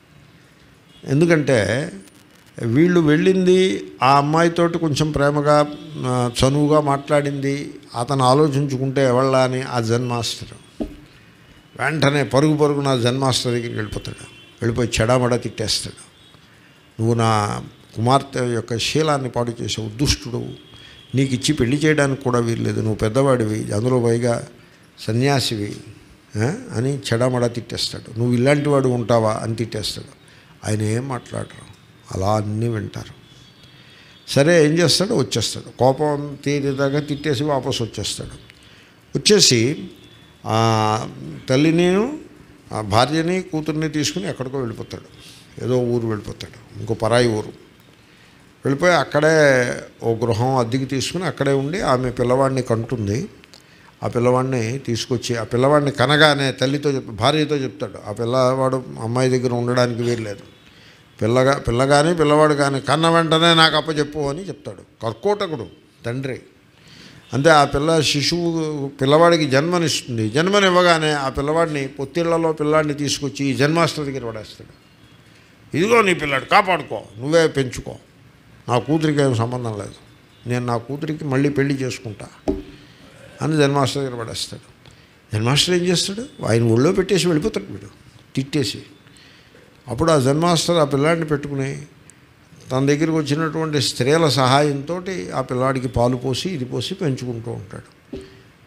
ఎందుకంటే వీళ్ళు వెళ్ళింది ఆ అమ్మాయితోటి కొంచెం ప్రేమగా ఆ, చనువుగా మాట్లాడింది అతను ఆలోచించుకుంటే ఎవళ్ళ అని ఆ జెన్ మాస్టర్ వెంటనే పరుగు పరుగు నా జెన్ మాస్టర్ దగ్గరికి వెళ్ళిపోతాడు వెళ్ళిపోయి చెడామడ తిట్టేస్తాడు నువ్వు నా కుమార్తె యొక్క శీలాన్ని పాడు చేసావు దుష్టుడు నీకు ఇచ్చి పెళ్లి చేయడానికి కూడా వీల్లేదు నువ్వు పెద్దవాడివి అందులో పైగా సన్యాసివి ఆ? అని చెడమడ తిట్టేస్తాడు నువ్వు ఇలాంటి వాడు ఉంటావా అని తిట్టేస్తాడు ఆయన ఏం మాట్లాడరు అలా అన్నీ వింటారు సరే ఏం చేస్తాడు వచ్చేస్తాడు కోపం తీరేదాకా తిట్టేసి వాపసు వచ్చేస్తాడు వచ్చేసి ఆ, తల్లిని ఆ భార్యని కూతుర్ని తీసుకుని ఎక్కడికో వెళ్ళిపోతాడు ఏదో ఊరు వెళ్ళిపోతాడు ఇంకో పరాయి ఊరు వెళ్ళిపోయి అక్కడే ఓ గృహం అద్దెకి తీసుకుని అక్కడే ఉండి ఆమె పిల్లవాడిని కంటుంది ఆ పిల్లవాడిని తీసుకొచ్చి ఆ పిల్లవాడిని కనగానే తల్లితో చెప్ భార్యతో చెప్తాడు ఆ పిల్లవాడు అమ్మాయి దగ్గర ఉండడానికి వీల్లేదు పిల్లగా పిల్ల కానీ పిల్లవాడు కానీ కన్న వెంటనే నాకు అప్పచెప్పు అని చెప్తాడు కర్కోటకుడు తండ్రి అంతే ఆ పిల్ల శిశువు పిల్లవాడికి జన్మనిస్తుంది జన్మనివ్వగానే ఆ పిల్లవాడిని పొత్తిళ్లలో పిల్లాడిని తీసుకొచ్చి ఈ జన్మాస్టర్ దగ్గర పడేస్తాడు ఇదిగో నీ పిల్లాడు కాపాడుకో నువ్వే పెంచుకో నా కూతురికి ఏం సంబంధం లేదు నేను నా కూతురికి మళ్ళీ పెళ్లి చేసుకుంటా అని జన్మాస్టర్ దగ్గర పడేస్తాడు జన్మాస్టర్ ఏం చేస్తాడు ఆయన ఒళ్ళో పెట్టేసి వెళ్ళిపోతాడు వీడు తిట్టేసి అప్పుడు ఆ జన్మాస్టర్ ఆ పిల్లాడిని పెట్టుకుని తన దగ్గరికి వచ్చినటువంటి స్త్రీల సహాయంతో ఆ పిల్లాడికి పాలు పోసి ఇది పోసి పెంచుకుంటూ ఉంటాడు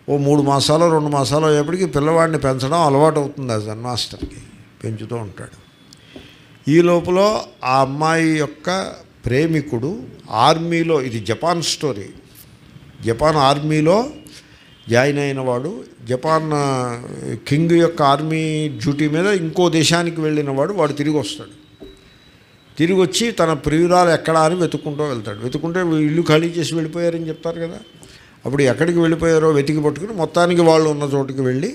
ఓ మూడు మాసాలు రెండు మాసాలు అయ్యేప్పటికి పిల్లవాడిని పెంచడం అలవాటు అవుతుంది ఆ జన్ మాస్టర్కి పెంచుతూ ఉంటాడు ఈ లోపల ఆ అమ్మాయి యొక్క ప్రేమికుడు ఆర్మీలో ఇది జపాన్ స్టోరీ జపాన్ ఆర్మీలో జాయిన్ అయిన వాడు జపాన్ ఆ, కింగ్ యొక్క ఆర్మీ డ్యూటీ మీద ఇంకో దేశానికి వెళ్ళిన వాడు వాడు తిరిగి వస్తాడు తిరిగి వచ్చి తన ప్రియురాలు ఎక్కడా అని వెతుక్కుంటూ వెళ్తాడు వెతుక్కుంటే వీళ్ళు ఇల్లు ఖాళీ చేసి వెళ్ళిపోయారని చెప్తారు కదా అప్పుడు ఎక్కడికి వెళ్ళిపోయారో వెతికి పట్టుకుని మొత్తానికి వాళ్ళు ఉన్న చోటుకి వెళ్ళి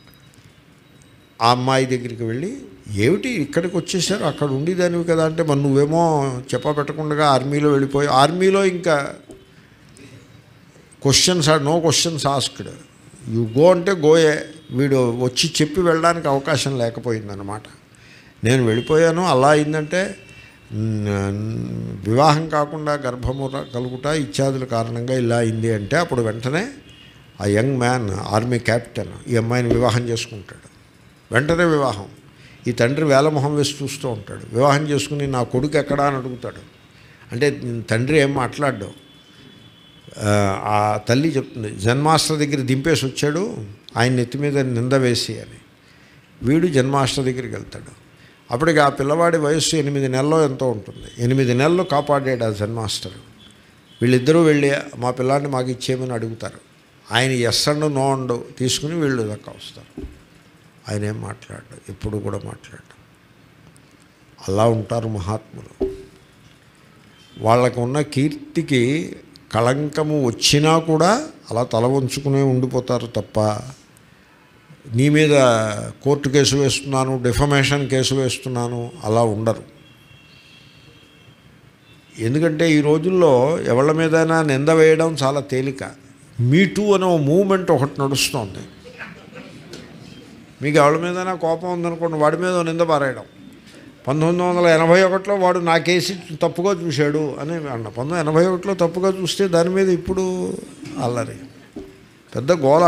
ఆ అమ్మాయి దగ్గరికి వెళ్ళి ఏమిటి ఇక్కడికి వచ్చేసారు అక్కడ ఉండేదానివి కదా అంటే మరి నువ్వేమో చెప్ప పెట్టకుండా ఆర్మీలో వెళ్ళిపోయి ఆర్మీలో ఇంకా questions are no questions asked you go అంటే గోయే వీడు వచ్చి చెప్పి వెళ్ళడానికి అవకాశం లేకపోయిందన్నమాట నేను వెళ్ళిపోయాను అలా అయిందంటే న- వివాహం కాకుండా గర్భము ర- కలుగుట ఇత్యాదుల కారణంగా ఇలా అయింది అంటే అప్పుడు వెంటనే ఆ యంగ్ మ్యాన్ ఆర్మీ క్యాప్టెన్ ఈ అమ్మాయిని వివాహం చేసుకుంటాడు వెంటనే వివాహం ఈ తండ్రి వేలమొహం వేసి చూస్తూ ఉంటాడు వివాహం చేసుకుని నా కొడుకు ఎక్కడా అని అడుగుతాడు అంటే తండ్రి ఏం మాట్లాడ్డావు ఆ, ఆ తల్లి చెప్తుంది జన్మాస్టర్ దగ్గర దింపేసి వచ్చాడు ఆయన నెత్తి మీద నింద వేసి అని వీడు జన్మాస్టర్ దగ్గరికి వెళ్తాడు అప్పటికి ఆ పిల్లవాడి వయస్సు ఎనిమిది నెలలో ఎంతో ఉంటుంది ఎనిమిది నెలలు కాపాడాడు ఆ జన్మాస్టర్ వీళ్ళిద్దరూ వెళ్ళి మా పిల్లాన్ని మాకు ఇచ్చేయమని అడుగుతారు ఆయన ఎస్ అండ్ నో అండు తీసుకుని వీళ్ళు దక్క వస్తారు ఆయన ఏం మాట్లాడు ఎప్పుడు కూడా మాట్లాడు అలా ఉంటారు మహాత్ములు వాళ్ళకు ఉన్న కీర్తికి కళంకము వచ్చినా కూడా అలా తల వంచుకునే ఉండిపోతారు తప్ప నీ మీద కోర్టు కేసు వేస్తున్నాను డిఫమేషన్ కేసు వేస్తున్నాను అలా ఉండరు ఎందుకంటే ఈ రోజుల్లో ఎవళ్ళ మీదైనా నింద వేయడం చాలా తేలిక మీ టూ అనే ఓ మూమెంట్ ఒకటి నడుస్తోంది మీకు ఎవరి మీదైనా కోపం ఉందనుకోండి వాడి మీద ఓ నింద పారేయడం పంతొమ్మిది వందల ఎనభై ఒకటిలో వాడు నా కేసు తప్పుగా చూశాడు అని అన్న పంతొమ్మిది ఎనభై ఒకటిలో తప్పుగా చూస్తే దాని మీద ఇప్పుడు అల్లరి పెద్ద గోల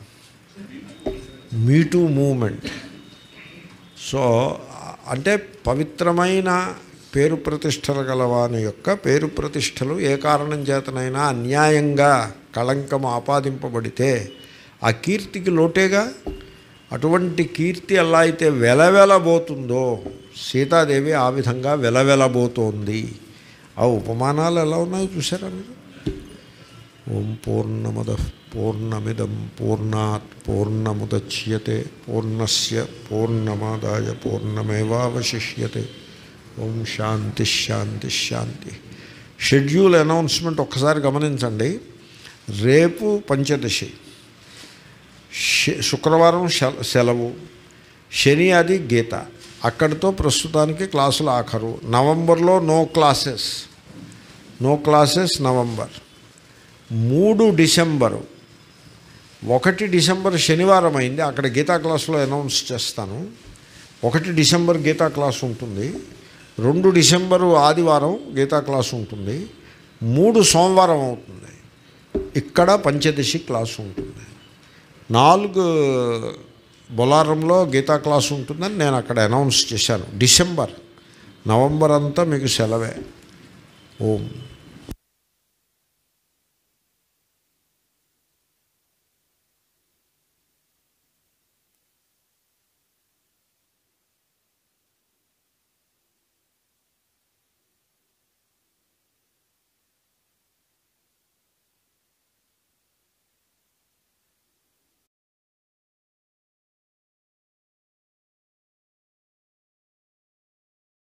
మీటూ మూమెంట్ సో అంటే పవిత్రమైన పేరు ప్రతిష్టలు గలవాని యొక్క పేరు ప్రతిష్టలు ఏ కారణం చేతనైనా అన్యాయంగా కళంకం ఆపాదింపబడితే ఆ కీర్తికి లోటేగా అటువంటి కీర్తి ఎలా అయితే వెలవెలబోతుందో సీతాదేవి ఆ విధంగా వెలవెలబోతోంది ఆ ఉపమానాలు ఎలా ఉన్నాయో చూసారా మీరు ఓం పూర్ణమద పూర్ణమిదం పూర్ణాత్ పూర్ణముద్యతే పూర్ణస్య పూర్ణమాదాయ పూర్ణమేవావశిష్యతే ఓం శాంతి శాంతి శాంతి షెడ్యూల్ అనౌన్స్మెంట్ ఒక్కసారి గమనించండి రేపు పంచదశి శ- శుక్రవారం శ- సెలవు శని అది గీత అక్కడితో ప్రస్తుతానికి క్లాసులు ఆఖరు నవంబర్లో no classes no classes November మూడు డిసెంబరు ఒకటి డిసెంబర్ శనివారం అయింది అక్కడ గీతా క్లాసులో అనౌన్స్ చేస్తాను ఒకటి డిసెంబర్ గీతా క్లాస్ ఉంటుంది రెండు డిసెంబరు ఆదివారం గీతా క్లాస్ ఉంటుంది మూడు సోమవారం అవుతుంది ఇక్కడ పంచదశి క్లాస్ ఉంటుంది నాలుగు బొలారంలో గీతా క్లాస్ ఉంటుందని నేను అక్కడ అనౌన్స్ చేశాను డిసెంబర్ నవంబర్ అంతా మీకు సెలవే ఓం